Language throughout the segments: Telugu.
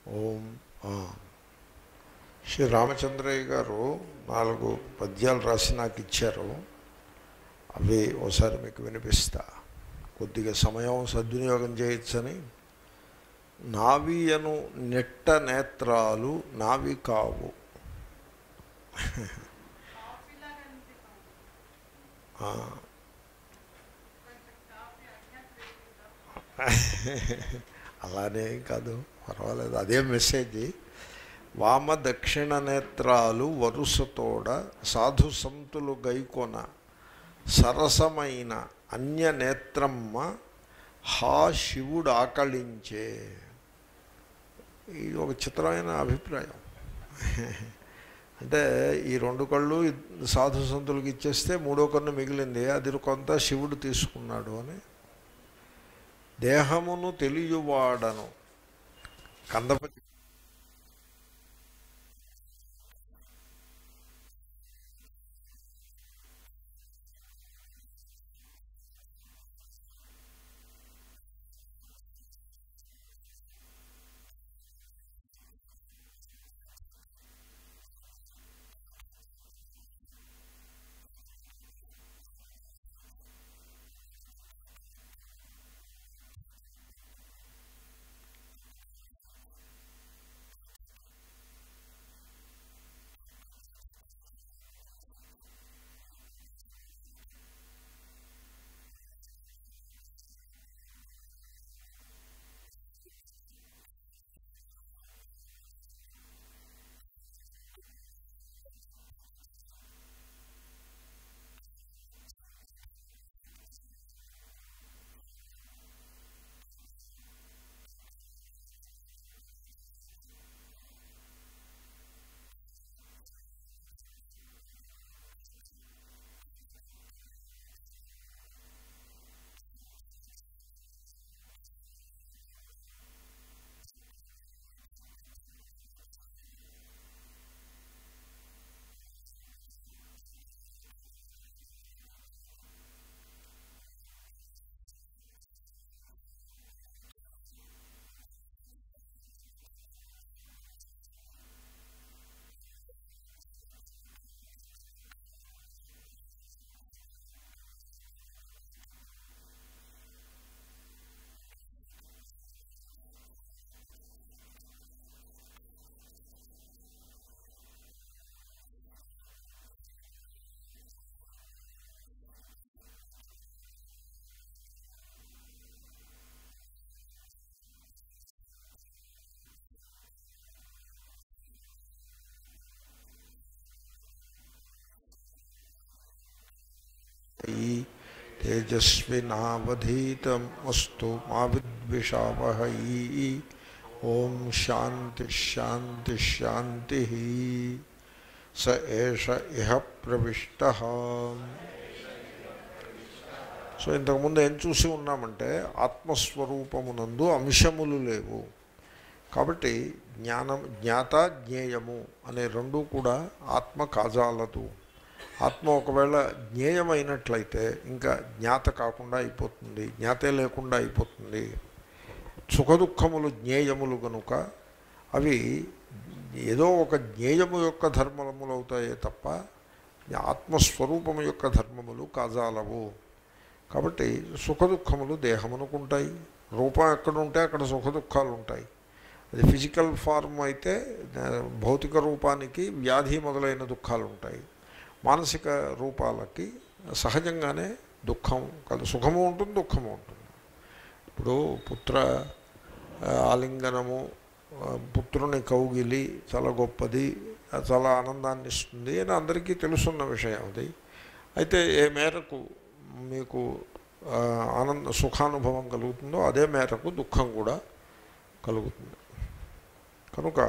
ఓం ఆ. శ్రీ రామచంద్రయ్య గారు నాలుగు పద్యాలు రాసి నాకు ఇచ్చారు అవి ఒకసారి మీకు వినిపిస్తా కొద్దిగా సమయం సద్వినియోగం చేయొచ్చని నావియను నెట్ట నేత్రాలు నావి కావు ఆ. అలానే కాదు పర్వాలేదు అదే మెసేజ్ వామ దక్షిణ నేత్రాలు వరుసతోడ సాధు సంతులు గైకొన సరసమైన అన్య నేత్రమ్మ హా శివుడు ఆకళించే ఇది ఒక చిత్రమైన అభిప్రాయం అంటే ఈ రెండు కళ్ళు సాధు సంతులకు ఇచ్చేస్తే మూడో కన్ను మిగిలింది అది కొంత శివుడు తీసుకున్నాడు అని దేహమును తెలియవాడను కందపతి తేజస్వినావధీతం వస్తు మా విద్విషావహై ఓం శాంతి శాంతి శాంతి స ఏష ఇహ ప్రవిష్ట సో ఇంతకుముందు ఏం చూసి ఉన్నామంటే ఆత్మస్వరూపమునందు అంశములు లేవు కాబట్టి జ్ఞానం జ్ఞాత జ్ఞేయము అనే రెండు కూడా ఆత్మ కాజాలదు ఆత్మ ఒకవేళ జ్ఞేయమైనట్లయితే ఇంకా జ్ఞాత కాకుండా అయిపోతుంది జ్ఞాతే లేకుండా అయిపోతుంది సుఖదుఖములు జ్ఞేయములు గనుక అవి ఏదో ఒక జ్ఞేయము యొక్క ధర్మములు అవుతాయే తప్ప ఆత్మస్వరూపము యొక్క ధర్మములు కాజాలవు కాబట్టి సుఖదుఖములు దేహమునుకుంటాయి రూపం ఎక్కడ ఉంటే అక్కడ సుఖదుఖాలు ఉంటాయి అది ఫిజికల్ ఫార్మ్ అయితే భౌతిక రూపానికి వ్యాధి మొదలైన దుఃఖాలు ఉంటాయి మానసిక రూపాలకి సహజంగానే దుఃఖం కలు సుఖము ఉంటుంది దుఃఖము ఉంటుంది ఇప్పుడు పుత్ర ఆలింగనము పుత్రుని కౌగిలి చాలా గొప్పది చాలా ఆనందాన్ని ఇస్తుంది అని అందరికీ తెలుసున్న విషయం అది అయితే ఏ మేరకు మీకు ఆనంద సుఖానుభవం కలుగుతుందో అదే మేరకు దుఃఖం కూడా కలుగుతుంది కనుక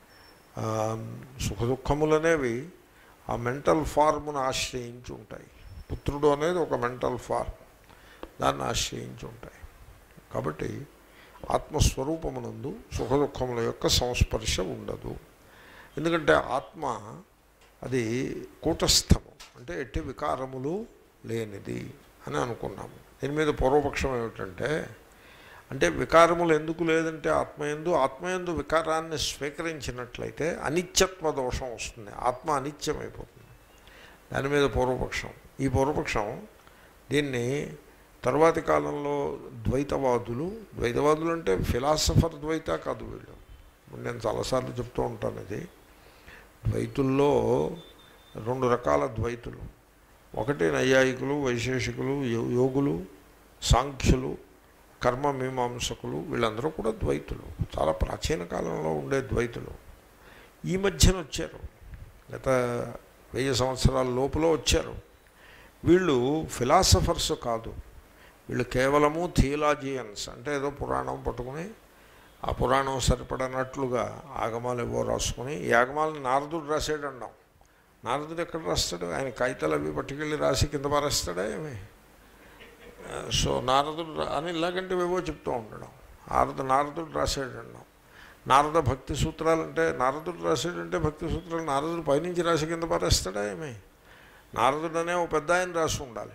సుఖదుఖములనేవి ఆ మెంటల్ ఫార్మ్ను ఆశ్రయించి ఉంటాయి పుత్రుడు అనేది ఒక మెంటల్ ఫార్మ్ దాన్ని ఆశ్రయించి ఉంటాయి కాబట్టి ఆత్మస్వరూపమునందు సుఖదుఖముల యొక్క సంస్పర్శ ఉండదు ఎందుకంటే ఆత్మ అది కూటస్థము అంటే ఎట్టి వికారములు లేనిది అని అనుకున్నాము దీని మీద పూర్వపక్షం ఏమిటంటే అంటే వికారములు ఎందుకు లేదంటే ఆత్మయందు ఆత్మయందు వికారాన్ని స్వీకరించినట్లయితే అనిత్యత్వ దోషం వస్తుంది ఆత్మ అనిత్యమైపోతుంది దాని మీద పూర్వపక్షం ఈ పూర్వపక్షం దీన్ని తర్వాతి కాలంలో ద్వైతవాదులు ద్వైతవాదులు అంటే ఫిలాసఫర్ ద్వైత కాదు వీళ్ళు నేను చాలాసార్లు చెప్తూ ఉంటాను ఇది ద్వైతుల్లో రెండు రకాల ద్వైతులు ఒకటి నైయాయికులు వైశేషికులు యో- యోగులు సాంఖ్యులు కర్మ మీమాంసకులు వీళ్ళందరూ కూడా ద్వైతులు చాలా ప్రాచీన కాలంలో ఉండే ద్వైతులు ఈ మధ్యన వచ్చారు గత వెయ్యి సంవత్సరాల లోపల వచ్చారు వీళ్ళు ఫిలాసఫర్స్ కాదు వీళ్ళు కేవలము థియలాజియన్స్ అంటే ఏదో పురాణం పట్టుకుని ఆ పురాణం సరిపడనట్లుగా ఆగమాలు ఏవో రాసుకుని ఈ ఆగమాలను నారదుడు రాసాడు అన్నాం నారదుడు ఎక్కడ రాస్తాడు ఆయన కాగితాలు అవి పట్టుకెళ్ళి రాసి కింద పారేస్తాడా ఏమి ఆ, సో నారదుడు రా- అని ఇలాగంటే ఏవో చెప్తూ ఉండడం నారద నారదుడు రాసాడు అన్నాం నారద భక్తి సూత్రాలు అంటే నారదుడు రాసాడంటే భక్తి సూత్రాలు నారదుడు పైనుంచి రాసి కింద పారేస్తాడా ఏమి నారదుడు అనే ఒక పెద్ద ఆయన రాసి ఉండాలి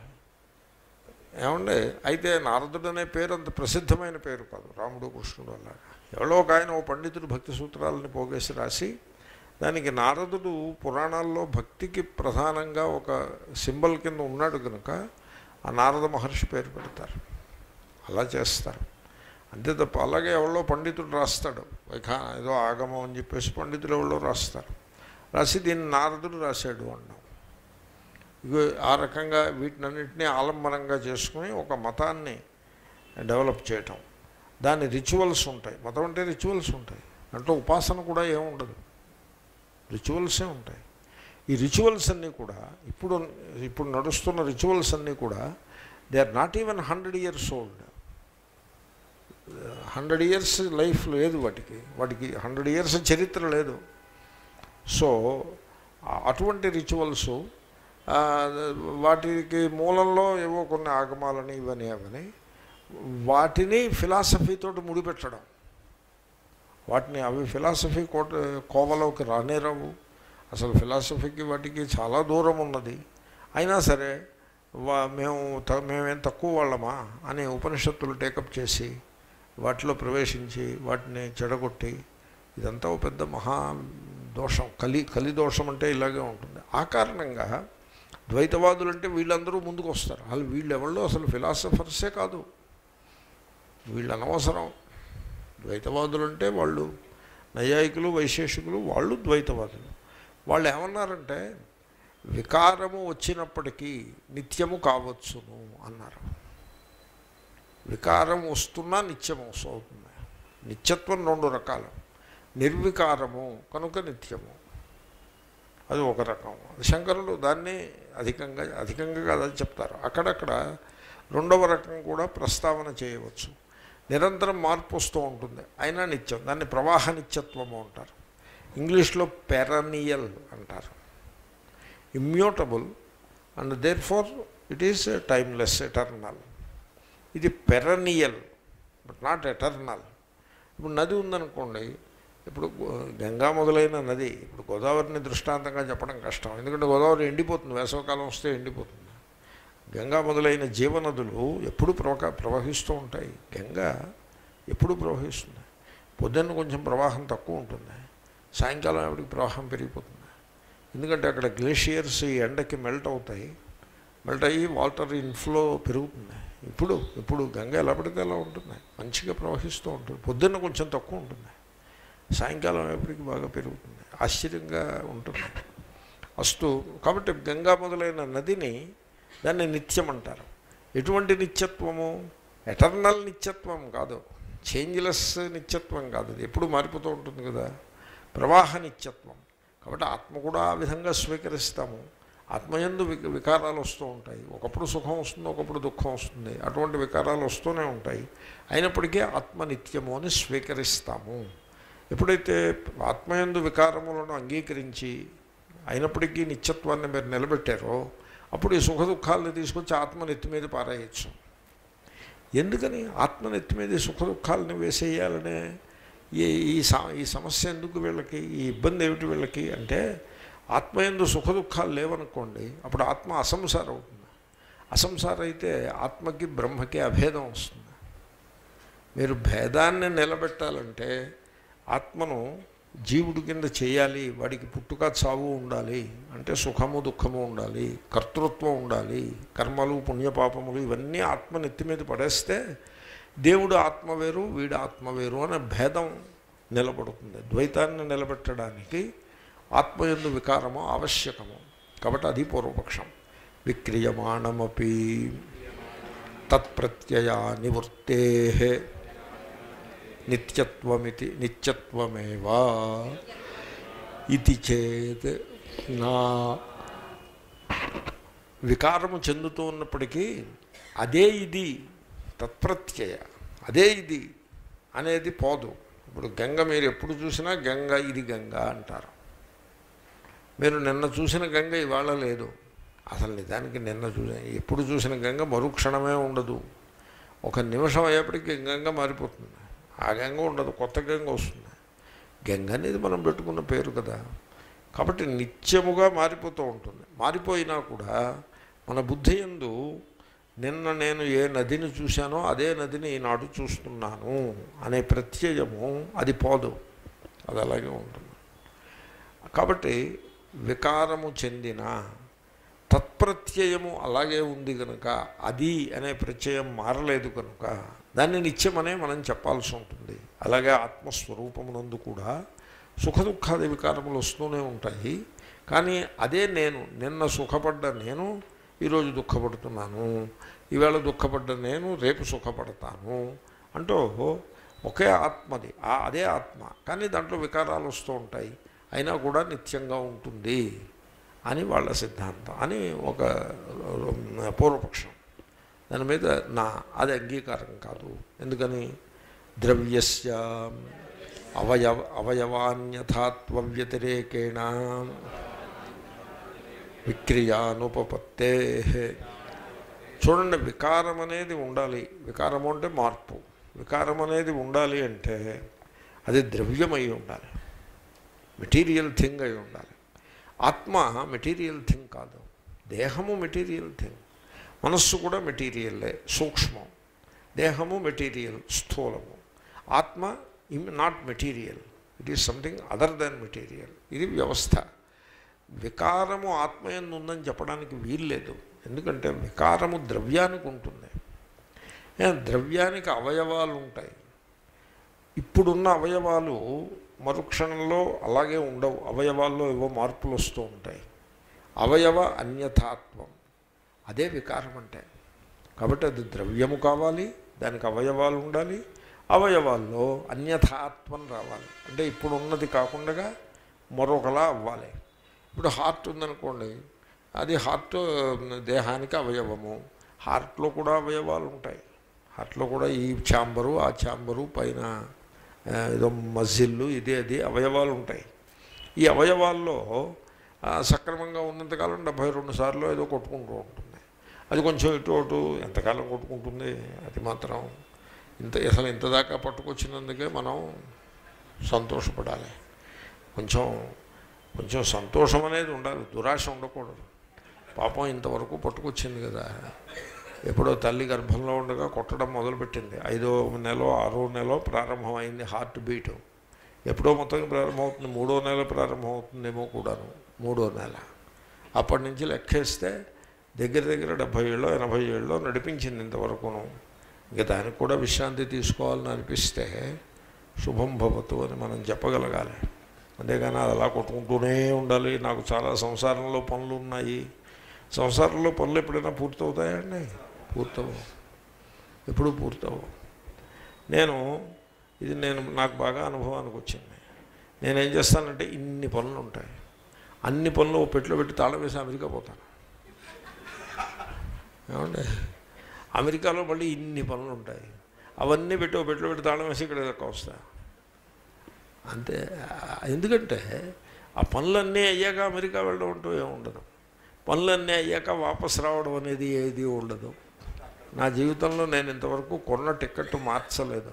ఏమండి అయితే నారదుడు అనే పేరు అంత ప్రసిద్ధమైన పేరు కాదు రాముడు కృష్ణుడు అలాగా ఎవరో ఒక ఆయన ఓ పండితుడు భక్తి సూత్రాలని పోగేసి రాసి దానికి నారదుడు పురాణాల్లో భక్తికి ప్రధానంగా ఒక సింబల్ కింద ఉన్నాడు కనుక ఆ నారద మహర్షి పేరు పెడతారు అలా చేస్తారు అంతే తప్ప అలాగే ఎవరో పండితుడు రాస్తాడు వైఖా ఏదో ఆగమం అని చెప్పేసి పండితులు ఎవరో రాస్తారు రాసి దీన్ని నారదుడు రాశాడు అన్నాం ఇగో ఆ రకంగా వీటినన్నింటినీ ఆలంబనంగా చేసుకుని ఒక మతాన్ని డెవలప్ చేయటం దాని రిచువల్స్ ఉంటాయి మతం అంటే రిచువల్స్ ఉంటాయి దాంట్లో ఉపాసన కూడా ఏముండదు రిచువల్సే ఉంటాయి ఈ రిచువల్స్ అన్నీ కూడా ఇప్పుడు ఇప్పుడు నడుస్తున్న రిచువల్స్ అన్నీ కూడా they are not even hundred years old hundred years life లేదు వాటికి వాటికి హండ్రెడ్ ఇయర్స్ చరిత్ర లేదు సో ఆ- అటువంటి రిచువల్స్ వాటికి మూలంలో ఏవో కొన్ని ఆగమాలని ఇవని అవని వాటిని ఫిలాసఫీతో ముడిపెట్టడం వాటిని అవి ఫిలాసఫీ కోట కోవలోకి రానేరావు అసలు ఫిలాసఫీకి వాటికి చాలా దూరం ఉన్నది అయినా సరే వా మేము త మేమేం తక్కువ వాళ్ళమా అని ఉపనిషత్తులు టేకప్ చేసి వాటిలో ప్రవేశించి వాటిని చెడగొట్టి ఇదంతా ఒక పెద్ద మహా దోషం కలి కలి దోషం అంటే ఇలాగే ఉంటుంది ఆ కారణంగా ద్వైతవాదులు అంటే వీళ్ళందరూ ముందుకు వస్తారు అసలు వీళ్ళు ఎవళ్ళు అసలు ఫిలాసఫర్సే కాదు వీళ్ళు అనవసరం ద్వైతవాదులు అంటే వాళ్ళు నైయాయికులు వైశేషికులు వాళ్ళు ద్వైతవాదులు వాళ్ళు ఏమన్నారంటే వికారము వచ్చినప్పటికీ నిత్యము కావచ్చును అన్నారు వికారం వస్తున్నా నిత్యం అవుతుంది నిత్యత్వం రెండు రకాలు నిర్వికారము కనుక నిత్యము అది ఒక రకం శంకరులు దాన్ని అధికంగా అధికంగా కాదని చెప్తారు అక్కడక్కడ రెండవ రకం కూడా ప్రస్తావన చేయవచ్చు నిరంతరం మార్పు వస్తూ ఉంటుంది అయినా నిత్యం దాన్ని ప్రవాహ నిత్యత్వము అంటారు ఇంగ్లీష్లో పెరనియల్ అంటారు immutable and therefore it is timeless eternal ఇది పెరనియల్ బట్ నాట్ ఎటర్నల్ ఇప్పుడు నది ఉందనుకోండి ఇప్పుడు గో- గంగా మొదలైన నది ఇప్పుడు గోదావరిని దృష్టాంతంగా చెప్పడం కష్టం ఎందుకంటే గోదావరి ఎండిపోతుంది వేసవకాలం వస్తే ఎండిపోతుంది గంగా మొదలైన జీవనదులు ఎప్పుడు ప్రవక ప్రవహిస్తూ ఉంటాయి గంగా ఎప్పుడు ప్రవహిస్తుంది పొద్దున్న కొంచెం ప్రవాహం తక్కువ ఉంటుంది సాయంకాలం ఆవిడకి ప్రవాహం పెరిగిపోతుంది ఎందుకంటే అక్కడ గ్లేషియర్స్ ఈ ఎండకి మెల్ట్ అవుతాయి మెల్ట్ అయ్యి వాటర్ ఇన్ఫ్లో పెరుగుతుంది ఇప్పుడు ఇప్పుడు గంగ ఎలా పడితే ఎలా ఉంటుంది మంచిగా ప్రవహిస్తూ ఉంటుంది పొద్దున్న కొంచెం తక్కువ ఉంటుంది సాయంకాలం ఎప్పటికి బాగా పెరుగుతుంది ఆశ్చర్యంగా ఉంటుంది అస్తు కాబట్టి గంగా మొదలైన నదిని దాన్ని నిత్యం అంటారు ఎటువంటి నిత్యత్వము ఎటర్నల్ నిత్యత్వం కాదు చేంజ్లెస్ నిత్యత్వం కాదు అది ఎప్పుడు మారిపోతూ ఉంటుంది కదా ప్రవాహ నిత్యత్వం కాబట్టి ఆత్మ కూడా ఆ విధంగా స్వీకరిస్తాము ఆత్మయందు విక వికారాలు వస్తూ ఉంటాయి ఒకప్పుడు సుఖం వస్తుంది ఒకప్పుడు దుఃఖం వస్తుంది అటువంటి వికారాలు వస్తూనే ఉంటాయి అయినప్పటికీ ఆత్మ నిత్యము అని స్వీకరిస్తాము ఎప్పుడైతే ఆత్మయందు వికారములను అంగీకరించి అయినప్పటికీ నిత్యత్వాన్ని మీరు నిలబెట్టారో అప్పుడు ఈ సుఖ దుఃఖాలను తీసుకొచ్చి ఆత్మ నెత్తి మీద పారేయచ్చు ఎందుకని ఆత్మ నెత్తి మీద ఈ సుఖ దుఃఖాలను వేసేయాలనే ఈ ఈ స- ఈ సమస్య ఎందుకు వీళ్ళకి ఈ ఇబ్బంది ఏమిటి వీళ్ళకి అంటే ఆత్మయందు సుఖ దుఃఖాలు లేవనుకోండి అప్పుడు ఆత్మ అసంసారం అవుతుంది అసంసారం అయితే ఆత్మకి బ్రహ్మకి అభేదం వస్తుంది మీరు భేదాన్ని నిలబెట్టాలంటే ఆత్మను జీవుడి కింద చేయాలి వాడికి పుట్టుక చావు ఉండాలి అంటే సుఖము దుఃఖము ఉండాలి కర్తృత్వం ఉండాలి కర్మలు పుణ్యపాపములు ఇవన్నీ ఆత్మ నెత్తి మీద పడేస్తే దేవుడు ఆత్మ వేరు వీడు ఆత్మ వేరు అనే భేదం నిలబడుతుంది ద్వైతాన్ని నిలబెట్టడానికి ఆత్మయందు వికారము ఆవశ్యకము కాబట్టి అది పూర్వపక్షం విక్రియమాణమపి తత్ప్రత్యయా నివృత్తే నిత్యత్వమితి నిత్యత్వమేవా ఇది చేత్ నా వికారము చెందుతూ ఉన్నప్పటికీ అదే ఇది తత్ప్రత్యయ అదే ఇది అనేది పోదు ఇప్పుడు గంగ మీరు ఎప్పుడు చూసినా గంగ ఇది గంగ అంటారు మీరు నిన్న చూసిన గంగ ఇవాళ లేదు అసలు నిజానికి నిన్న చూసిన ఎప్పుడు చూసిన గంగ మరుక్షణమే ఉండదు ఒక నిమిషం అయ్యేప్పటికీ గంగ మారిపోతుంది ఆ గంగ ఉండదు కొత్త గంగ వస్తుంది గంగ అనేది మనం పెట్టుకున్న పేరు కదా కాబట్టి నిత్యముగా మారిపోతూ ఉంటుంది మారిపోయినా కూడా మన బుద్ధి ఎందు నిన్న నేను ఏ నదిని చూశానో అదే నదిని ఈనాడు చూస్తున్నాను అనే ప్రత్యయము అది పోదు అది అలాగే ఉంటుంది కాబట్టి వికారము చెందిన తత్ప్రత్యయము అలాగే ఉంది కనుక అది అనే ప్రత్యయం మారలేదు కనుక దాన్ని నిత్యమనే మనం చెప్పాల్సి ఉంటుంది అలాగే ఆత్మస్వరూపమునందు కూడా సుఖ దుఃఖాది వికారములు వస్తూనే ఉంటాయి కానీ అదే నేను నిన్న సుఖపడ్డ నేను ఈరోజు దుఃఖపడుతున్నాను ఈవేళ దుఃఖపడ్డ నేను రేపు సుఖపడతాను అంటూ ఒకే ఆత్మది ఆ అదే ఆత్మ కానీ దాంట్లో వికారాలు వస్తూ ఉంటాయి అయినా కూడా నిత్యంగా ఉంటుంది అని వాళ్ళ సిద్ధాంతం అని ఒక పూర్వపక్షం దాని మీద నా అది అంగీకారం కాదు ఎందుకని ద్రవ్యస్య అవయవ అవయవాన్యథాత్వ వ్యతిరేకేణ విక్రియానుపపత్తే చూడండి వికారం అనేది ఉండాలి వికారము అంటే మార్పు వికారం అనేది ఉండాలి అంటే అది ద్రవ్యమై ఉండాలి మెటీరియల్ థింగ్ అయి ఉండాలి ఆత్మ మెటీరియల్ థింగ్ కాదు దేహము మెటీరియల్ థింగ్ మనస్సు కూడా మెటీరియల్లే సూక్ష్మం దేహము మెటీరియల్ స్థూలము ఆత్మ is not material it is something other than material ఇది వ్యవస్థ వికారము ఆత్మయందు ఉందని చెప్పడానికి వీల్లేదు ఎందుకంటే వికారము ద్రవ్యానికి ఉంటుంది ఏ, ద్రవ్యానికి అవయవాలు ఉంటాయి ఇప్పుడున్న అవయవాలు మరుక్షణంలో అలాగే ఉండవు అవయవాల్లో ఏవో మార్పులు వస్తూ ఉంటాయి అవయవ అన్యథాత్వం అదే వికారం అంటే కాబట్టి అది ద్రవ్యము కావాలి దానికి అవయవాలు ఉండాలి అవయవాల్లో అన్యథాత్వం రావాలి అంటే ఇప్పుడు ఉన్నది కాకుండా మరొకలా అవ్వాలి ఇప్పుడు హార్ట్ ఉందనుకోండి అది హార్ట్ దేహానికి అవయవము హార్ట్లో కూడా అవయవాలు ఉంటాయి హార్ట్లో కూడా ఈ ఛాంబరు ఆ ఛాంబరు పైన ఆ, ఏదో మజిల్లు ఇది అది అవయవాలు ఉంటాయి ఈ అవయవాల్లో ఆ, సక్రమంగా ఉన్నంతకాలం డెబ్భై రెండు సార్లు ఏదో కొట్టుకుంటూ ఉంటుంది అది కొంచెం ఇటు అటు ఎంతకాలం కొట్టుకుంటుంది అది మాత్రం ఇంత అసలు ఇంత దాకా పట్టుకొచ్చినందుకే మనం సంతోషపడాలి కొంచెం కొంచెం సంతోషం అనేది ఉండాలి దురాశ ఉండకూడదు పాపం ఇంతవరకు పట్టుకొచ్చింది కదా ఎప్పుడో తల్లి గర్భంలో ఉండగా కొట్టడం మొదలుపెట్టింది ఐదో నెల ఆరో నెల ప్రారంభమైంది హార్ట్ బీట్ ఎప్పుడో మొత్తం ప్రారంభమవుతుంది మూడో నెల ప్రారంభమవుతుందేమో కూడాను మూడో నెల అప్పటి నుంచి లెక్కేస్తే దగ్గర దగ్గర డెబ్భై ఏళ్ళు ఎనభై ఏళ్ళు నడిపించింది ఇంతవరకును ఇంకా దానికి కూడా విశ్రాంతి తీసుకోవాలని అనిపిస్తే శుభం భవతు అని మనం చెప్పగలగాలి అంతేగాని అది అలా కొట్టుకుంటూనే ఉండాలి నాకు చాలా సంసారంలో పనులు ఉన్నాయి సంసారంలో పనులు ఎప్పుడైనా పూర్తవుతాయండి పూర్తవు ఎప్పుడు పూర్తవు నేను ఇది నేను నాకు బాగా అనుభవానికి వచ్చింది నేనేం చేస్తానంటే ఇన్ని పనులు ఉంటాయి అన్ని పనులు ఓ పెట్టులో పెట్టి తాళం వేసి అమెరికా పోతాను ఏమండి అమెరికాలో మళ్ళీ ఇన్ని పనులు ఉంటాయి అవన్నీ పెట్టి ఓ పెట్టులో పెట్టి తాళం వేసి ఇక్కడ దాకా వస్తా అంతే ఆ, ఎందుకంటే ఆ పనులన్నీ అయ్యాక అమెరికా వెళ్ళడం అంటూ ఏమి ఉండదు పనులన్నీ అయ్యాక వాపస్ రావడం అనేది ఏది ఉండదు నా జీవితంలో నేను ఇంతవరకు కొన్న టికెట్ మార్చలేదు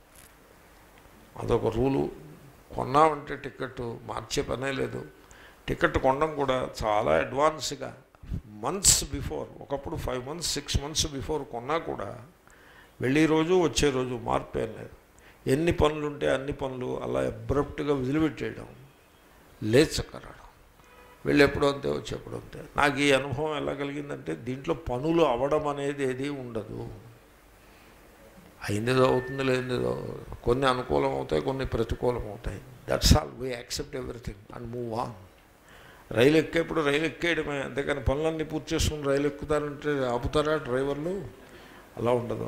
అదొక రూలు కొన్నామంటే టికెట్ మార్చే పనే లేదు టికెట్ కొనడం కూడా చాలా అడ్వాన్స్గా మంత్స్ బిఫోర్ ఒకప్పుడు five months six months before కొన్నా కూడా వెళ్ళే రోజు వచ్చే రోజు మార్పు ఏం లేదు ఎన్ని పనులు ఉంటే అన్ని పనులు అలా అబ్రప్ట్గా వదిలిపెట్టేయడం లేచక్కరాడు వెళ్ళి ఎప్పుడు అంతే వచ్చేప్పుడు అంతే నాకు ఈ అనుభవం ఎలా కలిగిందంటే దీంట్లో పనులు అవడం అనేది ఏది ఉండదు అయిందేదో అవుతుంది లేనిదేదో కొన్ని అనుకూలం అవుతాయి కొన్ని ప్రతికూలం అవుతాయి that's all we accept everything and move on రైలు ఎక్కేప్పుడు రైలు ఎక్కేయడమే అంతేకాని పనులన్నీ పూర్తి చేసుకుని రైలు ఎక్కుతారంటే ఆపుతారా డ్రైవర్లు అలా ఉండదు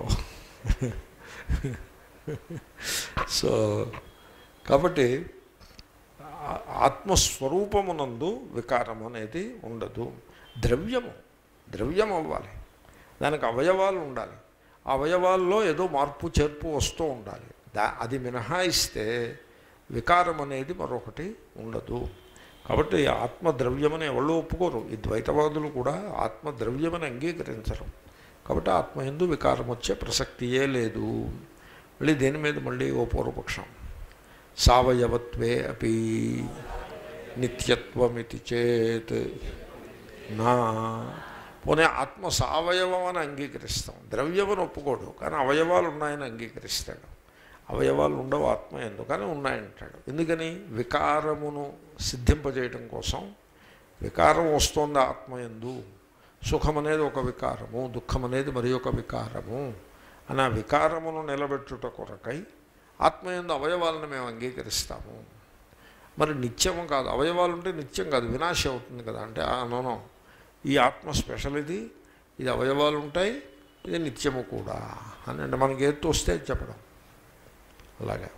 సో కాబట్టి ఆ- ఆత్మస్వరూపమునందు వికారం అనేది ఉండదు ద్రవ్యము ద్రవ్యం అవ్వాలి దానికి అవయవాలు ఉండాలి ఆ అవయవాల్లో ఏదో మార్పు చేర్పు వస్తూ ఉండాలి దా అది మినహాయిస్తే వికారం అనేది మరొకటి ఉండదు కాబట్టి ఆత్మ ద్రవ్యమని ఎవరు ఒప్పుకోరు ఈ ద్వైతవాదులు కూడా ఆత్మ ద్రవ్యమని అంగీకరించరు కాబట్టి ఆత్మ ఎందు వికారం వచ్చే ప్రసక్తియే లేదు మళ్ళీ దేని మీద మళ్ళీ ఓ పూర్వపక్షం సవయవత్వే అపి నిత్యత్వమితి చేత్ నా పోనీ ఆత్మ సవయవం అని అంగీకరిస్తాం ద్రవ్యమని ఒప్పుకోడు కానీ అవయవాలు ఉన్నాయని అంగీకరిస్తాడు అవయవాలు ఉండవు ఆత్మ ఎందుకని ఉన్నాయంటాడు ఎందుకని వికారమును సిద్ధింపజేయడం కోసం వికారం వస్తోంది ఆత్మ ఎందు సుఖం అనేది ఒక వికారము దుఃఖం అనేది మరి ఒక వికారము అని ఆ వికారమును నిలబెట్టుట కొరకై ఆత్మయందు అవయవాలను మేము అంగీకరిస్తాము మరి నిత్యము కాదు అవయవాలు ఉంటే నిత్యం కాదు వినాశ అవుతుంది కదా అంటే నోనో ఈ ఆత్మ స్పెషల్ ఇది ఇది అవయవాలు ఉంటాయి ఇది నిత్యము కూడా అని అంటే మనకి ఏది వస్తే అది చెప్పడం అలాగా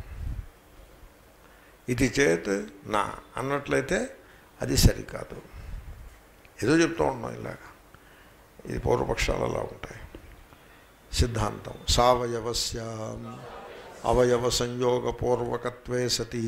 ఇది చేత్ నా అన్నట్లయితే అది సరికాదు ఏదో చెప్తూ ఉన్నాం ఇలాగా ఇది పూర్వపక్షాలు అలా ఉంటాయి సిద్ధాంతం సవయవస్య అవయవ సంయోగపూర్వకత్వే సతీ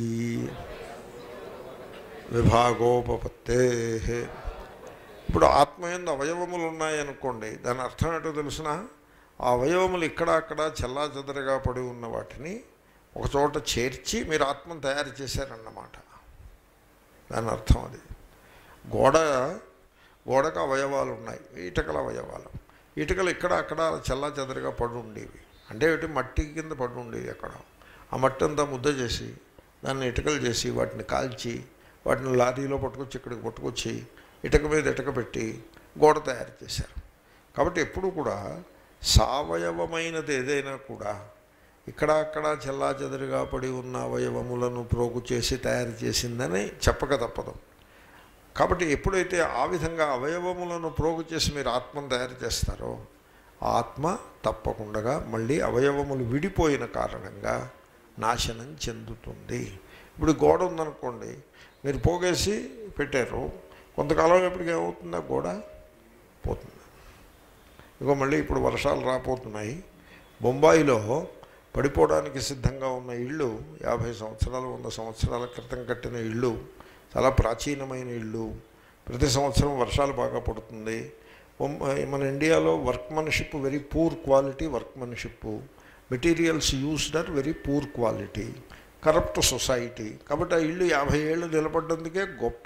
విభాగోపపత్తే ఇప్పుడు ఆత్మయందు అవయవములు ఉన్నాయనుకోండి దాని అర్థం ఏంటో తెలిసిన ఆ అవయవములు ఇక్కడ అక్కడ చెల్లా చెదరగా పడి ఉన్న వాటిని ఒక చోట చేర్చి మీరు ఆత్మను తయారు చేశారన్నమాట దాని అర్థం అది గోడ గోడకు అవయవాలు ఉన్నాయి ఇటుకల అవయవాలు ఇటుకలు ఇక్కడ అక్కడ చెల్లా చెదరగా పడి ఉండేవి అంటే ఏమిటి మట్టి కింద పడి ఉండేవి అక్కడ ఆ మట్టి అంతా ముద్ద చేసి దాన్ని ఇటుకలు చేసి వాటిని కాల్చి వాటిని లారీలో పట్టుకొచ్చి ఇక్కడికి పట్టుకొచ్చి ఇటుక మీద ఇటుక పెట్టి గోడ తయారు చేశారు కాబట్టి ఎప్పుడు కూడా సవయవమైనది ఏదైనా కూడా ఇక్కడ అక్కడ చెల్లా చెదరుగా పడి ఉన్న అవయవములను ప్రోగు చేసి తయారు చేసిందని చెప్పక తప్పదు కాబట్టి ఎప్పుడైతే ఆ విధంగా అవయవములను ప్రోగు చేసి మీరు ఆత్మను తయారు చేస్తారో ఆ ఆత్మ తప్పకుండా మళ్ళీ అవయవములు విడిపోయిన కారణంగా నాశనం చెందుతుంది ఇప్పుడు గోడ ఉందనుకోండి మీరు పోగేసి పెట్టారు కొంతకాలం ఎప్పటికి ఏమవుతుంది ఆ గోడ పోతుంది ఇగో మళ్ళీ ఇప్పుడు వర్షాలు రాపోతున్నాయి బొంబాయిలో పడిపోవడానికి సిద్ధంగా ఉన్న ఇళ్ళు యాభై సంవత్సరాలు వంద సంవత్సరాల క్రితం కట్టిన ఇళ్ళు చాలా ప్రాచీనమైన ఇళ్ళు ప్రతి సంవత్సరం వర్షాలు బాగా పడుతుంది బొంబ- మన ఇండియాలో workmanship very poor quality workmanship materials used are very poor quality corrupt society కాబట్టి ఆ ఇల్లు యాభై ఏళ్ళు నిలబడ్డందుకే గొప్ప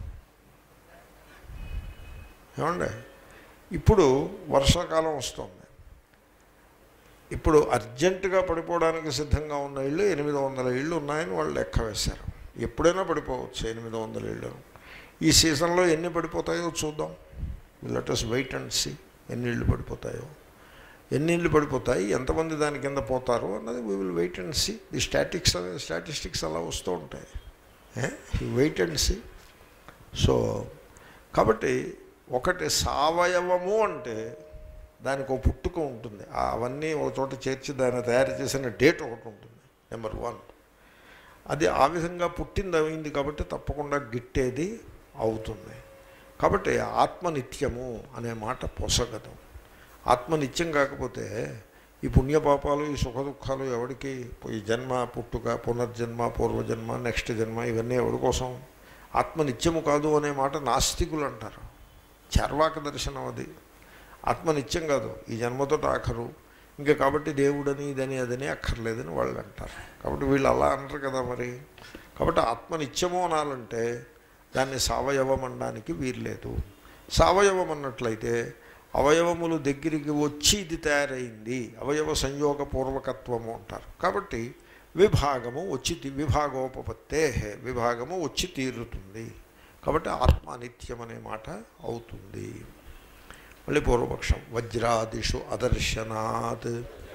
ఏమండి ఇప్పుడు వర్షాకాలం వస్తుంది ఇప్పుడు అర్జెంటుగా పడిపోవడానికి సిద్ధంగా ఉన్న ఇళ్ళు ఎనిమిది వందల ఇళ్ళు ఉన్నాయని వాళ్ళు లెక్క వేశారు ఎప్పుడైనా పడిపోవచ్చు ఎనిమిది వందల ఇళ్ళు ఈ సీజన్లో ఎన్ని పడిపోతాయో చూద్దాం లెటస్ వెయిట్ అండ్ సీ ఎన్ని ఇళ్ళు పడిపోతాయో ఎన్ని ఇళ్ళు పడిపోతాయి ఎంతమంది దాని కింద పోతారు అన్నది we will wait and see the statics statistics అలా వస్తూ ఉంటాయి వెయిట్ అండ్ సీ సో కాబట్టి ఒకటి సవయవము అంటే దానికి ఒక పుట్టుక ఉంటుంది ఆ అవన్నీ ఒక చోట చేర్చి దాన్ని తయారు చేసిన డేట్ ఒకటి ఉంటుంది నెంబర్ వన్ అది ఆ విధంగా పుట్టింది అయింది కాబట్టి తప్పకుండా గిట్టేది అవుతుంది కాబట్టి ఆత్మ నిత్యము అనే మాట పొసగదు ఆత్మ నిత్యం కాకపోతే ఈ పుణ్యపాపాలు ఈ సుఖ దుఃఖాలు ఎవరికి ఈ జన్మ పుట్టుక పునర్జన్మ పూర్వజన్మ నెక్స్ట్ జన్మ ఇవన్నీ ఎవరి కోసం ఆత్మ నిత్యము కాదు అనే మాట నాస్తికులు అంటారు చర్వాక దర్శనం అది ఆత్మ నిత్యం కాదు ఈ జన్మతో ఆఖరు ఇంకా కాబట్టి దేవుడని ఇదని అదని అక్కర్లేదని వాళ్ళు అంటారు కాబట్టి వీళ్ళు అలా అనరు కదా మరి కాబట్టి ఆత్మ నిత్యము అనాలంటే దాన్ని సవయవం అనడానికి వీల్లేదు సవయవం అన్నట్లయితే అవయవములు దగ్గరికి వచ్చి ఇది తయారైంది అవయవ సంయోగపూర్వకత్వము అంటారు కాబట్టి విభాగము వచ్చి తీ- విభాగోపపత్తే విభాగము వచ్చి తీరుతుంది కాబట్టి ఆత్మ నిత్యం అనే మాట అవుతుంది మళ్ళీ పూర్వపక్షం వజ్రాదిషు అదర్శనాత్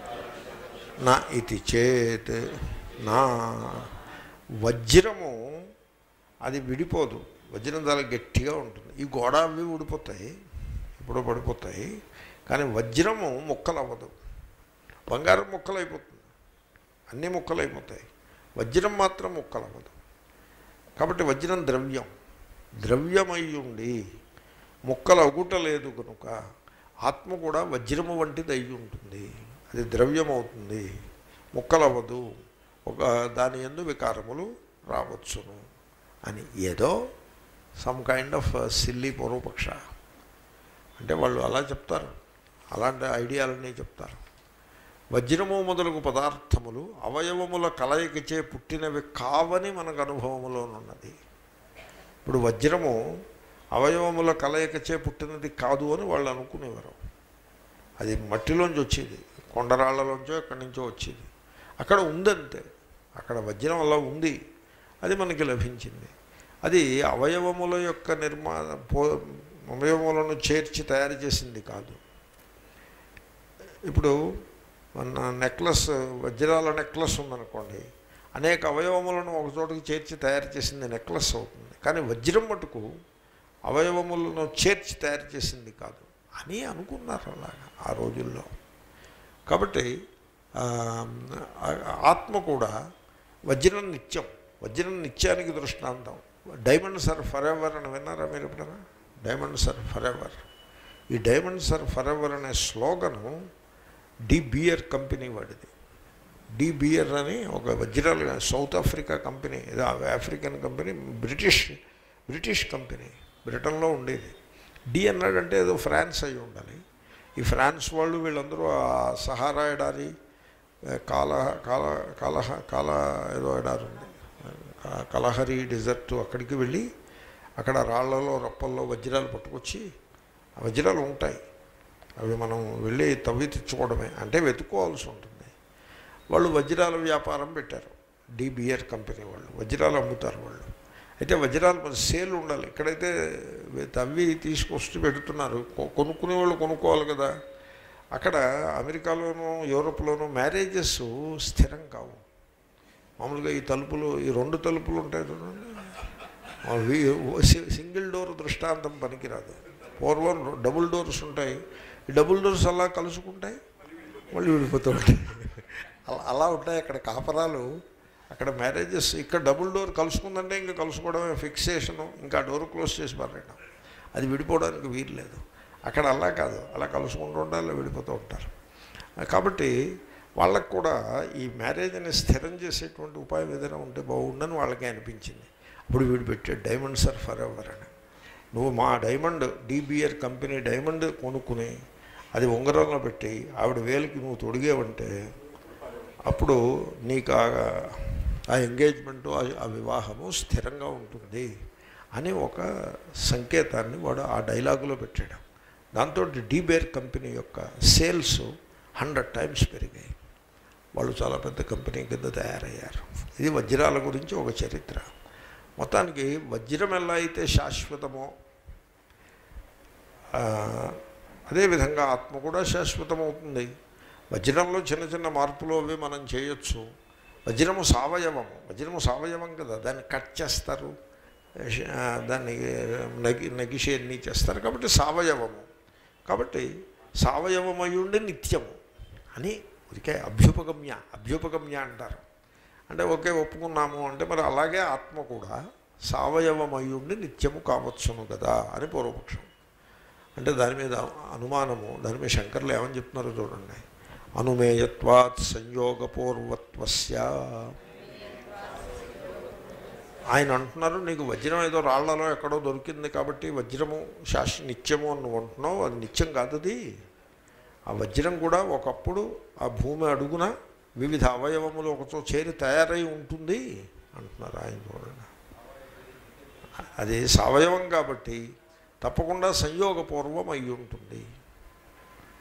నా ఇది చేత్ నా వజ్రము అది విడిపోదు వజ్రం చాలా గట్టిగా ఉంటుంది ఈ గోడ అవి ఊడిపోతాయి ఇప్పుడు పడిపోతాయి కానీ వజ్రము ముక్కలు అవ్వదు బంగారం ముక్కలు అయిపోతుంది అన్నీ ముక్కలు అయిపోతాయి వజ్రం మాత్రం ముక్కలు అవ్వదు కాబట్టి వజ్రం ద్రవ్యం ద్రవ్యమై ఉండి ముక్కలు అగుటలేదు కనుక ఆత్మ కూడా వజ్రము వంటిది అయి ఉంటుంది అది ద్రవ్యం అవుతుంది ముక్కలవ్వదు ఒక దాని ఎందు వికారములు రావచ్చును అని ఏదో సమ్ కైండ్ ఆఫ్ సిల్లీ పూర్వపక్ష అంటే వాళ్ళు అలా చెప్తారు అలాంటి ఐడియాలన్నీ చెప్తారు వజ్రము మొదలగు పదార్థములు అవయవముల కలయికచే పుట్టినవి కావని మనకు అనుభవములోనున్నది ఇప్పుడు వజ్రము అవయవముల కలయికచే పుట్టినది కాదు అని వాళ్ళు అనుకునేవారు అది మట్టిలోంచి వచ్చేది కొండరాళ్లలోంచో ఎక్కడి నుంచో వచ్చేది అక్కడ ఉందంతే అక్కడ వజ్రం అలా ఉంది అది మనకి లభించింది అది అవయవముల యొక్క నిర్మాణ పో అవయవములను చేర్చి తయారు చేసింది కాదు ఇప్పుడు మన నెక్లెస్ వజ్రాల నెక్లెస్ ఉందనుకోండి అనేక అవయవములను ఒక చోటుకి చేర్చి తయారు చేసింది నెక్లెస్ అవుతుంది కానీ వజ్రం మటుకు అవయవములను చేర్చి తయారు చేసింది కాదు అని అనుకున్నారు అలాగా ఆ రోజుల్లో కాబట్టి ఆ, ఆత్మ కూడా వజ్రం నిత్యం వజ్రం నిత్యానికి దృష్టాంతం డైమండ్స్ ఆర్ ఫర్ ఎవర్ అని విన్నారా మీరు ఎప్పుడైనా డైమండ్స్ ఆర్ ఫర్ ఎవర్ ఈ డైమండ్స్ ఆర్ ఫర్ ఎవర్ అనే స్లోగను డి బియర్ కంపెనీ వాడిది డి బియర్ అని ఒక వజ్రాలు సౌత్ ఆఫ్రికా కంపెనీ ఏదో African company British British company బ్రిటన్లో ఉండేది డి అన్నాడంటే ఏదో ఫ్రాన్స్ అయి ఉండాలి ఈ ఫ్రాన్స్ వాళ్ళు వీళ్ళందరూ ఆ సహారా ఎడారి ఆ, కాల కాల కాలహ కాల ఏదో ఎడారి ఉంది ఆ, కలహరి డెజర్ట్ అక్కడికి వెళ్ళి అక్కడ రాళ్లలో రప్పల్లో వజ్రాలు పట్టుకొచ్చి ఆ వజ్రాలు ఉంటాయి అవి మనం వెళ్ళి తవ్వి తెచ్చుకోవడమే అంటే వెతుక్కోవాల్సి ఉంటుంది వాళ్ళు వజ్రాల వ్యాపారం పెట్టారు డిబిఆర్ కంపెనీ వాళ్ళు వజ్రాలు అమ్ముతారు వాళ్ళు అయితే వజ్రాలు మన సేల్ ఉండాలి ఎక్కడైతే తవ్వి తీసుకొచ్చి పెడుతున్నారు కొ- కొనుక్కునే వాళ్ళు కొనుక్కోవాలి కదా అక్కడ అమెరికాలోనూ యూరోప్లోనూ మ్యారేజెస్ స్థిరం కావు మామూలుగా ఈ తలుపులు ఈ రెండు తలుపులు ఉంటాయి చూడండి ఆ వి- సి- సింగిల్ డోర్ దృష్టాంతం పనికిరాదు పూర్వం డబుల్ డోర్స్ ఉంటాయి ఈ డబుల్ డోర్స్ అలా కలుసుకుంటాయి మళ్ళీ విడిపోతూ ఉంటాయి అలా అలా ఉంటాయి అక్కడ కాపరాలు అక్కడ మ్యారేజెస్ ఇక్కడ డబుల్ డోర్ కలుసుకుందంటే ఇంకా కలుసుకోవడమే ఫిక్సేషను ఇంకా డోర్ క్లోజ్ చేసి పారేయడం అది విడిపోవడానికి వీలు లేదు అక్కడ అలా కాదు అలా కలుసుకుంటూ ఉండాలి విడిపోతూ ఉంటారు కాబట్టి వాళ్ళకు కూడా ఈ మ్యారేజ్ని స్థిరం చేసేటువంటి ఉపాయం ఏదైనా ఉంటే బాగుండని వాళ్ళకి అనిపించింది అప్పుడు వీడు పెట్టాడు డైమండ్స్ ఆర్ ఫర్ ఎవర్ అని నువ్వు మా డైమండ్ డిబిఆర్ కంపెనీ డైమండ్ కొనుక్కుని అది ఉంగరంలో పెట్టి ఆవిడ వేలికి నువ్వు తొడిగేవంటే అప్పుడు నీకు ఆ- ఆ ఎంగేజ్మెంటు ఆ- ఆ వివాహము స్థిరంగా ఉంటుంది అని ఒక సంకేతాన్ని వాడు ఆ డైలాగులో పెట్టాడు దాంతో డీబేర్ కంపెనీ యొక్క సేల్స్ హండ్రెడ్ టైమ్స్ పెరిగాయి వాళ్ళు చాలా పెద్ద కంపెనీ కింద తయారయ్యారు ఇది వజ్రాల గురించి ఒక చరిత్ర మొత్తానికి వజ్రం ఎలా అయితే శాశ్వతమో ఆ, అదేవిధంగా ఆత్మ కూడా శాశ్వతమవుతుంది వజ్రంలో చిన్న చిన్న మార్పులు అవి మనం చేయొచ్చు వజ్రము సావయవము వజ్రము సావయవం కదా దాన్ని కట్ చేస్తారు ఆ, దాన్ని నగి నగిషి అన్నీ చేస్తారు కాబట్టి సావయవము కాబట్టి సావయవమై ఉండి నిత్యము అని ఉరికే అభ్యుపగమ్య అభ్యుపగమ్య అంటారు అంటే ఓకే ఒప్పుకున్నాము అంటే మరి అలాగే ఆత్మ కూడా సావయవమై ఉండి నిత్యము కావచ్చును కదా అని పూర్వపక్షం అంటే దాని మీద అనుమానము దాని మీద శంకర్లు ఏమని చెప్తున్నారో చూడండి అనుమేయత్వాత్ సంయోగపూర్వత్వస్య ఆయన అంటున్నారు నీకు వజ్రం ఏదో రాళ్లలో ఎక్కడో దొరికింది కాబట్టి వజ్రము శాశ్వ నిత్యము అని నువ్వు అంటున్నావు అది నిత్యం కాదు అది ఆ వజ్రం కూడా ఒకప్పుడు ఆ భూమి అడుగున వివిధ అవయవములు ఒకచో చేరి తయారై ఉంటుంది అంటున్నారు ఆయన చూడండి అది సవయవం కాబట్టి తప్పకుండా సంయోగపూర్వం అయి ఉంటుంది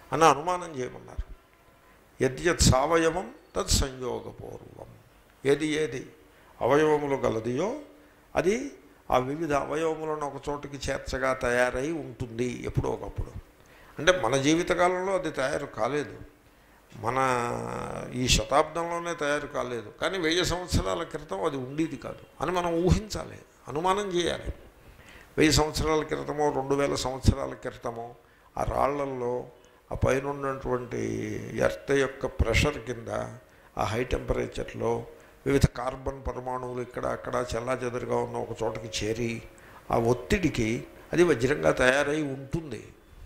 అని అనుమానం చేయమన్నారు యద్యత్ సవయవం తత్ సంయోగపూర్వం ఏది ఏది అవయవములు గలదియో అది ఆ వివిధ అవయవములను ఒక చోటుకి చేర్చగా తయారై ఉంటుంది ఎప్పుడో ఒకప్పుడు అంటే మన జీవితకాలంలో అది తయారు కాలేదు మన ఈ శతాబ్దంలోనే తయారు కాలేదు కానీ వెయ్యి సంవత్సరాల క్రితం అది ఉండేది కాదు అని మనం ఊహించాలి అనుమానం చేయాలి వెయ్యి సంవత్సరాల క్రితమో రెండు వేల సంవత్సరాల క్రితమో ఆ రాళ్లల్లో ఆ పైన ఉన్నటువంటి ఎర్త్ యొక్క ప్రెషర్ కింద ఆ హై టెంపరేచర్లో వివిధ కార్బన్ పరమాణువులు ఇక్కడ అక్కడ చెల్లాచెదరుగా ఉన్న ఒక చోటకి చేరి ఆ ఒత్తిడికి అది వజ్రంగా తయారై ఉంటుంది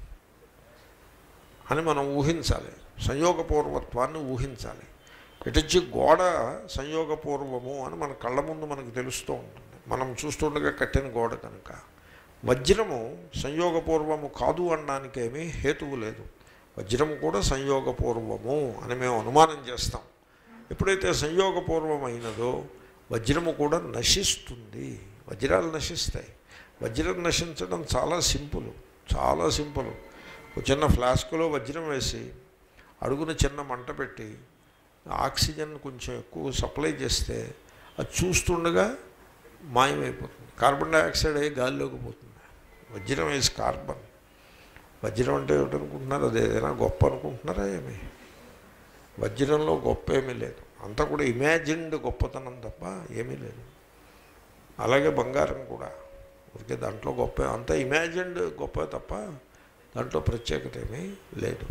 అని మనం ఊహించాలి సంయోగపూర్వత్వాన్ని ఊహించాలి ఇటొచ్చి గోడ సంయోగపూర్వము అని మన కళ్ళ ముందు మనకు తెలుస్తూ ఉంటుంది మనం చూస్తుండగా కట్టిన గోడ కనుక వజ్రము సంయోగపూర్వము కాదు అనడానికేమీ హేతువు లేదు వజ్రము కూడా సంయోగపూర్వము అని మేము అనుమానం చేస్తాం ఎప్పుడైతే సంయోగపూర్వమైనదో వజ్రము కూడా నశిస్తుంది వజ్రాలు నశిస్తాయి వజ్రం నశించడం చాలా సింపుల్ చాలా సింపుల్ ఒక చిన్న ఫ్లాస్క్లో వజ్రం వేసి అడుగున చిన్న మంట పెట్టి ఆక్సిజన్ కొంచెం ఎక్కువ సప్లై చేస్తే అది చూస్తుండగా మాయమైపోతుంది కార్బన్ డైఆక్సైడ్ అయ్యి గాలిలోకి పోతుంది వజ్రం వేసి కార్బన్ వజ్రం అంటే ఏమిటనుకుంటున్నారు అది ఏదైనా గొప్ప అనుకుంటున్నారా ఏమి వజ్రంలో గొప్ప ఏమీ లేదు అంతా కూడా ఇమాజిన్డ్ గొప్పతనం తప్ప ఏమీ లేదు అలాగే బంగారం కూడా ఊరికే దాంట్లో గొప్ప అంతా ఇమాజిన్డ్ గొప్ప తప్ప దాంట్లో ప్రత్యేకత ఏమీ లేదు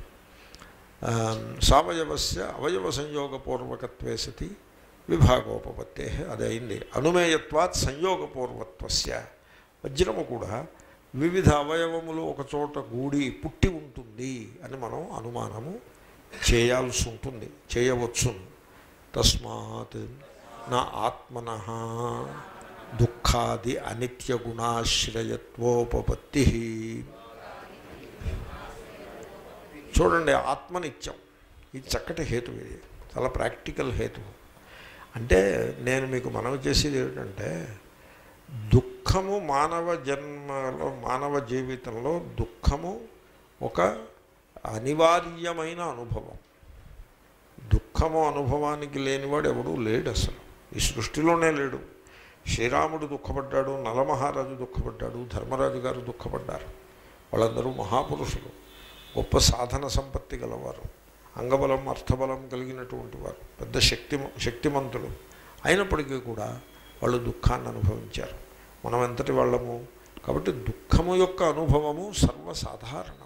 సవయవస్య అవయవ సంయోగపూర్వకత్వే సతి విభాగోపపత్తే అది అయింది అనుమేయత్వాత్ సంయోగపూర్వత్వస్య వజ్రము కూడా వివిధ అవయవములు ఒక చోట గూడి పుట్టి ఉంటుంది అని మనం అనుమానము చేయాల్సి ఉంటుంది చేయవచ్చు తస్మాత్ నా ఆత్మన దుఃఖాది అనిత్య గుణాశ్రయత్వోపపత్తి చూడండి ఆత్మనిత్యం ఇది చక్కటి హేతు ఇది చాలా ప్రాక్టికల్ హేతు అంటే నేను మీకు మనవి చేసేది ఏమిటంటే దుఃఖము మానవ జన్మలో మానవ జీవితంలో దుఃఖము ఒక అనివార్యమైన అనుభవం దుఃఖము అనుభవానికి లేనివాడు ఎవడూ లేడు అసలు ఈ సృష్టిలోనే లేడు శ్రీరాముడు దుఃఖపడ్డాడు నలమహారాజు దుఃఖపడ్డాడు ధర్మరాజు గారు దుఃఖపడ్డారు వాళ్ళందరూ మహాపురుషులు గొప్ప సాధన సంపత్తి గలవారు అంగబలం అర్థబలం కలిగినటువంటి వారు పెద్ద శక్తి శక్తిమంతులు అయినప్పటికీ కూడా వాళ్ళు దుఃఖాన్ని అనుభవించారు మనం ఎంతటి వాళ్ళము కాబట్టి దుఃఖము యొక్క అనుభవము సర్వసాధారణము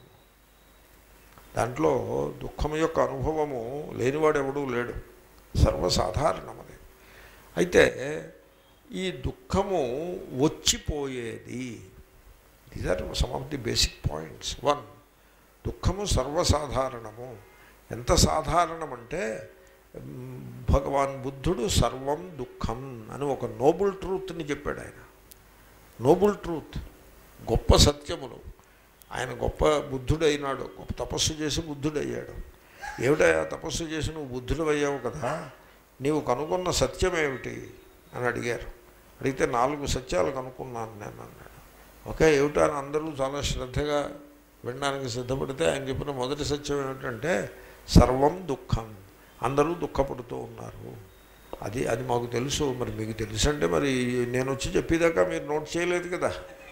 దాంట్లో దుఃఖము యొక్క అనుభవము లేనివాడెవడూ లేడు సర్వసాధారణమది అయితే ఈ దుఃఖము వచ్చిపోయేది these are some of the basic points one దుఃఖము సర్వసాధారణము ఎంత సాధారణమంటే మ్, భగవాన్ బుద్ధుడు సర్వం దుఃఖం అని ఒక నోబుల్ ట్రూత్ని చెప్పాడు ఆయన నోబుల్ ట్రూత్ గొప్ప సత్యములు ఆయన గొప్ప బుద్ధుడైనాడు గొప్ప తపస్సు చేసి బుద్ధుడయ్యాడు ఏమిటయా తపస్సు చేసి నువ్వు బుద్ధుడు అయ్యావు కదా నీవు కనుగొన్న సత్యం ఏమిటి అని అడిగారు అడిగితే నాలుగు సత్యాలు కనుక్కున్నాను నేను అన్నాడు ఓకే ఏమిటో అని అందరూ చాలా శ్రద్ధగా వినడానికి సిద్ధపడితే ఆయన చెప్పిన మొదటి సత్యం ఏమిటంటే సర్వం దుఃఖం అందరూ దుఃఖపడుతూ ఉన్నారు అది అది మాకు తెలుసు మరి మీకు తెలుసు అంటే మరి నేను వచ్చి చెప్పేదాకా మీరు నోట్ చేయలేదు కదా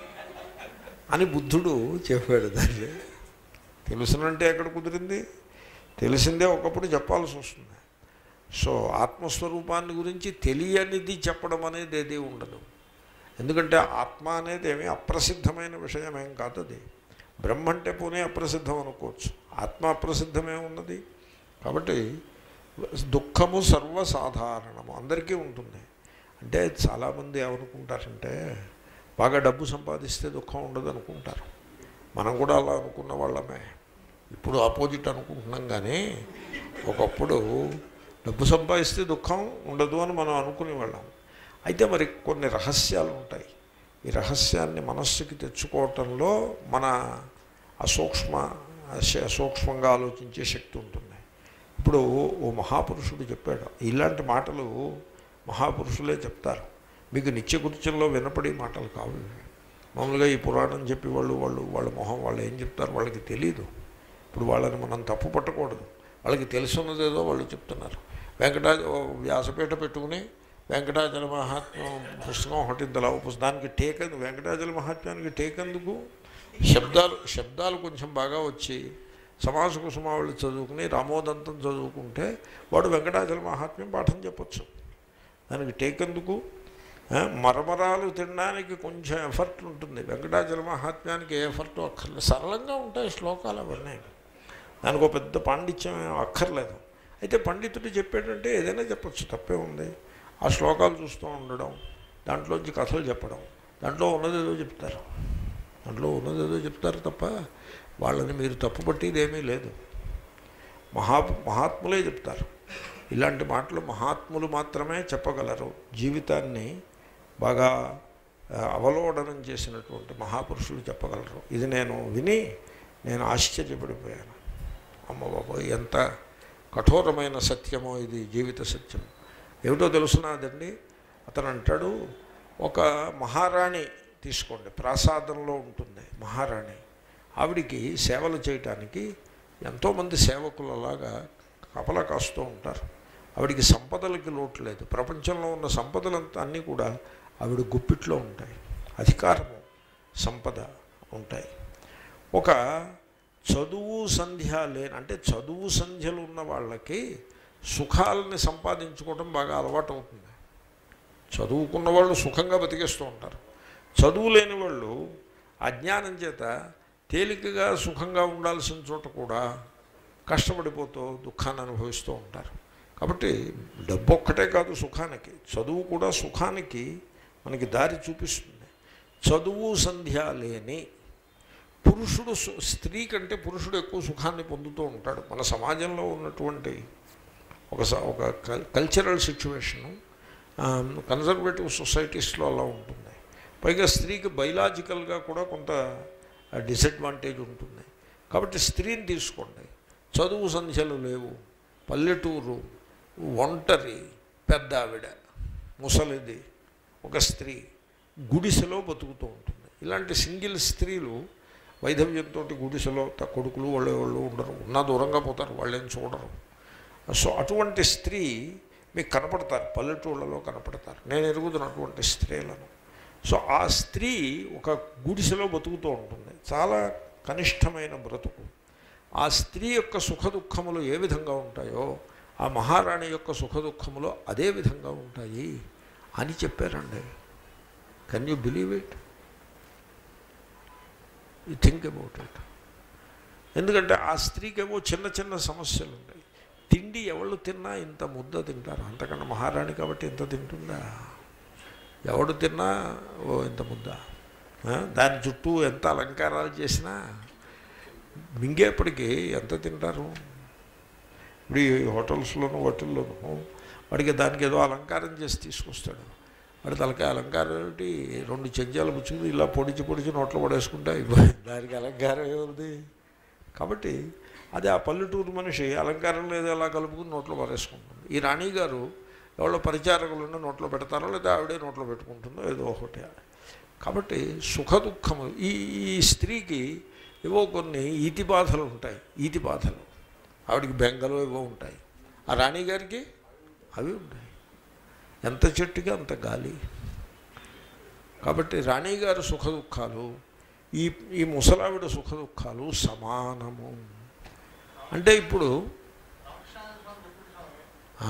అని బుద్ధుడు చెప్పాడు దాన్ని తెలుసునంటే ఎక్కడ కుదిరింది తెలిసిందే ఒకప్పుడు చెప్పాల్సి వస్తుంది సో ఆత్మస్వరూపాన్ని గురించి తెలియనిది చెప్పడం అనేది ఏది ఉండదు ఎందుకంటే ఆత్మ అనేది ఏమీ అప్రసిద్ధమైన విషయం ఏం కాదు అది బ్రహ్మ అంటే పోనీ అప్రసిద్ధం అనుకోవచ్చు ఆత్మ అప్రసిద్ధమే ఉన్నది కాబట్టి దుఃఖము సర్వసాధారణము అందరికీ ఉంటుంది అంటే చాలామంది ఏమనుకుంటారంటే బాగా డబ్బు సంపాదిస్తే దుఃఖం ఉండదు అనుకుంటారు మనం కూడా అలా అనుకున్న వాళ్ళమే ఇప్పుడు ఆపోజిట్ అనుకుంటున్నాం కానీ ఒకప్పుడు డబ్బు సంపాదిస్తే దుఃఖం ఉండదు అని మనం అనుకునేవాళ్ళం అయితే మరి కొన్ని రహస్యాలు ఉంటాయి ఈ రహస్యాన్ని మనస్సుకి తెచ్చుకోవటంలో మన అసూక్ష్మ అశ- సూక్ష్మంగా ఆలోచించే శక్తి ఉంటుంది ఇప్పుడు ఓ మహాపురుషుడు చెప్పాడు ఇలాంటి మాటలు మహాపురుషులే చెప్తారు మీకు నిత్యకృత్యంలో వినపడే మాటలు కావు ఇవి. మామూలుగా ఈ పురాణం చెప్పి వాళ్ళు వాళ్ళు వాళ్ళ మొహం వాళ్ళు ఏం చెప్తారు వాళ్ళకి తెలియదు ఇప్పుడు వాళ్ళని మనం తప్పు పట్టకూడదు వాళ్ళకి తెలుసున్నదేదో వాళ్ళు చెప్తున్నారు వెంకటా ఓ వ్యాసపీఠ పెట్టుకుని వెంకటాచల మహాత్మ్యం పుస్తకం ఒకటి ఇంతలా పుస్తకానికి టేకందుకు వెంకటాచల మహాత్మ్యానికి టేకందుకు శబ్దాలు శబ్దాలు కొంచెం బాగా వచ్చి సమాస కుసుమావళి చదువుకుని రామోదంతం చదువుకుంటే వాడు వెంకటాచల మహాత్మ్యం పాఠం చెప్పొచ్చు దానికి టేకెందుకు ఆ, మరమరాలు తినడానికి కొంచెం ఎఫర్ట్ ఉంటుంది వెంకటాచల మహాత్మ్యానికి ఏ ఎఫర్ట్ అక్కర్లేదు సరళంగా ఉంటాయి శ్లోకాలు అవన్నీ దానికి ఒక పెద్ద పాండిత్యం ఏం అక్కర్లేదు అయితే పండితుడు చెప్పేటంటే ఏదైనా చెప్పచ్చు తప్పే ఉంది ఆ శ్లోకాలు చూస్తూ ఉండడం దాంట్లోంచి కథలు చెప్పడం దాంట్లో ఉన్నదేదో చెప్తారు దాంట్లో ఉన్నదేదో చెప్తారు తప్ప వాళ్ళని మీరు తప్పుపట్టేది ఏమీ లేదు మహా మహాత్ములే చెప్తారు ఇలాంటి మాటలు మహాత్ములు మాత్రమే చెప్పగలరు జీవితాన్ని బాగా ఆ, అవలోడనం చేసినటువంటి మహాపురుషులు చెప్పగలరు ఇది నేను విని నేను ఆశ్చర్యపడిపోయాను అమ్మ బాబోయ్ ఎంత కఠోరమైన సత్యమో ఇది జీవిత సత్యం ఏమిటో తెలుసున్నదండి అతను అంటాడు ఒక మహారాణి తీసుకోండి ప్రాసాదంలో ఉంటుంది మహారాణి ఆవిడికి సేవలు చేయటానికి ఎంతోమంది సేవకులలాగా కపల కాస్తూ ఉంటారు ఆవిడికి సంపదలకి లోటు లేదు ప్రపంచంలో ఉన్న సంపదలంతా అన్నీ కూడా ఆవిడ గుప్పిట్లో ఉంటాయి అధికారము సంపద ఉంటాయి ఒక చదువు సంధ్య లేని అంటే చదువు సంధ్యలు ఉన్న వాళ్ళకి సుఖాలని సంపాదించుకోవడం బాగా అలవాటు అవుతుంది చదువుకున్న వాళ్ళు సుఖంగా బతికేస్తూ ఉంటారు చదువు లేని వాళ్ళు అజ్ఞానం చేత తేలికగా సుఖంగా ఉండాల్సిన చోట కూడా కష్టపడిపోతూ దుఃఖాన్ని అనుభవిస్తూ ఉంటారు కాబట్టి డబ్బు ఒక్కటే కాదు సుఖానికి చదువు కూడా సుఖానికి మనకి దారి చూపిస్తుంది చదువు సంధ్య లేని పురుషుడు సు- స్త్రీ కంటే పురుషుడు ఎక్కువ సుఖాన్ని పొందుతూ ఉంటాడు మన సమాజంలో ఉన్నటువంటి ఒక స- ఒక కల్- కల్చరల్ సిచ్యువేషను కన్జర్వేటివ్ సొసైటీస్లో అలా ఉంటుంది పైగా స్త్రీకి బయలాజికల్గా కూడా కొంత డిసడ్వాంటేజ్ ఉంటుంది కాబట్టి స్త్రీని తీసుకోండి చదువు సంధ్యలు లేవు పల్లెటూరు ఒంటరి పెద్ద ఆవిడ ముసలిది ఒక స్త్రీ గుడిసెలో బతుకుతూ ఉంటుంది ఇలాంటి సింగిల్ స్త్రీలు వైధవ్యంతో గుడిసెలో త- కొడుకులు వాళ్ళు వాళ్ళు ఉండరు ఉన్నా దూరంగా పోతారు వాళ్ళేం చూడరు సో అటువంటి స్త్రీ మీకు కనపడతారు పల్లెటూళ్ళలో కనపడతారు నేను ఎరుగుతున్నటువంటి స్త్రీలను సో ఆ స్త్రీ ఒక గుడిసెలో బతుకుతూ ఉంటుంది చాలా కనిష్టమైన బ్రతుకు ఆ స్త్రీ యొక్క సుఖ దుఃఖములు ఏ విధంగా ఉంటాయో ఆ మహారాణి యొక్క సుఖ దుఃఖములు అదే విధంగా ఉంటాయి అని చెప్పారండి can you believe it you think about it ఎందుకంటే ఆ స్త్రీకేమో చిన్న చిన్న సమస్యలు ఉంటాయి తిండి ఎవళ్ళు తిన్నా ఇంత ముద్ద తింటారు అంతకన్నా మహారాణి కాబట్టి ఇంత తింటుందా ఎవడు తిన్నా ఓ ఇంత ముద్ద ఆ, దాని చుట్టూ ఎంత అలంకారాలు చేసినా మింగేపటికి ఎంత తింటారు ఇప్పుడు ఈ హోటల్స్లోను వాటిల్లోనూ వాడికి దానికి ఏదో అలంకారం చేసి తీసుకొస్తాడు వాడి తలకాయ అలంకారం ఏమిటి రెండు చెంచాలు పుచ్చుకుని ఇలా పొడిచి పొడిచి నోట్లో పడేసుకుంటే అయిపోయింది దానికి అలంకారం ఏముంది కాబట్టి అది ఆ పల్లెటూరు మనిషి అలంకారం లేదు అలా కలుపుకుని నోట్లో పడేసుకుంటుంది ఈ రాణి గారు ఎవరో పరిచారకులను నోట్లో పెడతారో లేదా ఆవిడే నోట్లో పెట్టుకుంటుందో ఏదో ఒకటి కాబట్టి సుఖ దుఃఖము ఈ ఈ స్త్రీకి ఏవో కొన్ని ఈతి బాధలు ఉంటాయి ఈతి బాధలు ఆవిడికి బెంగలు ఏవో ఉంటాయి ఆ రాణి గారికి అవి ఉంటాయి ఎంత చెట్టుకి అంత గాలి కాబట్టి రాణి గారి సుఖ దుఃఖాలు ఈ ఈ ముసలావిడ సుఖ దుఃఖాలు సమానము అంటే ఇప్పుడు ఆ,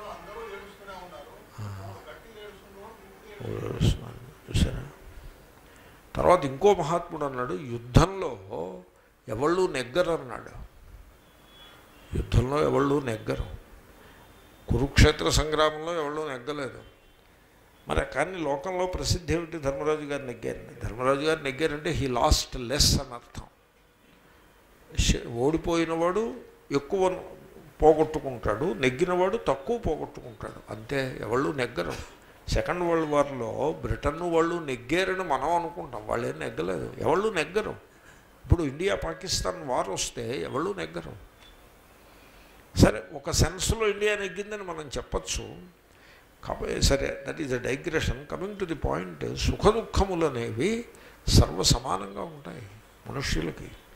ఆ, ఏడుస్తున్నాను. చూసారా తర్వాత ఇంకో మహాత్ముడు అన్నాడు యుద్ధంలో ఎవళ్ళు నెగ్గరు అన్నాడు యుద్ధంలో ఎవళ్ళు నెగ్గరు కురుక్షేత్ర సంగ్రామంలో ఎవళ్ళు నెగ్గలేదు మరి కానీ లోకంలో ప్రసిద్ధి ఏమిటి ధర్మరాజు గారు నెగ్గారని ధర్మరాజు గారు నెగ్గారంటే హీ లాస్ట్ లెస్ అని అర్థం శ- ఓడిపోయినవాడు ఎక్కువ పోగొట్టుకుంటాడు నెగ్గినవాడు తక్కువ పోగొట్టుకుంటాడు అంతే ఎవళ్ళు నెగ్గరు సెకండ్ వరల్డ్ వార్లో బ్రిటన్ వాళ్ళు నెగ్గారని మనం అనుకుంటాం వాళ్ళు ఏం నెగ్గలేదు ఎవళ్ళు నెగ్గరు ఇప్పుడు ఇండియా పాకిస్తాన్ వార్ వస్తే ఎవళ్ళు నెగ్గరు సరే ఒక సెన్స్లో ఇండియా నెగ్గిందని మనం చెప్పచ్చు కాబట్టి సరే that is a digression coming to the point సుఖ దుఃఖములు అనేవి సర్వ సమానంగా ఉంటాయి మనుష్యులకి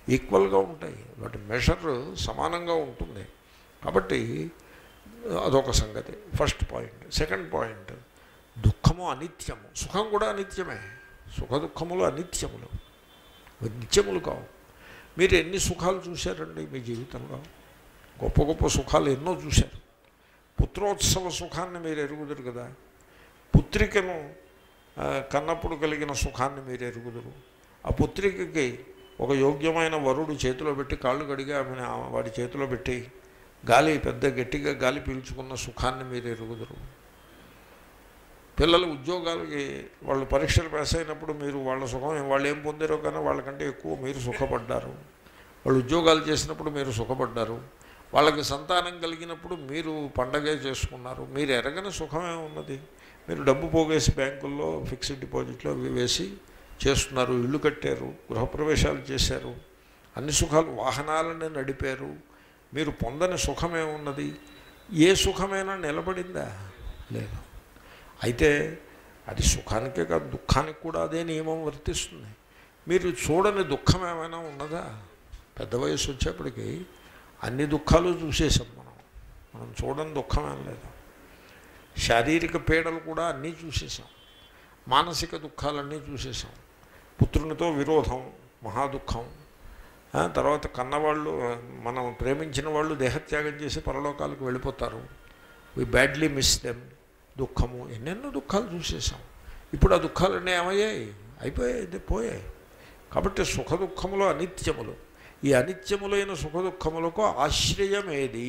ఈక్వల్గా ఉంటాయి వాటి మెషర్ సమానంగా ఉంటుంది కాబట్టి అదొక సంగతి ఫస్ట్ పాయింట్ సెకండ్ పాయింట్ దుఃఖము అనిత్యము సుఖం కూడా అనిత్యమే సుఖ దుఃఖములు అనిత్యములు అవి నిత్యములు కావు మీరు ఎన్ని సుఖాలు చూశారండి మీ జీవితంలో గొప్ప గొప్ప సుఖాలు ఎన్నో చూశారు పుత్రోత్సవ సుఖాన్ని మీరు ఎరుగుదురు కదా పుత్రికను ఆ, కన్నప్పుడు కలిగిన సుఖాన్ని మీరు ఎరుగుదురు ఆ పుత్రికకి ఒక యోగ్యమైన వరుడు చేతిలో పెట్టి కాళ్ళు కడిగి ఆమెను ఆ- వాడి చేతిలో పెట్టి గాలి పెద్ద గట్టిగా గాలి పీల్చుకున్న సుఖాన్ని మీరు ఎరుగుదురు పిల్లలు ఉద్యోగాలకి వాళ్ళు పరీక్షలు పాస్ అయినప్పుడు మీరు వాళ్ళ సుఖం వాళ్ళు ఏం పొందారో కానీ వాళ్ళకంటే ఎక్కువ మీరు సుఖపడ్డారు వాళ్ళు ఉద్యోగాలు చేసినప్పుడు మీరు సుఖపడ్డారు వాళ్ళకి సంతానం కలిగినప్పుడు మీరు పండగే చేసుకున్నారు మీరు ఎరగని సుఖమే ఉన్నది మీరు డబ్బు పోగేసి బ్యాంకుల్లో ఫిక్స్డ్ డిపాజిట్లో అవి వేసి చేస్తున్నారు ఇల్లు కట్టారు గృహప్రవేశాలు చేశారు అన్ని సుఖాలు వాహనాలను నడిపారు మీరు పొందని సుఖమే ఉన్నది ఏ సుఖమైనా నిలబడిందా లేదు అయితే అది సుఖానికే కాదు దుఃఖానికి కూడా అదే నియమం వర్తిస్తుంది మీరు చూడని దుఃఖం ఏమైనా ఉన్నదా పెద్ద వయసు వచ్చేప్పటికి అన్ని దుఃఖాలు చూసేసాం మనం మనం చూడని దుఃఖం ఏం లేదు శారీరక పీడలు కూడా అన్నీ చూసేసాం మానసిక దుఃఖాలన్నీ చూసేసాం పుత్రునితో విరోధం మహాదుఖం ఆ, తర్వాత కన్నవాళ్ళు మనం ప్రేమించిన వాళ్ళు దేహత్యాగం చేసి పరలోకాలకు వెళ్ళిపోతారు వి బ్యాడ్లీ మిస్ దెమ్ దుఃఖము ఎన్నెన్నో దుఃఖాలు చూసేసాం ఇప్పుడు ఆ దుఃఖాలన్నీ ఏమయ్యాయి అయిపోయాయి ఇది పోయాయి కాబట్టి సుఖ దుఃఖములు అనిత్యములు ఈ అనిత్యములైన సుఖ దుఃఖములకు ఆశ్రయం ఏది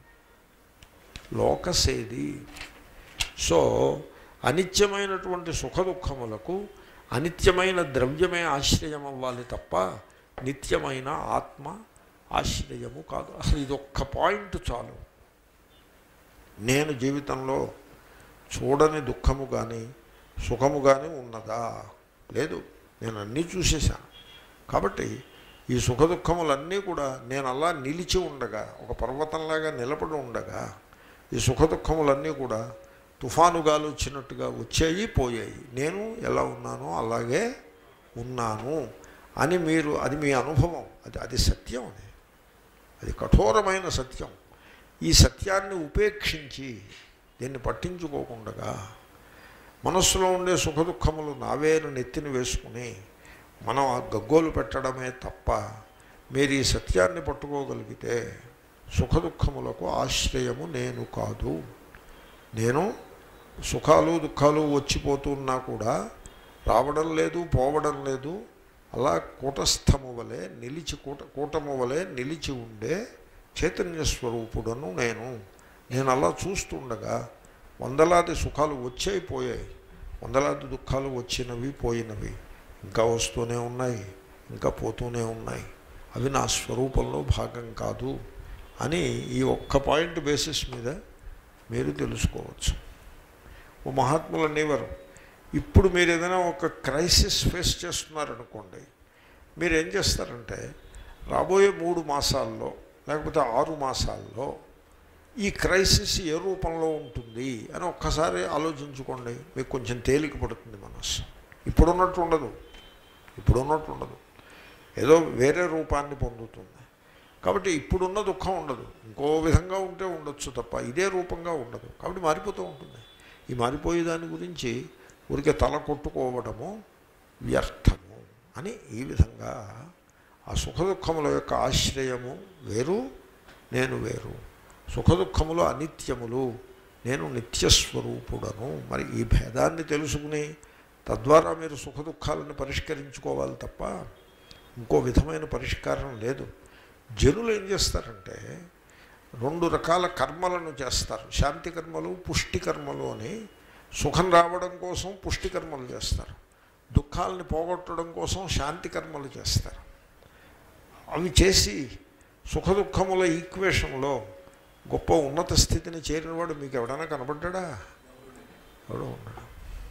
లోకసేది సో అనిత్యమైనటువంటి సుఖ దుఃఖములకు అనిత్యమైన ద్రవ్యమే ఆశ్రయం అవ్వాలి తప్ప నిత్యమైన ఆత్మ ఆశ్రయము కాదు అసలు ఇది ఒక్క పాయింట్ చాలు నేను జీవితంలో చూడని దుఃఖము కానీ సుఖము కానీ ఉన్నదా లేదు నేను అన్నీ చూసేశాను కాబట్టి ఈ సుఖ దుఃఖములన్నీ కూడా నేను అలా నిలిచి ఉండగా ఒక పర్వతంలాగా నిలబడి ఉండగా ఈ సుఖ దుఃఖములన్నీ కూడా తుఫాను గాలి వచ్చినట్టుగా వచ్చాయి పోయాయి నేను ఎలా ఉన్నానో అలాగే ఉన్నాను అని మీరు అది మీ అనుభవం అది అది సత్యం అది అది కఠోరమైన సత్యం ఈ సత్యాన్ని ఉపేక్షించి దీన్ని పట్టించుకోకుండా మనస్సులో ఉండే సుఖ దుఃఖములు నావేను నెత్తిని వేసుకుని మనం ఆ గగ్గోలు పెట్టడమే తప్ప మీరు ఈ సత్యాన్ని పట్టుకోగలిగితే సుఖ దుఃఖములకు ఆశ్రయము నేను కాదు నేను సుఖాలు దుఃఖాలు వచ్చిపోతున్నా కూడా రావడం లేదు పోవడం లేదు అలా కూటస్థము వలె నిలిచి కూట కూటము వలె నిలిచి ఉండే చైతన్య స్వరూపుడను నేను నేను అలా చూస్తుండగా వందలాది సుఖాలు వచ్చాయి పోయాయి వందలాది దుఃఖాలు వచ్చినవి పోయినవి ఇంకా వస్తూనే ఉన్నాయి ఇంకా పోతూనే ఉన్నాయి అవి నా స్వరూపంలో భాగం కాదు అని ఈ ఒక్క పాయింట్ బేసిస్ మీద మీరు తెలుసుకోవచ్చు ఓ మహాత్ములు అనేవారు ఇప్పుడు మీరు ఏదైనా ఒక క్రైసిస్ ఫేస్ చేస్తున్నారనుకోండి మీరు ఏం చేస్తారంటే రాబోయే మూడు మాసాల్లో లేకపోతే ఆరు మాసాల్లో ఈ క్రైసిస్ ఏ రూపంలో ఉంటుంది అని ఒక్కసారి ఆలోచించుకోండి మీకు కొంచెం తేలిక పడుతుంది మనస్సు ఇప్పుడున్నట్టు ఉండదు ఇప్పుడున్నట్టు ఉండదు ఏదో వేరే రూపాన్ని పొందుతుంది కాబట్టి ఇప్పుడున్న దుఃఖం ఉండదు ఇంకో విధంగా ఉంటే ఉండొచ్చు తప్ప ఇదే రూపంగా ఉండదు కాబట్టి మారిపోతూ ఉంటుంది ఈ మారిపోయే దాని గురించి ఊరికే తల కొట్టుకోవడము వ్యర్థము అని ఈ విధంగా ఆ సుఖ దుఃఖముల యొక్క ఆశ్రయము వేరు నేను వేరు సుఖ దుఃఖములు అనిత్యములు నేను నిత్యస్వరూపుడను మరి ఈ భేదాన్ని తెలుసుకుని తద్వారా మీరు సుఖ దుఃఖాలను పరిష్కరించుకోవాలి తప్ప ఇంకో విధమైన పరిష్కారం లేదు జనులు ఏం చేస్తారంటే రెండు రకాల కర్మలను చేస్తారు శాంతి కర్మలు పుష్టి కర్మలు అని సుఖం రావడం కోసం పుష్టి కర్మలు చేస్తారు దుఃఖాలని పోగొట్టడం కోసం శాంతి కర్మలు చేస్తారు అవి చేసి సుఖ దుఃఖముల ఈక్వేషన్లో గొప్ప ఉన్నత స్థితిని చేరినవాడు మీకు ఎవడైనా కనబడ్డా ఎవడో ఉన్నాడు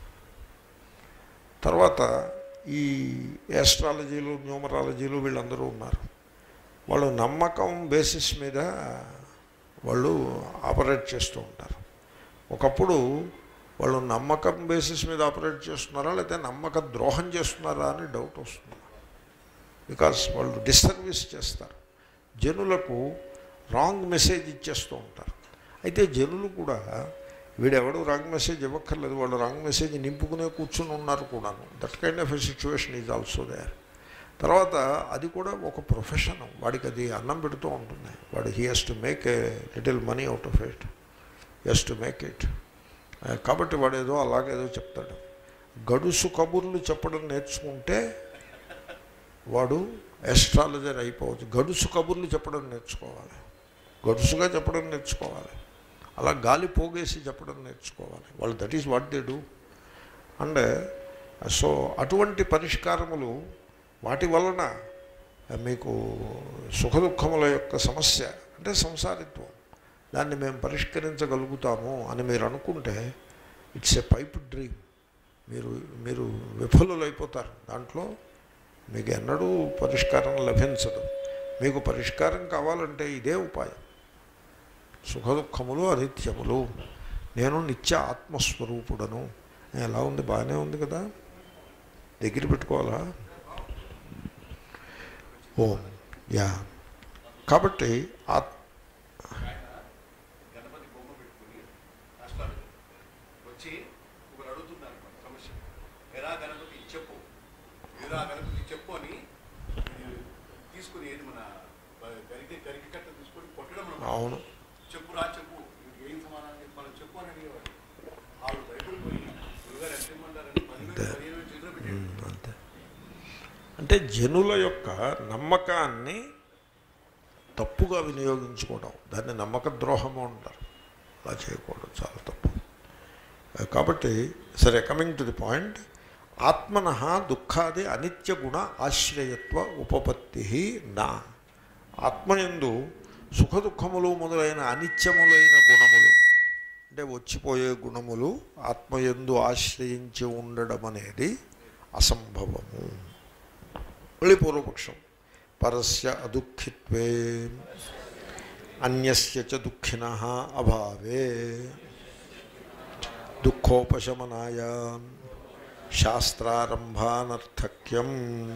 తర్వాత ఈ యాస్ట్రాలజీలు న్యూమరాలజీలు వీళ్ళందరూ ఉన్నారు వాళ్ళు నమ్మకం బేసిస్ మీద వాళ్ళు ఆపరేట్ చేస్తూ ఉంటారు ఒకప్పుడు వాళ్ళు నమ్మకం బేసిస్ మీద ఆపరేట్ చేస్తున్నారా లేకపోతే నమ్మక ద్రోహం చేస్తున్నారా అని డౌట్ వస్తుంది బికాస్ వాళ్ళు డిస్సర్వీస్ చేస్తారు జనులకు రాంగ్ మెసేజ్ ఇచ్చేస్తూ ఉంటారు అయితే జనులు కూడా వీడెవడు రాంగ్ మెసేజ్ ఇవ్వక్కర్లేదు వాళ్ళు రాంగ్ మెసేజ్ నింపుకునే కూర్చుని ఉన్నారు కూడాను that kind of a situation is also there తర్వాత అది కూడా ఒక ప్రొఫెషన్ వాడికి అది అన్నం పెడుతూ ఉంటుంది వాడు he he's to make a little money out of it he's to make it కాబట్టి వాడు ఏదో అలాగేదో చెప్తాడు గడుసు కబుర్లు చెప్పడం నేర్చుకుంటే వాడు ఎస్ట్రాలజర్ అయిపోవచ్చు గడుసు కబుర్లు చెప్పడం నేర్చుకోవాలి గడుసుగా చెప్పడం నేర్చుకోవాలి అలా గాలి పోగేసి చెప్పడం నేర్చుకోవాలి వాళ్ళు that is what they do and so అటువంటి పరిష్కారములు వాటి వలన మీకు సుఖదుఖముల యొక్క సమస్య అంటే సంసారిత్వం దాన్ని మేము పరిష్కరించగలుగుతాము అని మీరు అనుకుంటే ఇట్స్ ఎ పైప్ డ్రీమ్ మీరు మీరు విఫలులైపోతారు దాంట్లో మీకు ఎన్నడూ పరిష్కారం లభించదు మీకు పరిష్కారం కావాలంటే ఇదే ఉపాయం సుఖదుఖములు అనిత్యములు నేను నిత్య ఆత్మస్వరూపుడను ఎలా ఉంది బాగానే ఉంది కదా దగ్గర పెట్టుకోవాలా ఓ యా కాబట్టి ఆత్ గణపతి బొమ్మ పెట్టుకుని రాష్ట్రాలు వచ్చి ఒకరు అడుగుతున్నారు మన సమస్య ఎరా గణపతి చెప్పు ఎరా గణపతి చెప్పు అని ఇది తీసుకుని ఏది మన గరిక గరిక కట్ట తీసుకొని కొట్టడం అన్నమాట. అవును చెప్పు రా చెప్పు ఇది ఏం సమాధానం చెప్పాలి చెప్పు అని అడిగేవాడు వాళ్ళు భయపడిపోయి గురుగారు ఎంత ఇమ్మంటారని పదివేలు పదిహేను వేలు చేతిలో పెట్టాడు ఉమ్, అంతే అంటే జనుల యొక్క నమ్మకాన్ని తప్పుగా వినియోగించుకోవడం దాన్ని నమ్మక ద్రోహము అంటారు అలా చేయకూడదు చాలా తప్పు కాబట్టి సరే కమింగ్ టు ది పాయింట్ ఆత్మన దుఃఖాది అనిత్య గుణ ఆశ్రయత్వ ఉపపత్తి నా ఆత్మయందు సుఖదుఖములు మొదలైన అనిత్యములైన గుణములు అంటే వచ్చిపోయే గుణములు ఆత్మయందు ఆశ్రయించి ఉండడం అనేది అసంభవము మళ్ళీ పూర్వపక్షం పరస్య అదుఃఖిత్వే అన్యస్య చ దుఃఖిన అభావే దుఃఖోపశమనాయ శాస్త్రారంభానర్థక్యం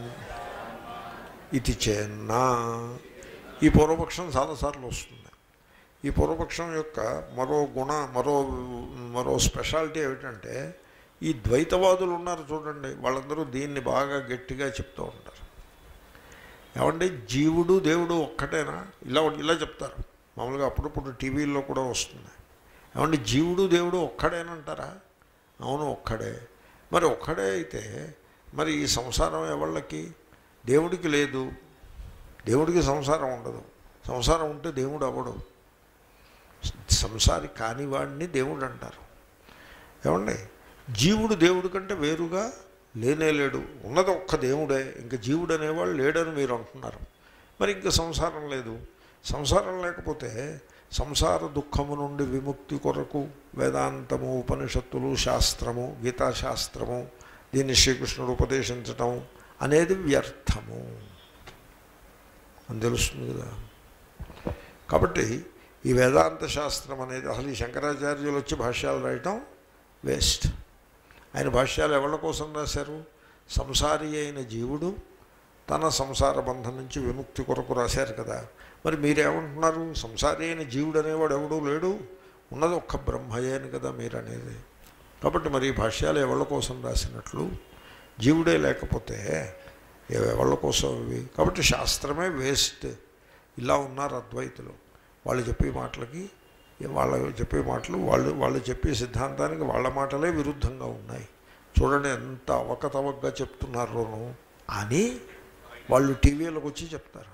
ఇది చేన్నా ఈ పూర్వపక్షం చాలాసార్లు వస్తుంది ఈ పూర్వపక్షం యొక్క మరో గుణ మరో మరో స్పెషాలిటీ ఏమిటంటే ఈ ద్వైతవాదులు ఉన్నారు చూడండి వాళ్ళందరూ దీన్ని బాగా గట్టిగా చెప్తూ ఉంటారు ఏమంటే జీవుడు దేవుడు ఒక్కటేనా ఇలా ఇలా చెప్తారు మామూలుగా అప్పుడప్పుడు టీవీల్లో కూడా వస్తుంది ఏమంటే జీవుడు దేవుడు ఒక్కడేనంటారా అవును ఒక్కడే మరి ఒక్కడే అయితే మరి ఈ సంసారం ఎవళ్ళకి దేవుడికి లేదు దేవుడికి సంసారం ఉండదు సంసారం ఉంటే దేవుడు అవ్వడు సంసారి కానివాడిని దేవుడు అంటారు ఏమండి జీవుడు దేవుడి కంటే వేరుగా లేనే లేడు ఉన్నది ఒక్క దేవుడే ఇంకా జీవుడు అనేవాడు లేడని మీరు అంటున్నారు మరి ఇంకా సంసారం లేదు సంసారం లేకపోతే సంసార దుఃఖము నుండి విముక్తి కొరకు వేదాంతము ఉపనిషత్తులు శాస్త్రము గీతాశాస్త్రము దీన్ని శ్రీకృష్ణుడు ఉపదేశించటం అనేది వ్యర్థము అని తెలుస్తుంది కదా కాబట్టి ఈ వేదాంత శాస్త్రం అనేది అసలు ఈ శంకరాచార్యులు వచ్చి భాష్యాలు రాయటం వేస్ట్ ఆయన భాష్యాలు ఎవరి కోసం రాశారు సంసారి అయిన జీవుడు తన సంసార బంధం నుంచి విముక్తి కొరకు రాశారు కదా మరి మీరేమంటున్నారు సంసారి అయిన జీవుడు అనేవాడు ఎవడూ లేడు ఉన్నది ఒక్క బ్రహ్మయే అని కదా మీరు అనేది కాబట్టి మరి ఈ భాష్యాలు ఎవరి కోసం రాసినట్లు జీవుడే లేకపోతే ఎవరి కోసం ఇవి కాబట్టి శాస్త్రమే వేస్ట్ ఇలా ఉన్నారు అద్వైతులు వాళ్ళు చెప్పే మాటలకి వాళ్ళ చెప్పే మాటలు వాళ్ళు వాళ్ళు చెప్పే సిద్ధాంతానికి వాళ్ళ మాటలే విరుద్ధంగా ఉన్నాయి చూడండి ఎంత అవకతవకగా చెప్తున్నారోను అని వాళ్ళు టీవీలోకి వచ్చి చెప్తారు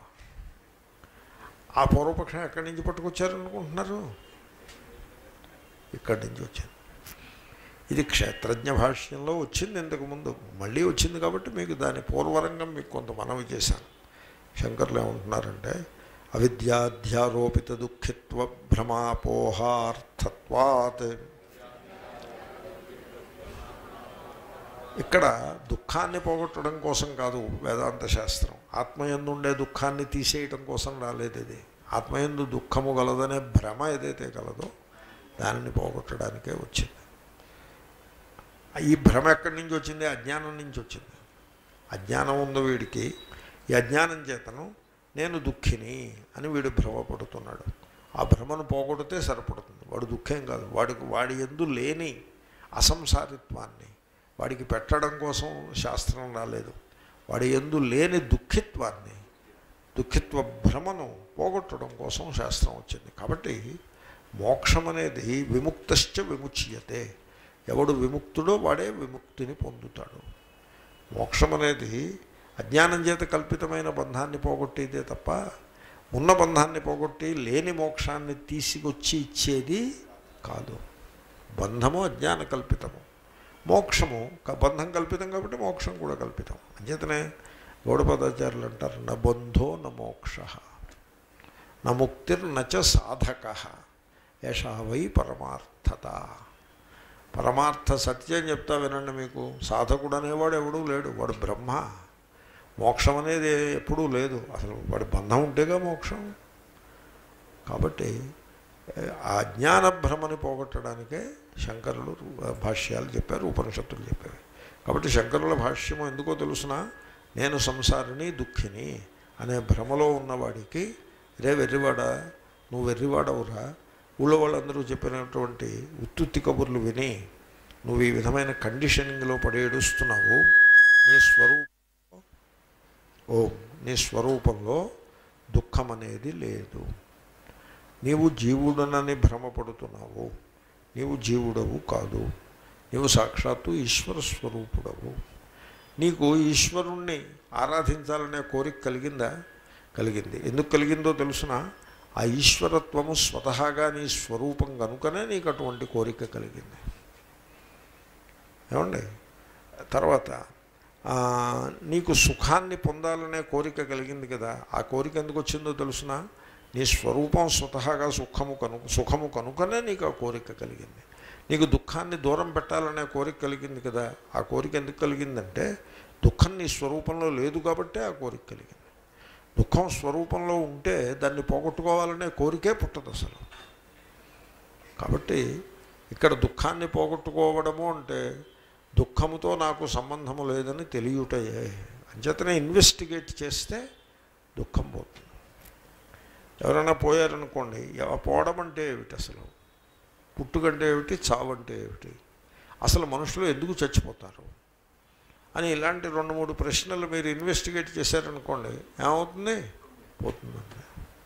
ఆ పూర్వపక్షం ఎక్కడి నుంచి పట్టుకొచ్చారనుకుంటున్నారు ఇక్కడి నుంచి వచ్చింది ఇది క్షేత్రజ్ఞ భాష్యంలో వచ్చింది ఇంతకుముందు మళ్ళీ వచ్చింది కాబట్టి మీకు దాని పూర్వరంగం మీకు కొంత మనవి చేశాను శంకర్లు ఏమంటున్నారంటే అవిద్యాధ్యారోపిత దుఃఖిత్వ భ్రమాపోహార్థత్వాత్ ఇక్కడ దుఃఖాన్ని పోగొట్టడం కోసం కాదు వేదాంత శాస్త్రం ఆత్మయందుండే దుఃఖాన్ని తీసేయటం కోసం రాలేదు ఇది ఆత్మయందు దుఃఖము గలదనే భ్రమ ఏదైతే కలదో దానిని పోగొట్టడానికే వచ్చింది ఈ భ్రమ ఎక్కడి నుంచి వచ్చింది అజ్ఞానం నుంచి వచ్చింది అజ్ఞానం ఉంది వీడికి ఈ అజ్ఞానం చేతను నేను దుఃఖిని అని వీడు భ్రమపడుతున్నాడు ఆ భ్రమను పోగొడితే సరిపడుతుంది వాడు దుఃఖం కాదు వాడికి వాడి ఎందు లేని అసంసారిత్వాన్ని వాడికి పెట్టడం కోసం శాస్త్రం రాలేదు వాడి ఎందు లేని దుఃఖిత్వాన్ని దుఃఖిత్వ భ్రమను పోగొట్టడం కోసం శాస్త్రం వచ్చింది కాబట్టి మోక్షం అనేది విముక్తశ్చ విముచ్యతే ఎవడు విముక్తుడో వాడే విముక్తిని పొందుతాడు మోక్షం అనేది అజ్ఞానం చేత కల్పితమైన బంధాన్ని పోగొట్టేదే తప్ప ఉన్న బంధాన్ని పోగొట్టి లేని మోక్షాన్ని తీసుకొచ్చి ఇచ్చేది కాదు బంధము అజ్ఞాన కల్పితము మోక్షము క- బంధం కల్పితం కాబట్టి మోక్షం కూడా కల్పితం అంచేతనే గౌడపదాచార్యులు అంటారు న బంధో న మోక్ష న ముక్తిర్నచ సాధక యశ వై పరమార్థత పరమార్థ సత్యం చెప్తా వినండి మీకు సాధకుడు అనేవాడు ఎవడూ లేడు వాడు బ్రహ్మ మోక్షం అనేది ఎప్పుడూ లేదు అసలు వాడి బంధం ఉంటేగా మోక్షం కాబట్టి ఏ, ఆ జ్ఞాన భ్రమని పోగొట్టడానికే శంకరులు భాష్యాలు చెప్పారు ఉపనిషత్తులు చెప్పారు కాబట్టి శంకరుల భాష్యము ఎందుకో తెలుసిన నేను సంసారిని దుఃఖిని అనే భ్రమలో ఉన్నవాడికి రే వెర్రివాడ నువ్వు వెర్రివాడవురా ఊళ్ళో వాళ్ళందరూ చెప్పినటువంటి ఉత్తుత్తి కబుర్లు విని నువ్వు ఈ విధమైన కండిషనింగ్లో పడి ఏడుస్తున్నావు నీ స్వరూపం ఓ నీ స్వరూపంలో దుఃఖం అనేది లేదు నీవు జీవుడనని భ్రమపడుతున్నావు నీవు జీవుడవు కాదు నీవు సాక్షాత్తు ఈశ్వర స్వరూపుడవు నీకు ఈశ్వరుణ్ణి ఆరాధించాలనే కోరిక కలిగిందా కలిగింది ఎందుకు కలిగిందో తెలుసిన ఆ ఈశ్వరత్వము స్వతహాగా నీ స్వరూపం కనుకనే నీకు అటువంటి కోరిక కలిగింది ఏమండి తర్వాత ఆ, నీకు సుఖాన్ని పొందాలనే కోరిక కలిగింది కదా ఆ కోరిక ఎందుకు వచ్చిందో తెలుసిన నీ స్వరూపం స్వతహాగా సుఖము కను సుఖము కనుకనే నీకు ఆ కోరిక కలిగింది నీకు దుఃఖాన్ని దూరం పెట్టాలనే కోరిక కలిగింది కదా ఆ కోరిక ఎందుకు కలిగిందంటే దుఃఖం నీ స్వరూపంలో లేదు కాబట్టే ఆ కోరిక కలిగింది దుఃఖం స్వరూపంలో ఉంటే దాన్ని పోగొట్టుకోవాలనే కోరికే పుట్టదు అసలు కాబట్టి ఇక్కడ దుఃఖాన్ని పోగొట్టుకోవడము అంటే దుఃఖముతో నాకు సంబంధము లేదని తెలియటయే అంచేతనే ఇన్వెస్టిగేట్ చేస్తే దుఃఖం పోతుంది ఎవరైనా పోయారనుకోండి ఎవ- పోవడం అంటే ఏమిటి అసలు పుట్టుకంటే ఏమిటి చావు అంటే ఏమిటి అసలు మనుషులు ఎందుకు చచ్చిపోతారు అని ఇలాంటి రెండు మూడు ప్రశ్నలు మీరు ఇన్వెస్టిగేట్ చేశారనుకోండి ఏమవుతుంది పోతుందండి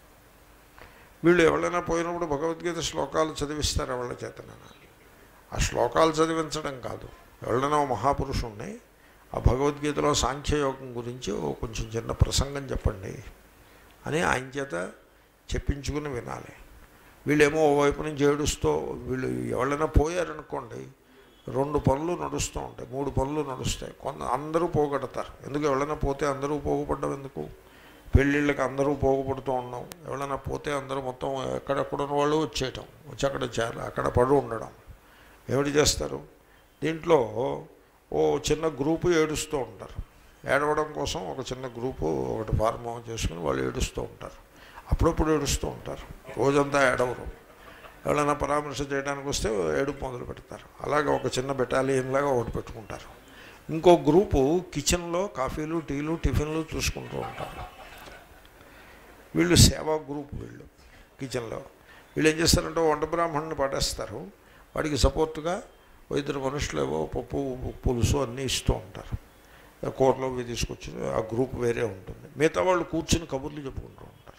వీళ్ళు ఎవరైనా పోయినప్పుడు భగవద్గీత శ్లోకాలు చదివిస్తారు ఎవరి చేతనైనా ఆ శ్లోకాలు చదివించడం కాదు ఎవరైనా ఓ మహాపురుషుణ్ణి ఆ భగవద్గీతలో సాంఖ్యయోగం గురించి ఓ కొంచెం చిన్న ప్రసంగం చెప్పండి అని ఆయన చేత చెప్పించుకుని వినాలి వీళ్ళేమో ఓవైపు నుంచి ఏడుస్తూ వీళ్ళు ఎవరైనా పోయారనుకోండి రెండు పనులు నడుస్తూ ఉంటాయి మూడు పనులు నడుస్తాయి కొంత అందరూ పోగొడతారు ఎందుకు ఎవరైనా పోతే అందరూ పోగుపడ్డం ఎందుకు పెళ్ళిళ్ళకి అందరూ పోగుపడుతూ ఉన్నాం ఎవరైనా పోతే అందరూ మొత్తం ఎక్కడెక్కడ ఉన్న వాళ్ళు వచ్చేయటం వచ్చి అక్కడ చేర అక్కడ పడి ఉండడం ఏమిటి చేస్తారు దీంట్లో ఓ చిన్న గ్రూపు ఏడుస్తూ ఉంటారు ఏడవడం కోసం ఒక చిన్న గ్రూపు ఒకటి ఫార్మ్ చేసుకుని వాళ్ళు ఏడుస్తూ ఉంటారు అప్పుడప్పుడు ఏడుస్తూ ఉంటారు రోజంతా ఏడవరు ఎవరైనా పరామర్శ చేయడానికి వస్తే ఏడుపు మొదలు పెడతారు అలాగే ఒక చిన్న బెటాలియన్ లాగా ఒకటి పెట్టుకుంటారు ఇంకో గ్రూపు కిచెన్లో కాఫీలు టీలు టిఫిన్లు చూసుకుంటూ ఉంటారు వీళ్ళు సేవా గ్రూప్ వీళ్ళు కిచెన్లో వీళ్ళు ఏం చేస్తారంటే వంట బ్రాహ్మణుని పట్టేస్తారు వాడికి సపోర్ట్గా ఓ ఇద్దరు మనుషులు ఏవో పప్పు పులుసు అన్నీ ఇస్తూ ఉంటారు కూరలో ఇవి తీసుకొచ్చి ఆ గ్రూప్ వేరే ఉంటుంది మిగతా వాళ్ళు కూర్చుని కబుర్లు చెప్పుకుంటూ ఉంటారు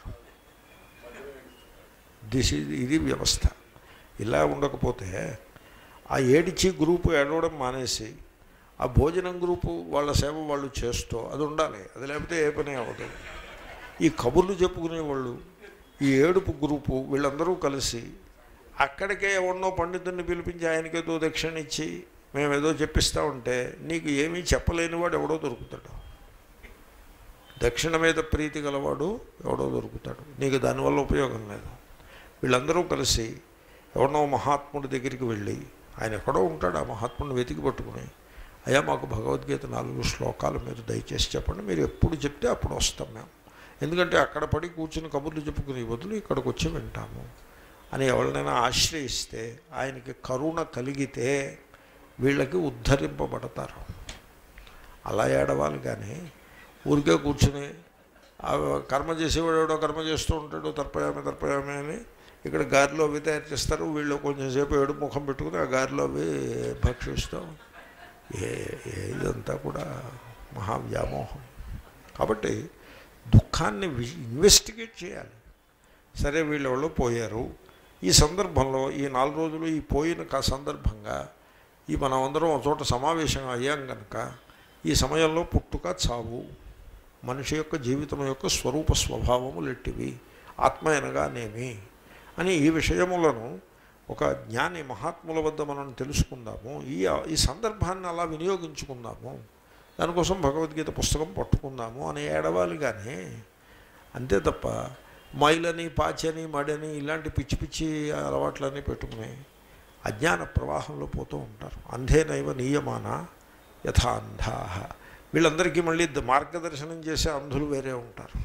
దిస్ ఇది ఇది వ్యవస్థ ఇలా ఉండకపోతే ఆ ఏడిచి గ్రూపు ఏడవడం మానేసి ఆ భోజనం గ్రూపు వాళ్ళ సేవ వాళ్ళు చేస్తూ అది ఉండాలి అది లేకపోతే ఏ పని అవ్వదు ఈ కబుర్లు చెప్పుకునే వాళ్ళు ఈ ఏడుపు గ్రూపు వీళ్ళందరూ కలిసి అక్కడికే ఎవరినో పండితుడిని పిలిపించి ఆయనకేదో దక్షిణ ఇచ్చి మేమేదో చెప్పిస్తూ ఉంటే నీకు ఏమీ చెప్పలేని వాడు ఎవడో దొరుకుతాడు దక్షిణ మీద ప్రీతి గలవాడు ఎవడో దొరుకుతాడు నీకు దానివల్ల ఉపయోగం లేదు వీళ్ళందరూ కలిసి ఎవరినో మహాత్ముడి దగ్గరికి వెళ్ళి ఆయన ఎక్కడో ఉంటాడు ఆ మహాత్ముడిని వెతికి పట్టుకుని అయ్యా మాకు భగవద్గీత నాలుగు శ్లోకాలు మీరు దయచేసి చెప్పండి మీరు ఎప్పుడు చెప్తే అప్పుడు వస్తాం మేము ఎందుకంటే అక్కడ పడి కూర్చుని కబుర్లు చెప్పుకునే బదులు ఇక్కడికి వచ్చి వింటాము అని ఎవరినైనా ఆశ్రయిస్తే ఆయనకి కరుణ కలిగితే వీళ్ళకి ఉద్ధరింపబడతారు అలా ఏడవాలి కానీ ఊరికే కూర్చుని ఆ కర్మ చేసేవాడు ఎవడో కర్మ చేస్తూ ఉంటాడు తర్పయామి తర్పయామి అని ఇక్కడ గారిలో అవి తయారు చేస్తారు వీళ్ళు కొంచెం సేపు ఏడు ముఖం పెట్టుకుని ఆ గారిలో అవి భక్షిస్తాం ఏ ఏ- ఇదంతా కూడా మహావ్యామోహం కాబట్టి దుఃఖాన్ని వి- ఇన్వెస్టిగేట్ చేయాలి సరే వీళ్ళెవరో పోయారు ఈ సందర్భంలో ఈ నాలుగు రోజులు ఈ పోయిన క- సందర్భంగా ఈ మనం అందరం ఒక చోట సమావేశం అయ్యాం కనుక ఈ సమయంలో పుట్టుక చావు మనిషి యొక్క జీవితం యొక్క స్వరూప స్వభావములు ఎట్టివి ఆత్మ అనగానేమి అని ఈ విషయములను ఒక జ్ఞాని మహాత్ముల వద్ద మనం తెలుసుకుందాము ఈ ఈ సందర్భాన్ని అలా వినియోగించుకుందాము దానికోసం భగవద్గీత పుస్తకం పట్టుకుందాము అని ఏడవాలి కానీ అంతే తప్ప మైలని పాచని మడని ఇలాంటి పిచ్చి పిచ్చి అలవాట్లన్నీ పెట్టుకుని అజ్ఞాన ప్రవాహంలో పోతూ ఉంటారు అంధేనైవ నియమాన యథా అంధాహ వీళ్ళందరికీ మళ్ళీ ద- మార్గదర్శనం చేసే అంధులు వేరే ఉంటారు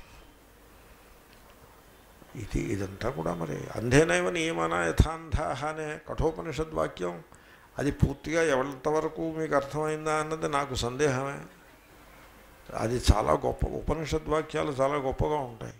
ఇది ఇదంతా కూడా మరి అంధేనైవ నియమాన యథాంధాహ అనే కఠోపనిషద్ వాక్యం అది పూర్తిగా ఎంతవరకు మీకు అర్థమైందా అన్నది నాకు సందేహమే అది చాలా గొప్ప ఉపనిషద్ వాక్యాలు చాలా గొప్పగా ఉంటాయి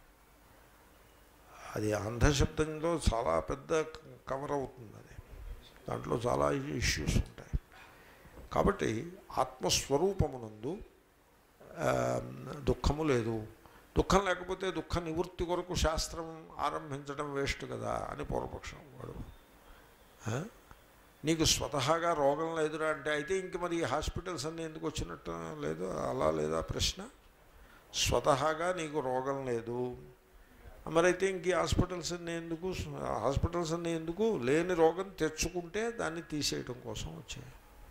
అది అంధశబ్దంలో చాలా పెద్ద కవర్ అవుతుంది అది దాంట్లో చాలా ఇష్యూస్ ఉంటాయి కాబట్టి ఆత్మస్వరూపమునందు ఆ, దుఃఖము లేదు దుఃఖం లేకపోతే దుఃఖ నివృత్తి కొరకు శాస్త్రం ఆరంభించడం వేస్ట్ కదా అని పూర్వపక్షం వాడు ఆ? నీకు స్వతహాగా రోగం లేదురా అంటే అయితే ఇంక మరి ఈ హాస్పిటల్స్ అన్నీ ఎందుకు వచ్చినట్టు లేదు అలా లేదా ప్రశ్న స్వతహాగా నీకు రోగం లేదు మరైతే ఇంక ఈ హాస్పిటల్స్ అన్నీ ఎందుకు హాస్పిటల్స్ అన్నీ ఎందుకు లేని రోగం తెచ్చుకుంటే దాన్ని తీసేయటం కోసం వచ్చాయి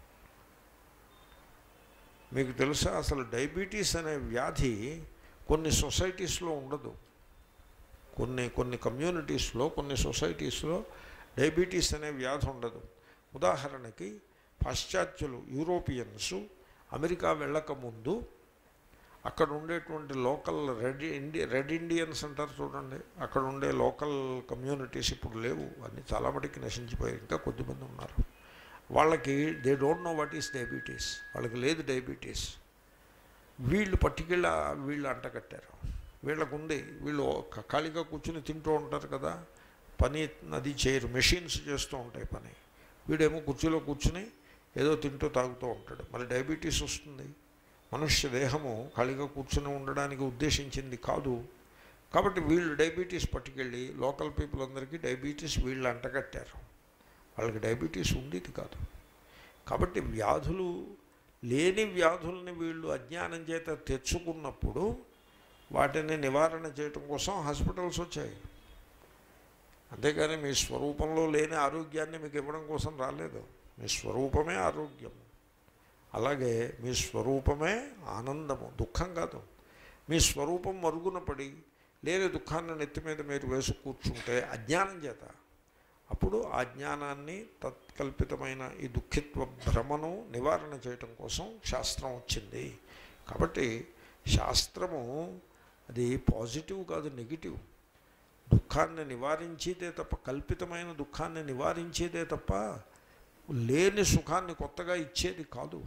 మీకు తెలుసా అసలు డయాబెటీస్ అనే వ్యాధి కొన్ని సొసైటీస్లో ఉండదు కొన్ని కొన్ని కమ్యూనిటీస్లో కొన్ని సొసైటీస్లో డయాబెటీస్ అనే వ్యాధి ఉండదు ఉదాహరణకి పాశ్చాత్యులు యూరోపియన్స్ అమెరికా వెళ్ళకముందు అక్కడ ఉండేటువంటి లోకల్ రెడ్ ఇండి రెడ్ ఇండియన్స్ అంటారు చూడండి అక్కడ ఉండే లోకల్ కమ్యూనిటీస్ ఇప్పుడు లేవు అన్నీ చాలా మటుకి నశించిపోయాయి ఇంకా కొద్దిమంది ఉన్నారు వాళ్ళకి they don't know what is diabetes వాళ్ళకి లేదు డయాబెటీస్ వీళ్ళు పట్టుకెళ్ళ వీళ్ళు అంటకట్టారు వీళ్ళకు ఉంది వీళ్ళు క- ఖాళీగా కూర్చుని తింటూ ఉంటారు కదా పని అది చేయరు మెషిన్స్ చేస్తూ ఉంటాయి పని వీడేమో కుర్చీలో కూర్చుని ఏదో తింటూ తాగుతూ ఉంటాడు మరి డయాబెటీస్ వస్తుంది మనుష్య దేహము ఖాళీగా కూర్చుని ఉండడానికి ఉద్దేశించింది కాదు కాబట్టి వీళ్ళు డయాబెటీస్ పట్టుకెళ్ళి లోకల్ పీపుల్ అందరికీ డయాబెటీస్ వీళ్ళు అంటగట్టారు వాళ్ళకి డయాబెటీస్ ఉండేది కాదు కాబట్టి వ్యాధులు లేని వ్యాధుల్ని వీళ్ళు అజ్ఞానం చేత తెచ్చుకున్నప్పుడు వాటిని నివారణ చేయటం కోసం హాస్పిటల్స్ వచ్చాయి అంతేగాని మీ స్వరూపంలో లేని ఆరోగ్యాన్ని మీకు ఇవ్వడం కోసం రాలేదు మీ స్వరూపమే ఆరోగ్యం అలాగే మీ స్వరూపమే ఆనందము దుఃఖం కాదు మీ స్వరూపం మరుగున పడి లేని దుఃఖాన్ని నెత్తి మీద మీరు వేసి కూర్చుంటే అజ్ఞానం చేత అప్పుడు ఆ జ్ఞానాన్ని తత్కల్పితమైన ఈ దుఃఖిత్వ భ్రమను నివారణ చేయటం కోసం శాస్త్రం వచ్చింది కాబట్టి శాస్త్రము అది పాజిటివ్ కాదు నెగిటివ్ దుఃఖాన్ని నివారించేదే తప్ప కల్పితమైన దుఃఖాన్ని నివారించేదే తప్ప లేని సుఖాన్ని కొత్తగా ఇచ్చేది కాదు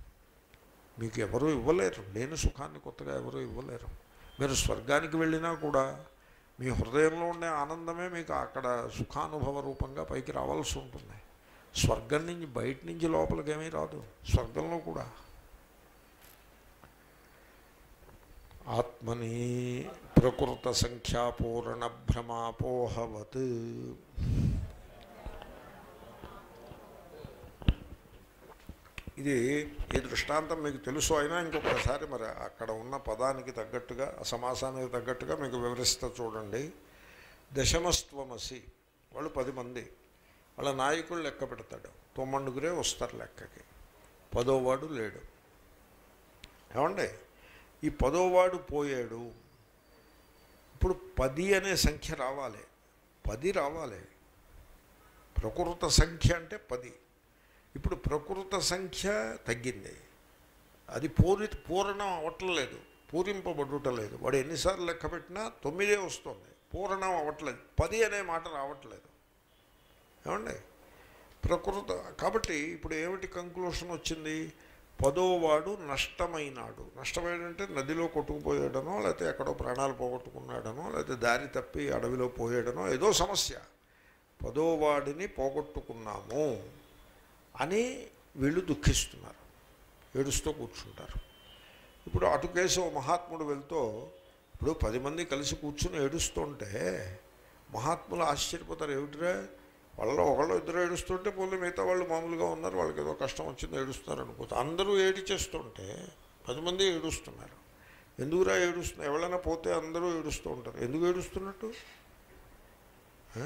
మీకు ఎవరూ ఇవ్వలేరు లేని సుఖాన్ని కొత్తగా ఎవరూ ఇవ్వలేరు మీరు స్వర్గానికి వెళ్ళినా కూడా మీ హృదయంలో ఉండే ఆనందమే మీకు అక్కడ సుఖానుభవ రూపంగా పైకి రావాల్సి ఉంటుంది స్వర్గం నుంచి బయట నుంచి లోపలికి ఏమీ రాదు స్వర్గంలో కూడా ఆత్మని ప్రకృత సంఖ్యాపూరణ భ్రమాపోహవత్ ఇది ఈ దృష్టాంతం మీకు తెలుసు అయినా ఇంకొకసారి మరి అక్కడ ఉన్న పదానికి తగ్గట్టుగా ఆ సమాసానికి తగ్గట్టుగా మీకు వివరిస్తా చూడండి దశమస్త్వమసి వాళ్ళు పది మంది వాళ్ళ నాయకులు లెక్క పెడతాడు తొమ్మండుగురే వస్తారు లెక్కకి పదోవాడు లేడు ఏమండి ఈ పదోవాడు పోయాడు ఇప్పుడు పది అనే సంఖ్య రావాలి పది రావాలి ప్రకృత సంఖ్య అంటే పది ఇప్పుడు ప్రకృత సంఖ్య తగ్గింది అది పూరి పూరణం అవ్వట్లేదు పూరింపబడుటలేదు వాడు ఎన్నిసార్లు లెక్క పెట్టినా తొమ్మిదే వస్తుంది పూరణం అవ్వట్లేదు పది అనే మాట రావట్లేదు ఏమండి ప్రకృత కాబట్టి ఇప్పుడు ఏమిటి కంక్లూషన్ వచ్చింది పదోవాడు నష్టమైనాడు నష్టమైనంటే నదిలో కొట్టుకుపోయాడనో లేకపోతే ఎక్కడో ప్రాణాలు పోగొట్టుకున్నాడనో లేకపోతే దారి తప్పి అడవిలో పోయాడనో ఏదో సమస్య పదోవాడిని పోగొట్టుకున్నాము అని వీళ్ళు దుఃఖిస్తున్నారు ఏడుస్తూ కూర్చుంటారు ఇప్పుడు అటు కేసు ఓ మహాత్ముడు వెళ్తూ ఇప్పుడు పది మంది కలిసి కూర్చుని ఏడుస్తుంటే మహాత్ములు ఆశ్చర్యపోతారు ఏమిటిరా వాళ్ళలో ఒకళ్ళు ఇద్దరు ఏడుస్తుంటే పోలే మిగతా వాళ్ళు మామూలుగా ఉన్నారు వాళ్ళకి ఏదో కష్టం వచ్చింది ఏడుస్తున్నారు అనుకోవచ్చు అందరూ ఏడి చేస్తుంటే పది మంది ఏడుస్తున్నారు ఎందుకురా ఏడుస్తున్నారు ఎవరైనా పోతే అందరూ ఏడుస్తూ ఉంటారు ఎందుకు ఏడుస్తున్నట్టు ఆ?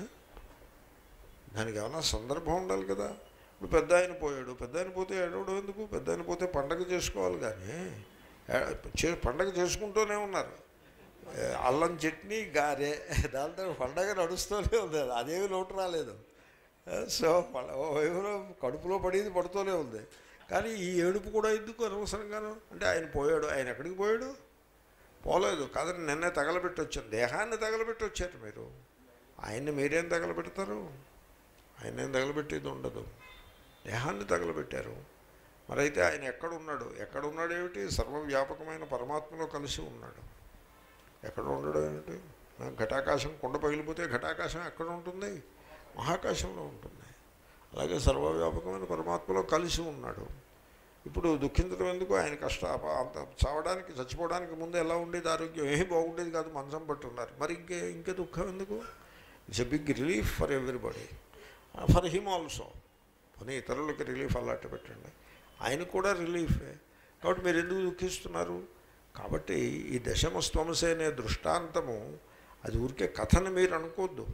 దానికి ఏమైనా సందర్భం ఉండాలి కదా ఇప్పుడు పెద్ద ఆయన పోయాడు పెద్ద ఆయన పోతే ఏడవడం ఎందుకు పెద్ద ఆయన పోతే పండగ చేసుకోవాలి కానీ ఏ- చే- పండగ చేసుకుంటూనే ఉన్నారు ఏ, అల్లం చట్నీ గారె దాంతో పండగ నడుస్తూనే ఉంది అదేమి లోటు రాలేదు ఏ, సో ప- ఓ వైపులో కడుపులో పడేది పడుతూనే ఉంది కానీ ఈ ఏడుపు కూడా ఎందుకు అనవసరంగాను అంటే ఆయన పోయాడు ఆయన ఎక్కడికి పోయాడు పోలేదు కాదని నిన్నే తగలబెట్టి వచ్చాను దేహాన్ని తగలబెట్టి వచ్చారు మీరు ఆయన్ని మీరేం తగలబెడతారు ఆయన ఏం తగలబెట్టేది ఉండదు దేహాన్ని తగలబెట్టారు మరైతే ఆయన ఎక్కడున్నాడు ఎక్కడున్నాడు ఏమిటి సర్వవ్యాపకమైన పరమాత్మలో కలిసి ఉన్నాడు ఎక్కడ ఉండడం ఏమిటి ఘటాకాశం కొండ పగిలిపోతే ఘటాకాశం ఎక్కడ ఉంటుంది మహాకాశంలో ఉంటుంది అలాగే సర్వవ్యాపకమైన పరమాత్మలో కలిసి ఉన్నాడు ఇప్పుడు దుఃఖించడం ఎందుకు ఆయన కష్ట అంత చావడానికి చచ్చిపోవడానికి ముందు ఎలా ఉండేది ఆరోగ్యం ఏమీ బాగుండేది కాదు మంచం పట్టి ఉన్నారు మరి ఇంకే ఇంకే దుఃఖం ఎందుకు it's a big relief for everybody for him also పని ఇతరులకి రిలీఫ్ అలాంటి పెట్టండి ఆయన కూడా రిలీఫే కాబట్టి మీరు ఎందుకు దుఃఖిస్తున్నారు కాబట్టి ఈ దశమ స్వమసే అనే దృష్టాంతము అది ఊరికే కథని మీరు అనుకోవద్దు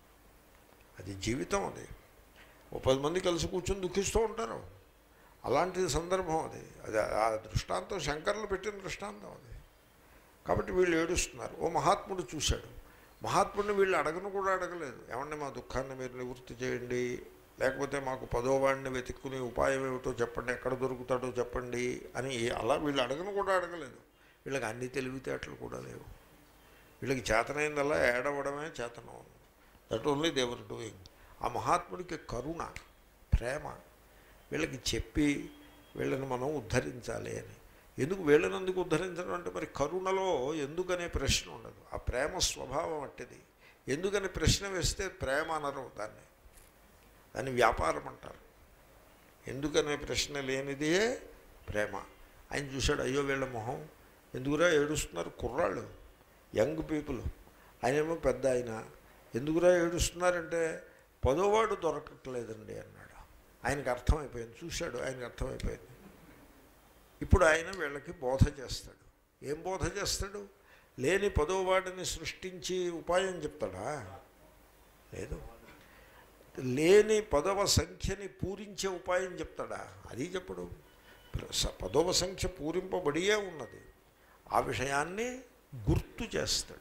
అది జీవితం అది ఓ పది మంది కలిసి కూర్చొని దుఃఖిస్తూ ఉంటారు అలాంటి సందర్భం అది అది ఆ దృష్టాంతం శంకర్లు పెట్టిన దృష్టాంతం అది కాబట్టి వీళ్ళు ఏడుస్తున్నారు ఓ మహాత్ముడు చూశాడు మహాత్ముడిని వీళ్ళు అడగను కూడా అడగలేదు ఏమండి మా దుఃఖాన్ని మీరు నివృత్తి చేయండి లేకపోతే మాకు పదోవాడిని వెతుక్కునే ఉపాయం ఏమిటో చెప్పండి ఎక్కడ దొరుకుతాడో చెప్పండి అని అలా వీళ్ళు అడగను కూడా అడగలేదు వీళ్ళకి అన్ని తెలివితేటలు కూడా లేవు వీళ్ళకి చేతనైందల్లా ఏడవడమే చేతనం దట్ ఓన్లీ దేవర్ డూయింగ్ ఆ మహాత్ముడికి కరుణ ప్రేమ వీళ్ళకి చెప్పి వీళ్ళని మనం ఉద్ధరించాలి అని ఎందుకు వీళ్ళని ఎందుకు ఉద్ధరించడం అంటే మరి కరుణలో ఎందుకనే ప్రశ్న ఉండదు ఆ ప్రేమ స్వభావం అట్టిది ఎందుకని ప్రశ్న వేస్తే ప్రేమ అనరు దాన్ని దాన్ని వ్యాపారం అంటారు ఎందుకనే ప్రశ్న లేనిదే ప్రేమ ఆయన చూశాడు అయ్యో వీళ్ళ మొహం ఎందుకురా ఏడుస్తున్నారు కుర్రాళ్ళు యంగ్ పీపుల్ ఆయనేమో పెద్ద ఆయన ఎందుకురా ఏడుస్తున్నారంటే పదోవాడు దొరకట్లేదండి అన్నాడు ఆయనకు అర్థమైపోయింది చూశాడు ఆయనకు అర్థమైపోయింది ఇప్పుడు ఆయన వీళ్ళకి బోధ చేస్తాడు ఏం బోధ చేస్తాడు లేని పదోవాడిని సృష్టించి ఉపాయం చెప్తాడా లేదు లేని పదవ సంఖ్యని పూరించే ఉపాయం చెప్తాడా అది చెప్పడు స- పదవ సంఖ్య పూరింపబడియే ఉన్నది ఆ విషయాన్ని గుర్తు చేస్తాడు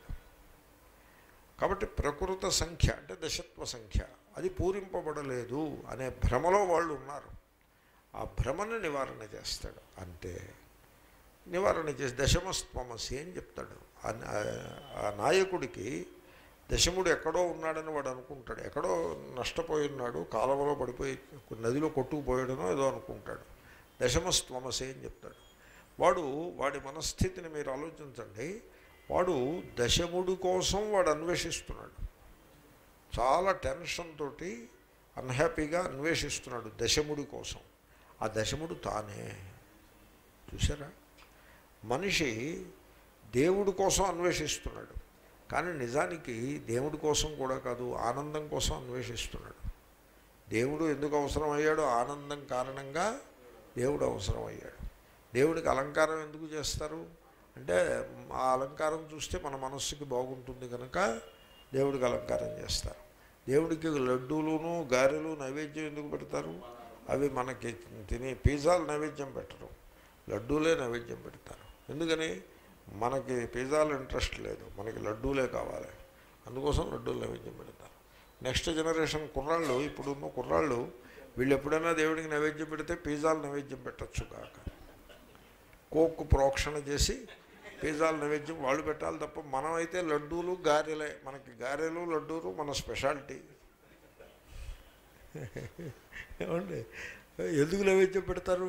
కాబట్టి ప్రకృత సంఖ్య అంటే దశత్వ సంఖ్య అది పూరింపబడలేదు అనే భ్రమలో వాళ్ళు ఉన్నారు ఆ భ్రమను నివారణ చేస్తాడు అంతే నివారణ చేసి దశమస్త్వమసి అని చెప్తాడు ఆ నా- ఆ నాయకుడికి దశముడు ఎక్కడో ఉన్నాడని వాడు అనుకుంటాడు ఎక్కడో నష్టపోయి ఉన్నాడు కాలువలో పడిపోయి నదిలో కొట్టుకుపోయాడనో ఏదో అనుకుంటాడు దశమస్త్వమసి అని చెప్తాడు వాడు వాడి మనస్థితిని మీరు ఆలోచించండి వాడు దశముడు కోసం వాడు అన్వేషిస్తున్నాడు చాలా టెన్షన్ తోటి అన్హ్యాపీగా అన్వేషిస్తున్నాడు దశముడి కోసం ఆ దశముడు తానే చూసారా మనిషి దేవుడి కోసం అన్వేషిస్తున్నాడు కానీ నిజానికి దేవుడి కోసం కూడా కాదు ఆనందం కోసం అన్వేషిస్తున్నాడు దేవుడు ఎందుకు అవసరం అయ్యాడో ఆనందం కారణంగా దేవుడు అవసరం అయ్యాడు దేవుడికి అలంకారం ఎందుకు చేస్తారు అంటే ఆ అలంకారం చూస్తే మన మనస్సుకి బాగుంటుంది కనుక దేవుడికి అలంకారం చేస్తారు దేవుడికి లడ్డూలును గారెలు నైవేద్యం ఎందుకు పెడతారు అవి మనకి తిని పిజ్జాలు నైవేద్యం పెట్టరు లడ్డూలే నైవేద్యం పెడతారు ఎందుకని మనకి పిజ్జాలు ఇంట్రెస్ట్ లేదు మనకి లడ్డూలే కావాలి అందుకోసం లడ్డూలు నైవేద్యం పెడతారు నెక్స్ట్ జనరేషన్ కుర్రాళ్ళు ఇప్పుడున్న కుర్రాళ్ళు వీళ్ళు ఎప్పుడైనా దేవుడికి నైవేద్యం పెడితే పిజ్జాలు నైవేద్యం పెట్టచ్చు కాక కోక్ ప్రోక్షణ చేసి పిజ్జాలు నైవేద్యం వాళ్ళు పెట్టాలి తప్ప మనమైతే లడ్డూలు గారెలే మనకి గారెలు లడ్డూలు మన స్పెషాలిటీ ఏమండి ఎందుకు నైవేద్యం పెడతారు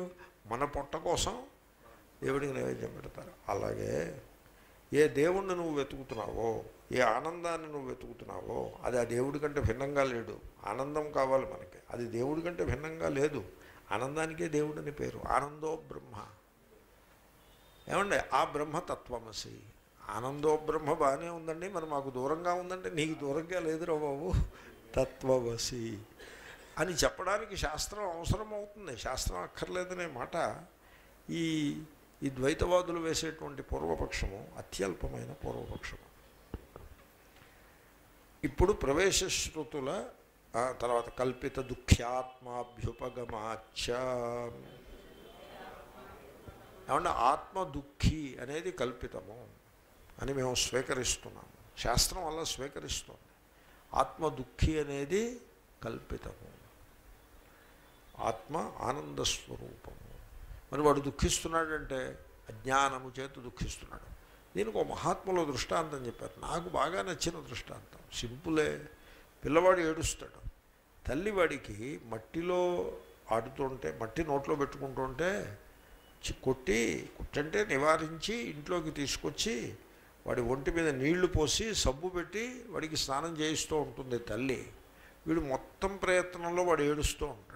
మన పొట్ట కోసం దేవుడికి నైవేద్యం పెడతారు అలాగే ఏ దేవుణ్ణి నువ్వు వెతుకుతున్నావో ఏ ఆనందాన్ని నువ్వు వెతుకుతున్నావో అది ఆ దేవుడి కంటే భిన్నంగా లేడు ఆనందం కావాలి మనకి అది దేవుడి కంటే భిన్నంగా లేదు ఆనందానికే దేవుడని పేరు ఆనందో బ్రహ్మ ఏమండి ఆ బ్రహ్మ తత్వమసి ఆనందో బ్రహ్మ బాగానే ఉందండి మరి మాకు దూరంగా ఉందంటే నీకు దూరంగా లేదురా బాబు తత్వమసి అని చెప్పడానికి శాస్త్రం అవసరం అవుతుంది శాస్త్రం అక్కర్లేదనే మాట ఈ ఈ ద్వైతవాదులు వేసేటువంటి పూర్వపక్షము అత్యల్పమైన పూర్వపక్షము ఇప్పుడు ప్రవేశ శృతుల ఆ, తర్వాత కల్పిత దుఃఖ్యాత్మాభ్యుపగమాచ ఏమంటే ఆత్మ దుఃఖి అనేది కల్పితము అని మేము స్వీకరిస్తున్నాము శాస్త్రం వల్ల స్వీకరిస్తుంది ఆత్మ దుఃఖి అనేది కల్పితము ఆత్మ ఆనంద స్వరూపము మరి వాడు దుఃఖిస్తున్నాడంటే అజ్ఞానము చేత దుఃఖిస్తున్నాడు దీనికి ఒక మహాత్ములో దృష్టాంతం చెప్పారు నాకు బాగా నచ్చిన దృష్టాంతం సింపులే పిల్లవాడు ఏడుస్తాడు తల్లి వాడికి మట్టిలో ఆడుతుంటే మట్టి నోట్లో పెట్టుకుంటుంటే చి- కొట్టి కుట్టంటే నివారించి ఇంట్లోకి తీసుకొచ్చి వాడి ఒంటి మీద నీళ్లు పోసి సబ్బు పెట్టి వాడికి స్నానం చేయిస్తూ ఉంటుంది తల్లి వీడు మొత్తం ప్రయత్నంలో వాడు ఏడుస్తూ ఉంటాడు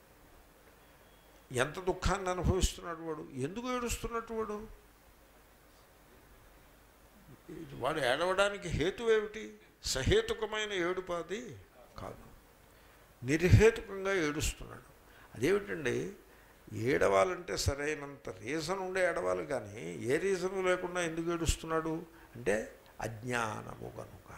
ఎంత దుఃఖాన్ని అనుభవిస్తున్నాడు వాడు ఎందుకు ఏడుస్తున్నట్టు వాడు వాడు ఏడవడానికి హేతు ఏమిటి సహేతుకమైన ఏడుపాది కాదు నిర్హేతుకంగా ఏడుస్తున్నాడు అదేమిటండి ఏడవాలంటే సరైనంత రీజన్ ఉండే ఏడవాలి కానీ ఏ రీజను లేకుండా ఎందుకు ఏడుస్తున్నాడు అంటే అజ్ఞానము కనుక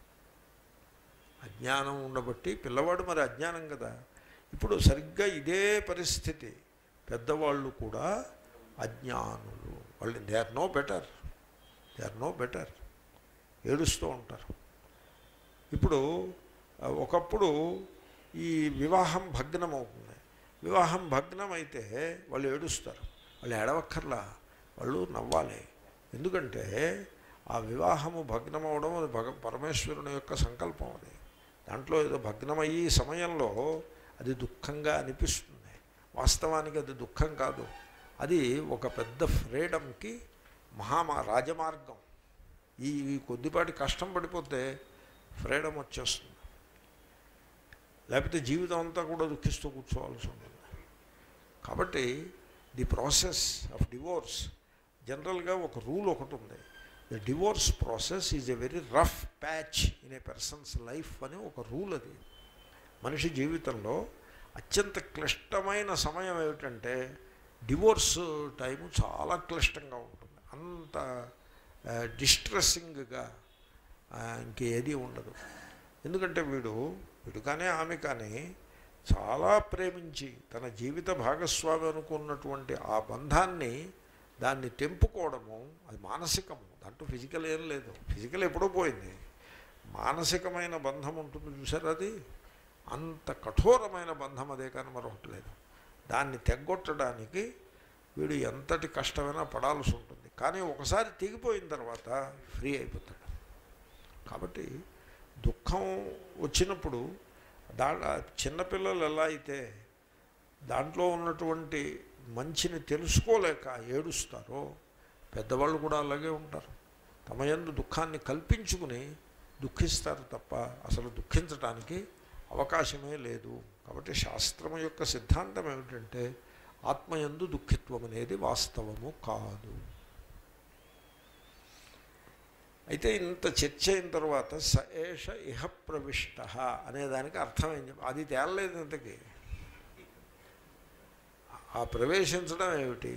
అజ్ఞానం ఉండబట్టి పిల్లవాడు మరి అజ్ఞానం కదా ఇప్పుడు సరిగ్గా ఇదే పరిస్థితి పెద్దవాళ్ళు కూడా అజ్ఞానులు వాళ్ళు they are no better they are no better ఏడుస్తూ ఉంటారు ఇప్పుడు ఆ, ఒకప్పుడు ఈ వివాహం భగ్నం అవుతుంది వివాహం భగ్నం అయితే వాళ్ళు ఏడుస్తారు వాళ్ళు ఏడవక్కర్లా వాళ్ళు నవ్వాలి ఎందుకంటే ఆ వివాహము భగ్నం అవడం అది భగ పరమేశ్వరుని యొక్క సంకల్పం అది దాంట్లో ఏదో భగ్నమయ్యే సమయంలో అది దుఃఖంగా అనిపిస్తుంది వాస్తవానికి అది దుఃఖం కాదు అది ఒక పెద్ద ఫ్రీడమ్కి మహామా రాజమార్గం ఈ ఈ కొద్దిపాటి కష్టం పడిపోతే ఫ్రీడమ్ వచ్చేస్తుంది లేకపోతే జీవితం అంతా కూడా దుఃఖిస్తూ కూర్చోవాల్సి ఉంటుంది కాబట్టి ది ప్రాసెస్ ఆఫ్ డివోర్స్ జనరల్గా ఒక రూల్ ఒకటి ఉంది the divorce process is a very rough patch in a person's life అని ఒక రూల్ అది మనిషి జీవితంలో అత్యంత క్లిష్టమైన సమయం ఏమిటంటే డివోర్స్ టైము చాలా క్లిష్టంగా ఉంటుంది అంత డిస్ట్రెస్సింగ్గా ఇంకేది ఉండదు ఎందుకంటే వీడు వీడు కానీ ఆమె కానీ చాలా ప్రేమించి తన జీవిత భాగస్వామి అనుకున్నటువంటి ఆ బంధాన్ని దాన్ని తెంపుకోవడము అది మానసికము దాంట్లో ఫిజికల్ ఏం లేదు ఫిజికల్ ఎప్పుడో పోయింది మానసికమైన బంధం ఉంటుంది చూసారు అది అంత కఠోరమైన బంధం అదే కానీ మరొకటి లేదు దాన్ని తెగ్గొట్టడానికి వీడు ఎంతటి కష్టమైనా పడాల్సి ఉంటుంది కానీ ఒకసారి తెగిపోయిన తర్వాత ఫ్రీ అయిపోతాడు కాబట్టి దుఃఖం వచ్చినప్పుడు దా చిన్నపిల్లలు ఎలా అయితే దాంట్లో ఉన్నటువంటి మంచిని తెలుసుకోలేక ఏడుస్తారో పెద్దవాళ్ళు కూడా అలాగే ఉంటారు తమ యందు దుఃఖాన్ని కల్పించుకుని దుఃఖిస్తారు తప్ప అసలు దుఃఖించటానికి అవకాశమే లేదు కాబట్టి శాస్త్రం యొక్క సిద్ధాంతం ఏమిటంటే ఆత్మయందు దుఃఖిత్వం అనేది వాస్తవము కాదు అయితే ఇంత చర్చ అయిన తర్వాత స ఏష ఇహ ప్రవిష్ట అనేదానికి అర్థం ఏం చెప్పి అది తేలలేదు ఇంతకీ ఆ ప్రవేశించడం ఏమిటి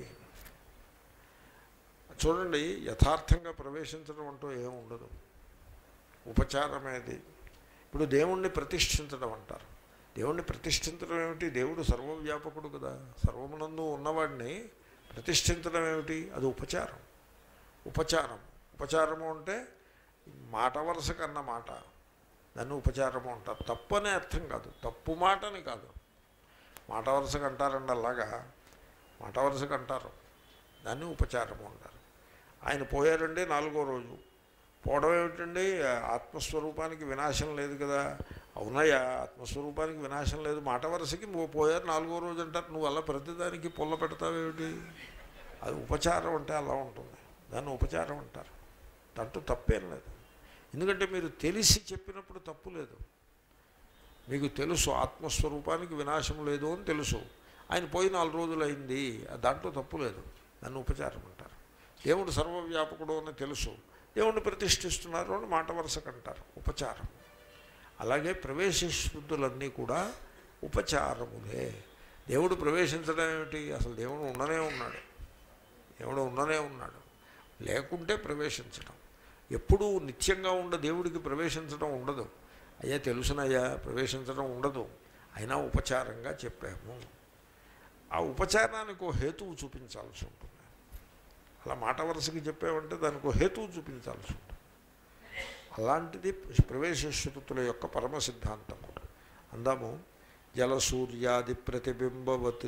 చూడండి యథార్థంగా ప్రవేశించడం అంటూ ఏముండదు ఉపచారమేది ఇప్పుడు దేవుణ్ణి ప్రతిష్ఠించడం అంటారు దేవుణ్ణి ప్రతిష్ఠించడం ఏమిటి దేవుడు సర్వవ్యాపకుడు కదా సర్వమునందు ఉన్నవాడిని ప్రతిష్ఠించడం ఏమిటి అది ఉపచారం ఉపచారం ఉపచారము అంటే మాట వరుస కన్న మాట దాన్ని ఉపచారము అంటారు తప్పు అనే అర్థం కాదు తప్పు మాటని కాదు మాట వరుసకు అంటారండి అలాగా మాట వరుసకు అంటారు దాన్ని ఉపచారము అంటారు ఆయన పోయారండి నాలుగో రోజు పోవడం ఏమిటండి ఆత్మస్వరూపానికి వినాశం లేదు కదా అవునయ్యా ఆత్మస్వరూపానికి వినాశం లేదు మాట వరుసకి నువ్వు పోయారు నాలుగో రోజు అంటారు నువ్వు అలా ప్రతిదానికి పుల్ల పెడతావేమిటి అది ఉపచారం అంటే అలా ఉంటుంది దాన్ని ఉపచారం అంటారు దాంట్లో తప్పేం లేదు ఎందుకంటే మీరు తెలిసి చెప్పినప్పుడు తప్పు లేదు మీకు తెలుసు ఆత్మస్వరూపానికి వినాశం లేదు అని తెలుసు ఆయన పోయి నాలుగు రోజులు అయింది దాంట్లో తప్పు లేదు దాన్ని ఉపచారం అంటారు దేవుడు సర్వవ్యాపకుడు అని తెలుసు దేవుణ్ణి ప్రతిష్ఠిస్తున్నారు అని మాట వరుసకు అంటారు ఉపచారం అలాగే ప్రవేశశుద్ధులన్నీ కూడా ఉపచారములే దేవుడు ప్రవేశించడం ఏమిటి అసలు దేవుడు ఉండనే ఉన్నాడు దేవుడు ఉండనే ఉన్నాడు లేకుంటే ప్రవేశించడం ఎప్పుడూ నిత్యంగా ఉన్న దేవుడికి ప్రవేశించడం ఉండదు అయ్యా తెలుసునయ్యా ప్రవేశించడం ఉండదు అయినా ఉపచారంగా చెప్పాము ఆ ఉపచారానికి ఒక హేతువు చూపించాల్సి ఉంటుంది అలా మాట వరుసకి చెప్పామంటే దానికి ఒక హేతువు చూపించాల్సి ఉంటుంది అలాంటిది ప్రవేశశ్రుతుల యొక్క పరమ సిద్ధాంతము అందాము జలసూర్యాది ప్రతిబింబవత్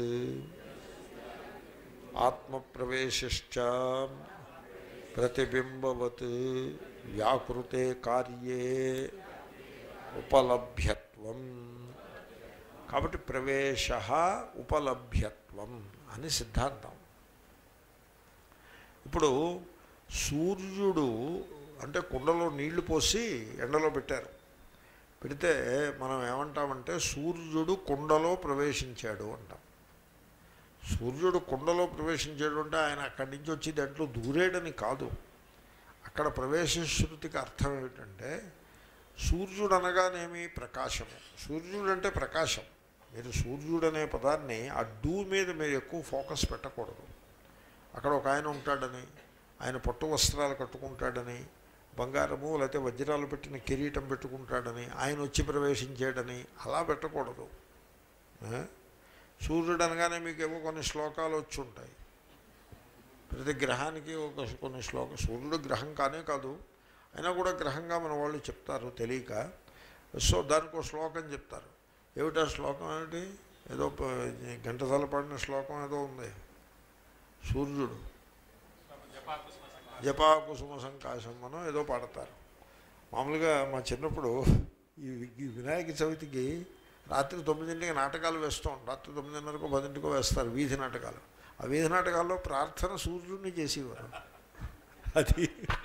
ఆత్మప్రవేశ్చ ప్రతిబింబవత్ వ్యాకృతే కార్యే ఉపలభ్యత్వం కాబట్టి ప్రవేశ ఉపలభ్యత్వం అని సిద్ధాంతం ఇప్పుడు సూర్యుడు అంటే కుండలో నీళ్లు పోసి ఎండలో పెట్టారు పెడితే మనం ఏమంటామంటే సూర్యుడు కుండలో ప్రవేశించాడు అంటాం సూర్యుడు కుండలో ప్రవేశించాడు అంటే ఆయన అక్కడి నుంచి వచ్చి దాంట్లో దూరేడని కాదు అక్కడ ప్రవేశ శృతికి అర్థం ఏమిటంటే సూర్యుడు అనగానేమి ప్రకాశము సూర్యుడు అంటే ప్రకాశం మీరు సూర్యుడు అనే పదాన్ని ఆ డూ మీద మీరు ఎక్కువ ఫోకస్ పెట్టకూడదు అక్కడ ఒక ఆయన ఉంటాడని ఆయన పట్టు వస్త్రాలు కట్టుకుంటాడని బంగారము లేకపోతే వజ్రాలు పెట్టిన కిరీటం పెట్టుకుంటాడని ఆయన వచ్చి ప్రవేశించాడని అలా పెట్టకూడదు ఆ? సూర్యుడు అనగానే మీకు ఏవో కొన్ని శ్లోకాలు వచ్చి ఉంటాయి ప్రతి గ్రహానికి ఒక కొన్ని శ్లోక సూర్యుడు గ్రహం కానే కాదు అయినా కూడా గ్రహంగా మన వాళ్ళు చెప్తారు తెలియక సో దానికి ఒక శ్లోకం చెప్తారు ఏమిటా శ్లోకం ఏమిటి ఏదో ప- ఘంటసాల పాడిన శ్లోకం ఏదో ఉంది సూర్యుడు జపాకుసుమ సంకాశం మనం ఏదో పాడతారు మామూలుగా మా చిన్నప్పుడు ఈ ఈ వినాయక చవితికి రాత్రి తొమ్మిదింటికి నాటకాలు వేస్తాం రాత్రి తొమ్మిదిన్నరకు పదింటికో వేస్తారు వీధి నాటకాలు ఆ వీధి నాటకాల్లో ప్రార్థన సూర్యుడిని చేసేవారు అది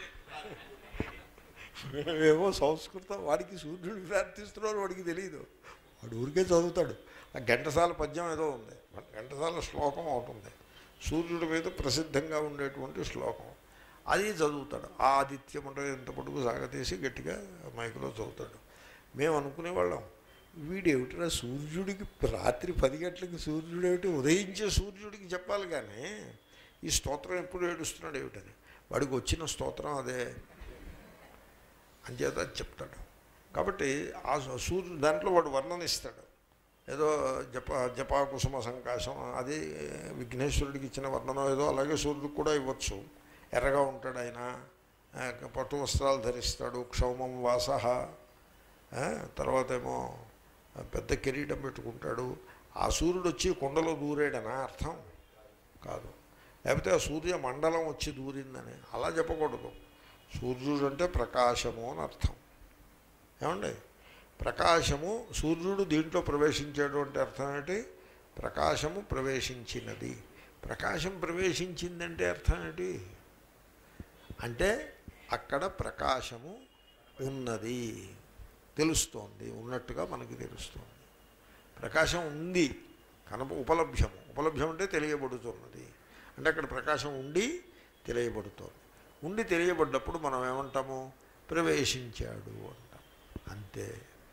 ఏమో సంస్కృతం వాడికి సూర్యుడిని ప్రార్థిస్తున్నారు వాడికి తెలియదు వాడు ఊరికే చదువుతాడు ఆ ఘంటసాల పద్యం ఏదో ఉంది ఘంటసాల శ్లోకం ఒకటి ఉంది సూర్యుడి మీద ప్రసిద్ధంగా ఉండేటువంటి శ్లోకం అది చదువుతాడు ఆ ఆదిత్యం అంటే ఎంత పొడుగు సాగతీసి గట్టిగా మైకులో చదువుతాడు మేము అనుకునేవాళ్ళం వీడేమిటిరా సూర్యుడికి రాత్రి పది గంటలకి సూర్యుడు ఏమిటి ఉదయించే సూర్యుడికి చెప్పాలి కానీ ఈ స్తోత్రం ఎప్పుడు ఏడుస్తున్నాడు ఏమిటని వాడికి వచ్చిన స్తోత్రం అదే అంచేత అది చెప్తాడు కాబట్టి ఆ సూర్యుడు దాంట్లో వాడు వర్ణనిస్తాడు ఏదో జప జపాకుసుమ సంకాశం అది విఘ్నేశ్వరుడికి ఇచ్చిన వర్ణనం ఏదో అలాగే సూర్యుడికి కూడా ఇవ్వచ్చు ఎర్రగా ఉంటాడు ఆయన ఆ, పట్టు వస్త్రాలు ధరిస్తాడు క్షౌమం వాస తర్వాత ఏమో పెద్ద కిరీటం పెట్టుకుంటాడు ఆ సూర్యుడు వచ్చి కుండలో దూరేడనా అర్థం కాదు లేకపోతే ఆ సూర్య మండలం వచ్చి దూరిందని అలా చెప్పకూడదు సూర్యుడు అంటే ప్రకాశము అని అర్థం ఏమండి ప్రకాశము సూర్యుడు దీంట్లో ప్రవేశించాడు అంటే అర్థం ఏంటి ప్రకాశము ప్రవేశించినది ప్రకాశం ప్రవేశించిందంటే అర్థం ఏంటి అంటే అక్కడ ప్రకాశము ఉన్నది తెలుస్తోంది ఉన్నట్టుగా మనకి తెలుస్తోంది ప్రకాశం ఉంది కనప ఉపలభ్యము ఉపలభ్యం అంటే తెలియబడుతున్నది అంటే అక్కడ ప్రకాశం ఉండి తెలియబడుతోంది ఉండి తెలియబడ్డప్పుడు మనం ఏమంటాము ప్రవేశించాడు అంటాం అంతే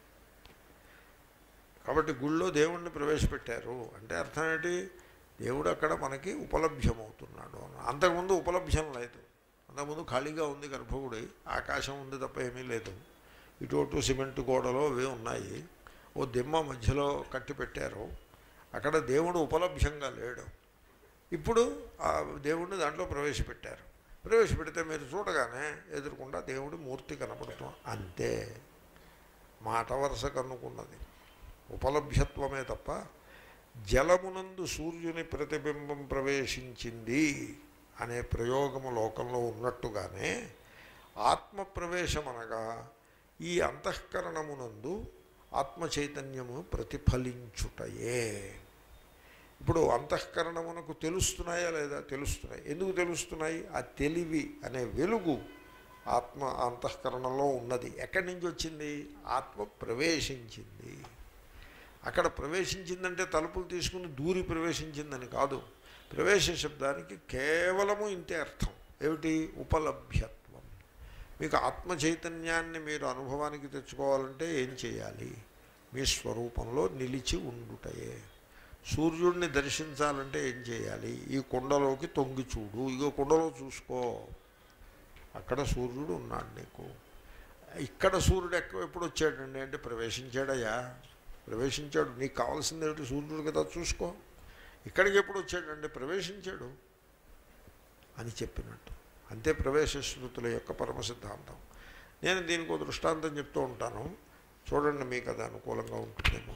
కాబట్టి గుళ్ళో దేవుణ్ణి ప్రవేశపెట్టారు అంటే అర్థం ఏంటి దేవుడు అక్కడ మనకి ఉపలభ్యమవుతున్నాడు అని అంతకుముందు ఉపలభ్యం లేదు అంతకుముందు ఖాళీగా ఉంది గర్భగుడి ఆకాశం ఉంది తప్ప ఏమీ లేదు ఇటు అటు సిమెంట్ గోడలో అవి ఉన్నాయి ఓ దిమ్మ మధ్యలో కట్టి పెట్టారు అక్కడ దేవుడు ఉపలభ్యంగా లేడు ఇప్పుడు ఆ దేవుడిని దాంట్లో ప్రవేశపెట్టారు ప్రవేశపెడితే మీరు చూడగానే ఎదురుకుండా దేవుడి మూర్తి కనపడుతాం అంతే మాట వరుసకు అనుకున్నది ఉపలభ్యత్వమే తప్ప జలమునందు సూర్యుని ప్రతిబింబం ప్రవేశించింది అనే ప్రయోగము లోకంలో ఉన్నట్టుగానే ఆత్మ ప్రవేశం అనగా ఈ అంతఃకరణమునందు ఆత్మ చైతన్యము ప్రతిఫలించుటయే ఇప్పుడు అంతఃకరణమునకు తెలుస్తున్నాయా లేదా తెలుస్తున్నాయి ఎందుకు తెలుస్తున్నాయి ఆ తెలివి అనే వెలుగు ఆత్మ అంతఃకరణలో ఉన్నది ఎక్కడి నుంచి వచ్చింది ఆత్మ ప్రవేశించింది అక్కడ ప్రవేశించిందంటే తలుపులు తీసుకుని దూరి ప్రవేశించిందని కాదు ప్రవేశ శబ్దానికి కేవలము ఇంతే అర్థం ఏమిటి ఉపలభ్యత్వం మీకు ఆత్మ చైతన్యాన్ని మీరు అనుభవానికి తెచ్చుకోవాలంటే ఏం చేయాలి మీ స్వరూపంలో నిలిచి ఉండుటయే సూర్యుడిని దర్శించాలంటే ఏం చేయాలి ఈ కుండలోకి తొంగి చూడు ఇగో కుండలో చూసుకో అక్కడ సూర్యుడు ఉన్నాడు నీకు ఇక్కడ సూర్యుడు ఎక్క ఎప్పుడు వచ్చాడండి అంటే ప్రవేశించాడయ్యా ప్రవేశించాడు నీకు కావాల్సింది ఏమిటి సూర్యుడు కదా చూసుకో ఇక్కడికి ఎప్పుడు వచ్చాడంటే ప్రవేశించాడు అని చెప్పినట్టు అంతే ప్రవేశ శృతుల యొక్క పరమ సిద్ధాంతం నేను దీనికి ఒక దృష్టాంతం చెప్తూ ఉంటాను చూడండి మీకు అది అనుకూలంగా ఉంటుందేమో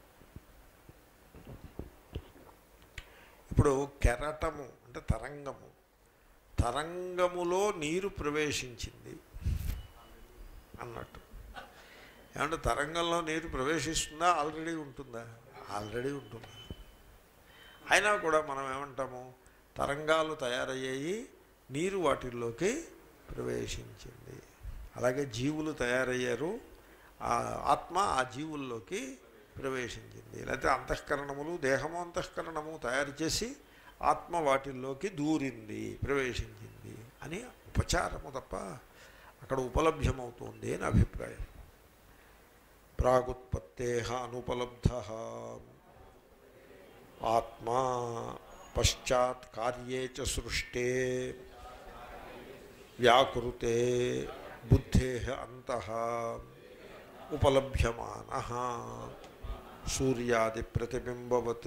ఇప్పుడు కెరటము అంటే తరంగము తరంగములో నీరు ప్రవేశించింది అన్నట్టు ఏమంటే తరంగంలో నీరు ప్రవేశిస్తుందా ఆల్రెడీ ఉంటుందా ఆల్రెడీ ఉంటుంది అయినా కూడా మనం ఏమంటాము తరంగాలు తయారయ్యాయి నీరు వాటిల్లోకి ప్రవేశించింది అలాగే జీవులు తయారయ్యారు ఆ ఆత్మ ఆ జీవుల్లోకి ప్రవేశించింది లేకపోతే అంతఃకరణములు దేహము అంతఃకరణము తయారు చేసి ఆత్మ వాటిల్లోకి దూరింది ప్రవేశించింది అని ఉపచారము తప్ప అక్కడ ఉపలభ్యమవుతుంది అని అభిప్రాయం ప్రాగుత్పత్తే అనుపలబ్ధ ఆత్మా పశ్చాత్ కార్యే చ సృష్టే వ్యాకృతే బుద్ధే అంత ఉపలభ్యమాన సూర్యాది ప్రతిబింబవత్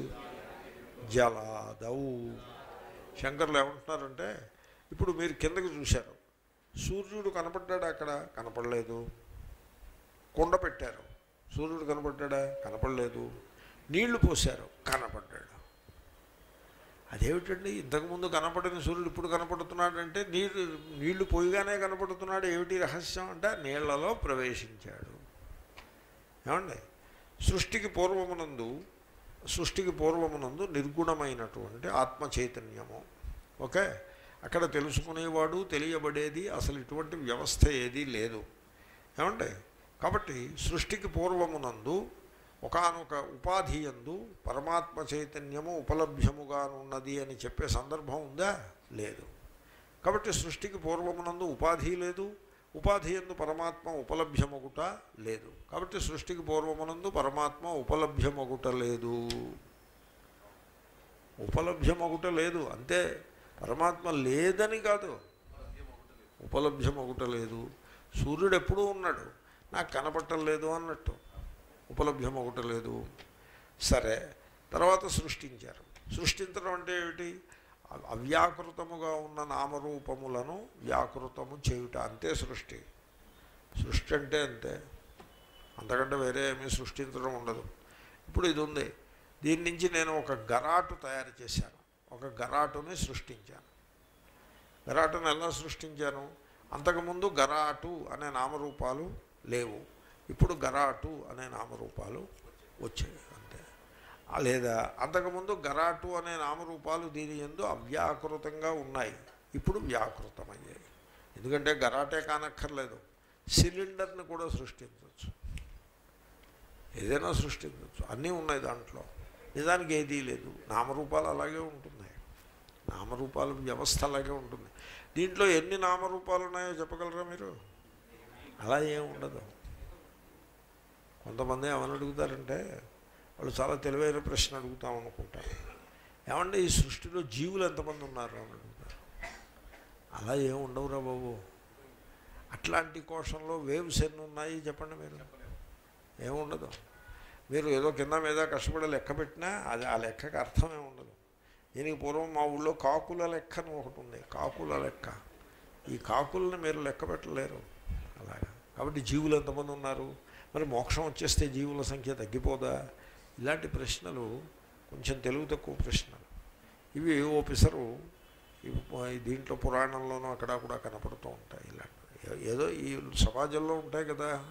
జలాదౌ శంకర్లు ఏమంటున్నారంటే ఇప్పుడు మీరు కిందకి చూశారు సూర్యుడు కనపడ్డాడు అక్కడ కనపడలేదు కుండ పెట్టారు సూర్యుడు కనపడ్డాడా కనపడలేదు నీళ్లు పోశారు కనపడ్డాడు అదేమిటండి ఇంతకుముందు కనపడని సూర్యుడు ఇప్పుడు కనపడుతున్నాడంటే నీళ్ళు నీళ్లు పోయిగానే కనపడుతున్నాడు ఏమిటి రహస్యం అంటే నీళ్లలో ప్రవేశించాడు ఏమండి సృష్టికి పూర్వమునందు సృష్టికి పూర్వమునందు నిర్గుణమైనటువంటి ఆత్మ చైతన్యము ఓకే అక్కడ తెలుసుకునేవాడు తెలియబడేది అసలు ఇటువంటి వ్యవస్థ ఏదీ లేదు ఏమండి కాబట్టి సృష్టికి పూర్వమునందు ఒకనొక ఉపాధి యందు పరమాత్మ చైతన్యము ఉపలభ్యముగానున్నది అని చెప్పే సందర్భం ఉందా లేదు కాబట్టి సృష్టికి పూర్వమునందు ఉపాధి లేదు ఉపాధి ఎందు పరమాత్మ ఉపలభ్యమగుట లేదు కాబట్టి సృష్టికి పూర్వమునందు పరమాత్మ ఉపలభ్యమగుట లేదు ఉపలభ్యమగుట లేదు అంతే పరమాత్మ లేదని కాదు ఉపలభ్యమగుట లేదు సూర్యుడు ఎప్పుడూ ఉన్నాడు నాకు కనపట్టం లేదు అన్నట్టు ఉపలభ్యం ఒకటి లేదు సరే తర్వాత సృష్టించారు సృష్టించడం అంటే ఏమిటి అ- అవ్యాకృతముగా ఉన్న నామరూపములను వ్యాకృతము చేయుట అంతే సృష్టి సృష్టి అంటే అంతే అంతకంటే వేరే ఏమీ సృష్టించడం ఉండదు ఇప్పుడు ఇది ఉంది దీని నుంచి నేను ఒక గరాటు తయారు చేశాను ఒక గరాటుని సృష్టించాను గరాటును ఎలా సృష్టించాను అంతకుముందు గరాటు అనే నామరూపాలు లేవు ఇప్పుడు గరాటు అనే నామరూపాలు వచ్చాయి అంతే ఆ లేదా అంతకుముందు గరాటు అనే నామరూపాలు దీని ఎందు అవ్యాకృతంగా ఉన్నాయి ఇప్పుడు వ్యాకృతమయ్యాయి ఎందుకంటే గరాటే కానక్కర్లేదు సిలిండర్ని కూడా సృష్టించవచ్చు ఏదైనా సృష్టించవచ్చు అన్నీ ఉన్నాయి దాంట్లో నిజానికి ఏదీ లేదు నామరూపాలు అలాగే ఉంటున్నాయి నామరూపాల వ్యవస్థ అలాగే ఉంటుంది దీంట్లో ఎన్ని నామరూపాలు ఉన్నాయో చెప్పగలరా మీరు అలా ఏం ఉండదు కొంతమంది ఏమని అడుగుతారంటే వాళ్ళు చాలా తెలివైన ప్రశ్న అడుగుతాం అనుకుంటారు ఏమంటే ఈ సృష్టిలో జీవులు ఎంతమంది ఉన్నారు అని అడుగుతారు అలా ఏం ఉండవురా బాబు అట్లాంటి కోశంలో వేవ్స్ ఎన్ని ఉన్నాయి చెప్పండి మీరు ఏముండదు మీరు ఏదో కింద మీద కష్టపడి లెక్క పెట్టినా అది ఆ లెక్కకి అర్థమే ఉండదు దీనికి పూర్వం మా ఊళ్ళో కాకుల లెక్క అని ఒకటి ఉంది కాకుల లెక్క ఈ కాకుల్ని మీరు లెక్క పెట్టలేరు అలాగా కాబట్టి జీవులు ఎంతమంది ఉన్నారు మరి మోక్షం వచ్చేస్తే జీవుల సంఖ్య తగ్గిపోదా ఇలాంటి ప్రశ్నలు కొంచెం తెలుగు తక్కువ ప్రశ్నలు ఇవి ఓ పిసరు ఇవి ప- దీంట్లో పురాణంలోనూ అక్కడ కూడా కనపడుతూ ఉంటాయి ఇలాంటివి ఏ- ఏదో ఈ సమాజంలో ఉంటాయి కదా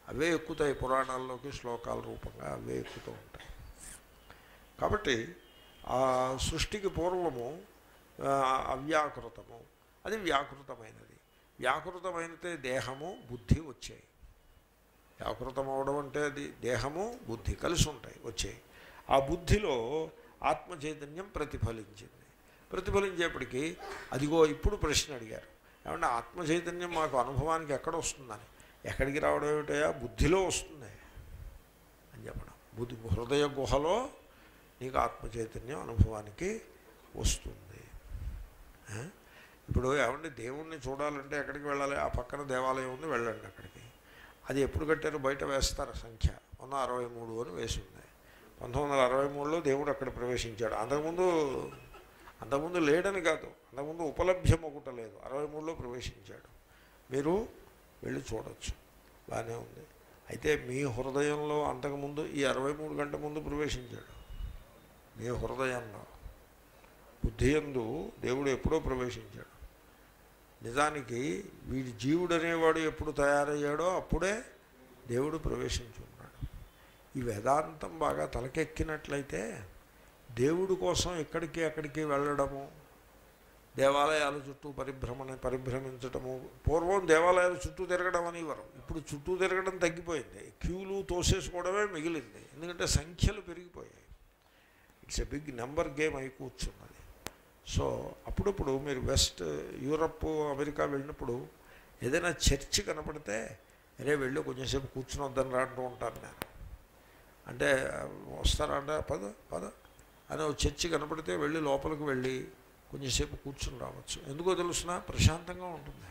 అవే ఎక్కుతాయి పురాణాల్లోకి శ్లోకాల రూపంగా అవే ఎక్కుతూ ఉంటాయి కాబట్టి ఆ సృష్టికి పూర్వము ఆ, అవ్యాకృతము అది వ్యాకృతమైనది వ్యాకృతమైనతే దేహము బుద్ధి వచ్చాయి వ్యాకృతం అవడం అంటే అది దేహము బుద్ధి కలిసి ఉంటాయి వచ్చాయి ఆ బుద్ధిలో ఆత్మ చైతన్యం ప్రతిఫలించింది ప్రతిఫలించేప్పటికీ అదిగో ఇప్పుడు ప్రశ్న అడిగారు ఏమంటే ఆత్మ చైతన్యం మాకు అనుభవానికి ఎక్కడ వస్తుందని ఎక్కడికి రావడం ఏమిటయా బుద్ధిలో వస్తుంది అని చెప్పడం బుద్ధి హృదయ గుహలో నీకు ఆత్మ చైతన్యం అనుభవానికి వస్తుంది ఆ? ఇప్పుడు ఏమంటే దేవుణ్ణి చూడాలంటే ఎక్కడికి వెళ్ళాలి ఆ పక్కన దేవాలయం ఉంది వెళ్ళండి అక్కడికి అది ఎప్పుడు కట్టారు బయట వేస్తారు సంఖ్య వంద అరవై మూడు అని వేసి ఉంది పంతొమ్మిది వందల అరవై మూడులో దేవుడు అక్కడ ప్రవేశించాడు అంతకుముందు అంతకుముందు లేడని కాదు అంతకుముందు ఉపలభ్యం ఒకట లేదు అరవై మూడులో ప్రవేశించాడు మీరు వెళ్ళి చూడొచ్చు బాగానే ఉంది అయితే మీ హృదయంలో అంతకుముందు ఈ అరవై మూడు గంటల ముందు ప్రవేశించాడు మీ హృదయంలో బుద్ధి యందు దేవుడు ఎప్పుడో ప్రవేశించాడు నిజానికి వీడి జీవుడు అనేవాడు ఎప్పుడు తయారయ్యాడో అప్పుడే దేవుడు ప్రవేశించున్నాడు ఈ వేదాంతం బాగా తలకెక్కినట్లయితే దేవుడి కోసం ఎక్కడికి అక్కడికి వెళ్ళడము దేవాలయాల చుట్టూ పరిభ్రమణ పరిభ్రమించటము పూర్వం దేవాలయాల చుట్టూ తిరగడం అనేవారు ఇప్పుడు చుట్టూ తిరగడం తగ్గిపోయింది క్యూలు తోసేసుకోవడమే మిగిలింది ఎందుకంటే సంఖ్యలు పెరిగిపోయాయి it's a big number game అయి కూర్చున్నది సో అప్పుడప్పుడు మీరు వెస్ట్ యూరప్ అమెరికా వెళ్ళినప్పుడు ఏదైనా చర్చి కనపడితే అరే వెళ్ళి కొంచెంసేపు కూర్చుని వద్దని రాంటూ ఉంటాను నేను అంటే వస్తారా అంటే పద పద అని ఒక చర్చి కనపడితే వెళ్ళి లోపలికి వెళ్ళి కొంచెంసేపు కూర్చుని రావచ్చు ఎందుకో తెలుసిన ప్రశాంతంగా ఉంటుంది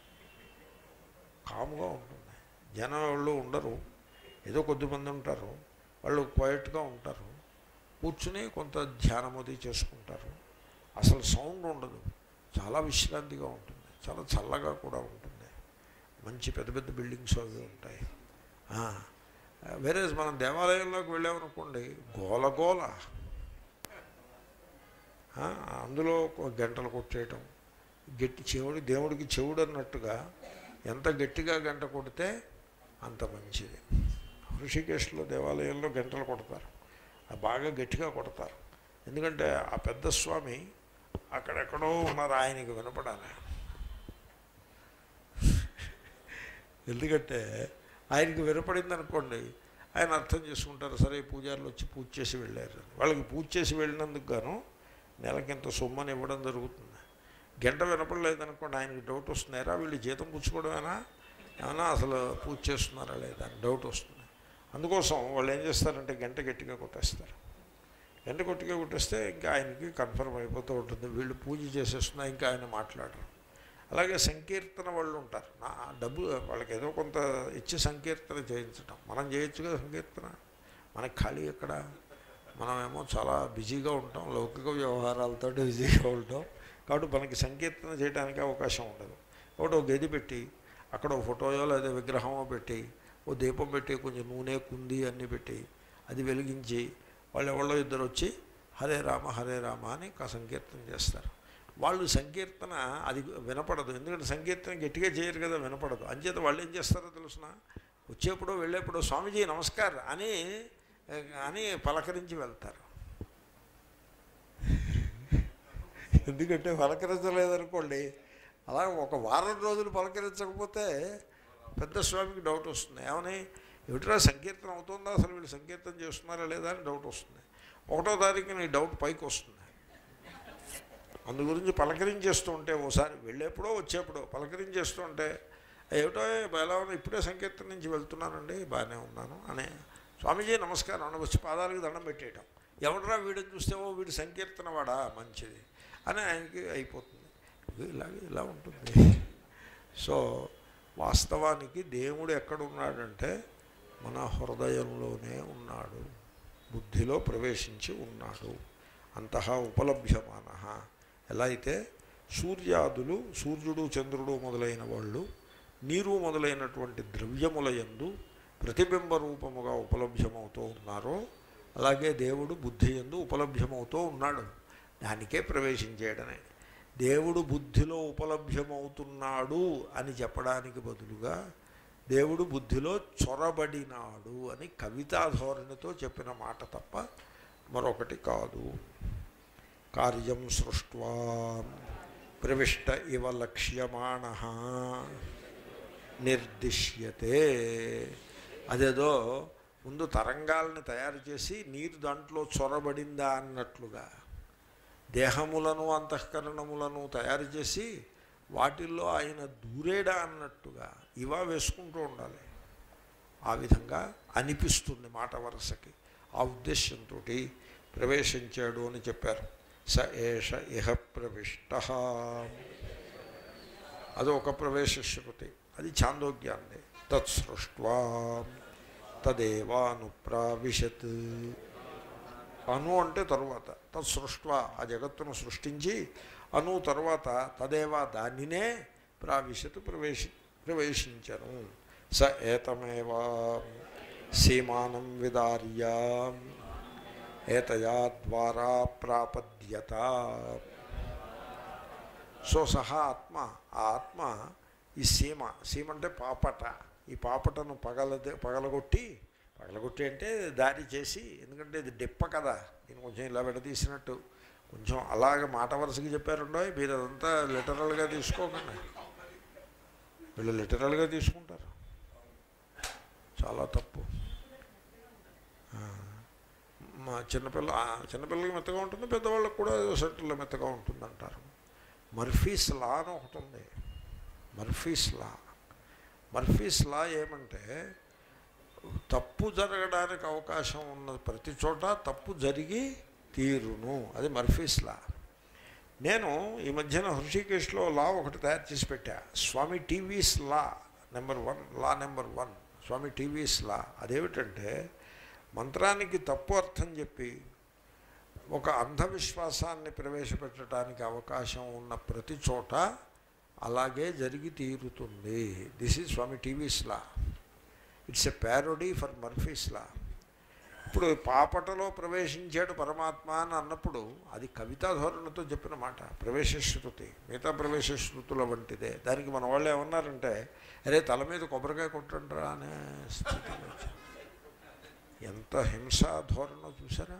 కాముగా ఉంటుంది జనం వాళ్ళు ఉండరు ఏదో కొద్దిమంది ఉంటారు వాళ్ళు క్వైట్గా ఉంటారు కూర్చుని కొంత ధ్యానం అది చేసుకుంటారు అసలు సౌండ్ ఉండదు చాలా విశ్రాంతిగా ఉంటుంది చాలా చల్లగా కూడా ఉంటుంది మంచి పెద్ద పెద్ద బిల్డింగ్స్ అవి ఉంటాయి వేరే మనం దేవాలయంలోకి వెళ్ళామనుకోండి గోల గోల ఆ, అందులో ఒక గంటలు కొట్టేయటం గట్టి చెవుడు దేవుడికి చెవుడు అన్నట్టుగా ఎంత గట్టిగా గంట కొడితే అంత మంచిది ఋషికేశ్లో దేవాలయంలో గంటలు కొడతారు ఆ బాగా గట్టిగా కొడతారు ఎందుకంటే ఆ పెద్ద స్వామి అక్కడెక్కడో ఉన్నారు ఆయనకి వినపడాలి ఎందుకంటే ఆయనకి వినపడింది అనుకోండి ఆయన అర్థం చేసుకుంటారు సరే ఈ పూజారులు వచ్చి పూజ చేసి వెళ్ళారు అని. వాళ్ళకి పూజ చేసి వెళ్ళినందుకు గాను నెలకింత సొమ్మని ఇవ్వడం జరుగుతుంది గంట వినపడలేదనుకోండి ఆయనకి డౌట్ వస్తున్నారా వీళ్ళు జీతం పుచ్చుకోవడమేనా ఏమన్నా అసలు పూజ చేస్తున్నారా లేదా అని డౌట్ వస్తుంది అందుకోసం వాళ్ళు ఏం చేస్తారంటే గంట గట్టిగా కొట్టేస్తారు గంట గట్టిగా కొట్టేస్తే ఇంకా ఆయనకి కన్ఫర్మ్ అయిపోతూ ఉంటుంది వీళ్ళు పూజ చేసేస్తున్నా ఇంకా ఆయన మాట్లాడరు అలాగే సంకీర్తన వాళ్ళు ఉంటారు నా డబ్బు వాళ్ళకి ఏదో కొంత ఇచ్చి సంకీర్తన చేయించడం మనం చేయొచ్చు కదా సంకీర్తన మనకి ఖాళీ ఎక్కడ మనమేమో చాలా బిజీగా ఉంటాం లౌకిక వ్యవహారాలతో బిజీగా ఉంటాం కాబట్టి మనకి సంకీర్తన చేయడానికి అవకాశం ఉండదు కాబట్టి ఒక గది పెట్టి అక్కడ ఒక ఫోటోయో లేదా విగ్రహమో పెట్టి ఓ దీపం పెట్టి కొంచెం నూనె కుంది అన్నీ పెట్టి అది వెలిగించి వాళ్ళు ఎవరో ఇద్దరు వచ్చి హరే రామ హరే రామ అని కా సంకీర్తన చేస్తారు వాళ్ళు సంకీర్తన అది వినపడదు ఎందుకంటే సంకీర్తన గట్టిగా చేయరు కదా వినపడదు అంచేత వాళ్ళు ఏం చేస్తారో తెలుసిన వచ్చేప్పుడు వెళ్ళేప్పుడు స్వామీజీ నమస్కారం అని అని పలకరించి వెళ్తారు ఎందుకంటే పలకరించలేదనుకోండి అలా ఒక వారం రోజులు పలకరించకపోతే పెద్ద స్వామికి డౌట్ వస్తుంది ఏమని ఏమిట్రా సంకీర్తన అవుతుందా అసలు వీళ్ళు సంకీర్తన చేస్తున్నారా లేదా అని డౌట్ వస్తుంది ఒకటో తారీఖున ఈ డౌట్ పైకి వస్తుంది అందు గురించి పలకరించేస్తూ ఉంటే ఓసారి వెళ్ళేప్పుడో వచ్చేప్పుడో పలకరించేస్తూ ఉంటే ఏమిటో ఎలా ఉన్నా ఇప్పుడే సంకీర్తన నుంచి వెళ్తున్నానండి బాగానే ఉన్నాను అనే స్వామీజీ నమస్కారం అని వచ్చి పాదాలకు దండం పెట్టేయటం ఎవడరా వీడిని చూస్తే ఓ వీడు సంకీర్తన వాడా మంచిది అని ఆయనకి అయిపోతుంది ఇలాగే ఇలా ఉంటుంది సో వాస్తవానికి దేవుడు ఎక్కడున్నాడంటే మన హృదయంలోనే ఉన్నాడు బుద్ధిలో ప్రవేశించి ఉన్నాడు అంతహా ఉపలభ్యమాన ఎలా అయితే సూర్యాదులు సూర్యుడు చంద్రుడు మొదలైన వాళ్ళు నీరు మొదలైనటువంటి ద్రవ్యముల యందు ప్రతిబింబ రూపముగా ఉపలభ్యమవుతూ ఉన్నారో అలాగే దేవుడు బుద్ధి ఎందు ఉపలభ్యమవుతూ ఉన్నాడు దానికే ప్రవేశించేయడమే దేవుడు బుద్ధిలో ఉపలభ్యమవుతున్నాడు అని చెప్పడానికి బదులుగా దేవుడు బుద్ధిలో చొరబడినాడు అని కవితా ధోరణితో చెప్పిన మాట తప్ప మరొకటి కాదు కార్యం సృష్ట్వా ప్రవిష్ట ఇవ లక్ష్యమాణ నిర్దిశ్యతే అదేదో ముందు తరంగాల్ని తయారు చేసి నీరు దాంట్లో చొరబడిందా అన్నట్లుగా దేహములను అంతఃకరణములను తయారు చేసి వాటిల్లో ఆయన దూరేడా అన్నట్టుగా ఇవా వేసుకుంటూ ఉండాలి ఆ విధంగా అనిపిస్తుంది మాట వరుసకి ఆ ఉద్దేశంతో ప్రవేశించాడు అని చెప్పారు స ఏష ఇహ ప్రవిష్ట అది ఒక ప్రవేశ శృతి అది ఛాందోగ్యాన్ని తత్సృష్ట్వా తదేవానుప్రావిశత్ అను అంటే తరువాత తత్సృష్ట్వ ఆ జగత్తును సృష్టించి అను తర్వాత తదేవా దానినే ప్రావిశత్ ప్రవేశి ప్రవేశించను స ఏతమేవా సీమానం విదార్య ఏతయా ద్వారా ప్రాపద్యత సో సహా ఆత్మ ఆ ఆత్మ ఈ సీమ సీమ అంటే పాపట ఈ పాపటను పగలదే పగలగొట్టి పగలగొట్టి అంటే దారి చేసి ఎందుకంటే ఇది డిప్ప కదా నేను కొంచెం ఇలా విడదీసినట్టు కొంచెం అలాగ మాట వరుసకి చెప్పారుండో మీరు అదంతా లిటరల్గా తీసుకోకండి వీళ్ళు లిటరల్గా తీసుకుంటారు చాలా తప్పు ఆ, మా చిన్నపిల్ల ఆ, చిన్నపిల్లలకి మెత్తగా ఉంటుంది పెద్దవాళ్ళకి కూడా సెంటర్లో మెత్తగా ఉంటుంది అంటారు మర్ఫీస్ లా అని ఒకటి ఉంది మర్ఫీస్ లా మర్ఫీస్ లా ఏమంటే తప్పు జరగడానికి అవకాశం ఉన్న ప్రతి చోట తప్పు జరిగి తీరును అది మర్ఫీస్ లా నేను ఈ మధ్యన హృషికేశ్లో లా ఒకటి తయారు చేసి పెట్టా Swami TV's law number one law number one Swami TV's law అదేమిటంటే మంత్రానికి తప్పు అర్థం చెప్పి ఒక అంధవిశ్వాసాన్ని ప్రవేశపెట్టడానికి అవకాశం ఉన్న ప్రతి చోట అలాగే జరిగి తీరుతుంది this is Swami TV's law it's a parody for Murphy's law ఇప్పుడు పాపటలో ప్రవేశించాడు పరమాత్మ అని అన్నప్పుడు అది కవితా ధోరణితో చెప్పిన మాట ప్రవేశ శృతి మిగతా ప్రవేశ శృతుల వంటిదే దానికి మన వాళ్ళు ఏమన్నారంటే అరే తల మీద కొబ్బరికాయ కొట్టండిరా అనే స్థితికి వచ్చారు. ఎంత హింసా ధోరణో చూసారా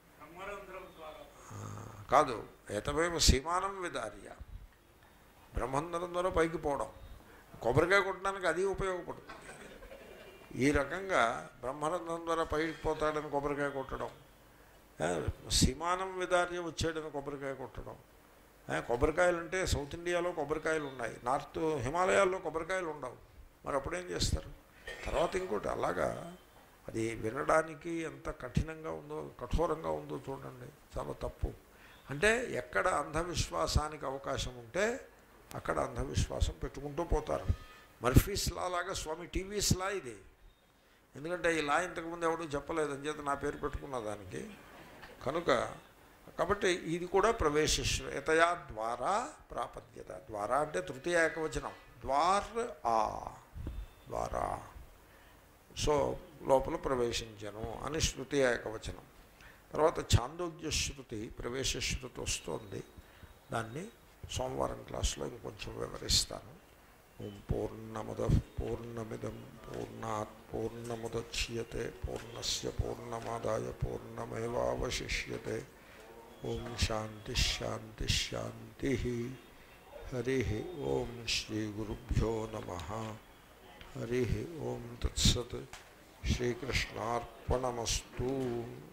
ఆ, కాదు ఏతమేవ సీమానం విదార్య బ్రహ్మందరం ద్వారా పైకి పోవడం కొబ్బరికాయ కొట్టడానికి అది ఉపయోగపడుతుంది ఈ రకంగా బ్రహ్మరంధ్రం ద్వారా పైకి పోతాడని కొబ్బరికాయ కొట్టడం ఆ, సీమానం విదార్య వచ్చాడని కొబ్బరికాయ కొట్టడం ఆ, కొబ్బరికాయలు అంటే సౌత్ ఇండియాలో కొబ్బరికాయలు ఉన్నాయి నార్త్ హిమాలయాల్లో కొబ్బరికాయలు ఉండవు మరి అప్పుడేం చేస్తారు తర్వాత ఇంకోటి అలాగా అది వినడానికి ఎంత కఠినంగా ఉందో కఠోరంగా ఉందో చూడండి చాలా తప్పు అంటే ఎక్కడ అంధవిశ్వాసానికి అవకాశం ఉంటే అక్కడ అంధవిశ్వాసం పెట్టుకుంటూ పోతారు మర్ఫీస్ లా లాగా స్వామి టీవీస్ లా ఇది ఎందుకంటే ఈ లా ఇంతకుముందు ఎవడూ చెప్పలేదు అని చేత నా పేరు పెట్టుకున్న దానికి కనుక కాబట్టి ఇది కూడా ప్రవేశిష్ట ఎతయా ద్వారా ప్రాపద్యత ద్వారా అంటే తృతీయ ఏకవచనం ద్వార్ ఆ ద్వారా సో లోపల ప్రవేశించను అని శృతి ఏకవచనం తర్వాత ఛాందోగ్య శృతి ప్రవేశ శృతి వస్తుంది దాన్ని సోమవారం క్లాస్లో ఇంకొంచెం వివరిస్తాను ఓం పూర్ణముద పూర్ణమిదం పూర్ణాత్ పూర్ణముద్యతే పూర్ణస్య పూర్ణమాదాయ పూర్ణమేవాశిష్యతే ఓం శాంతి శాంతి శాంతి హరి ఓం శ్రీ గురుభ్యో నమ హరి ఓం తత్సత్ శ్రీకృష్ణార్పణమస్తు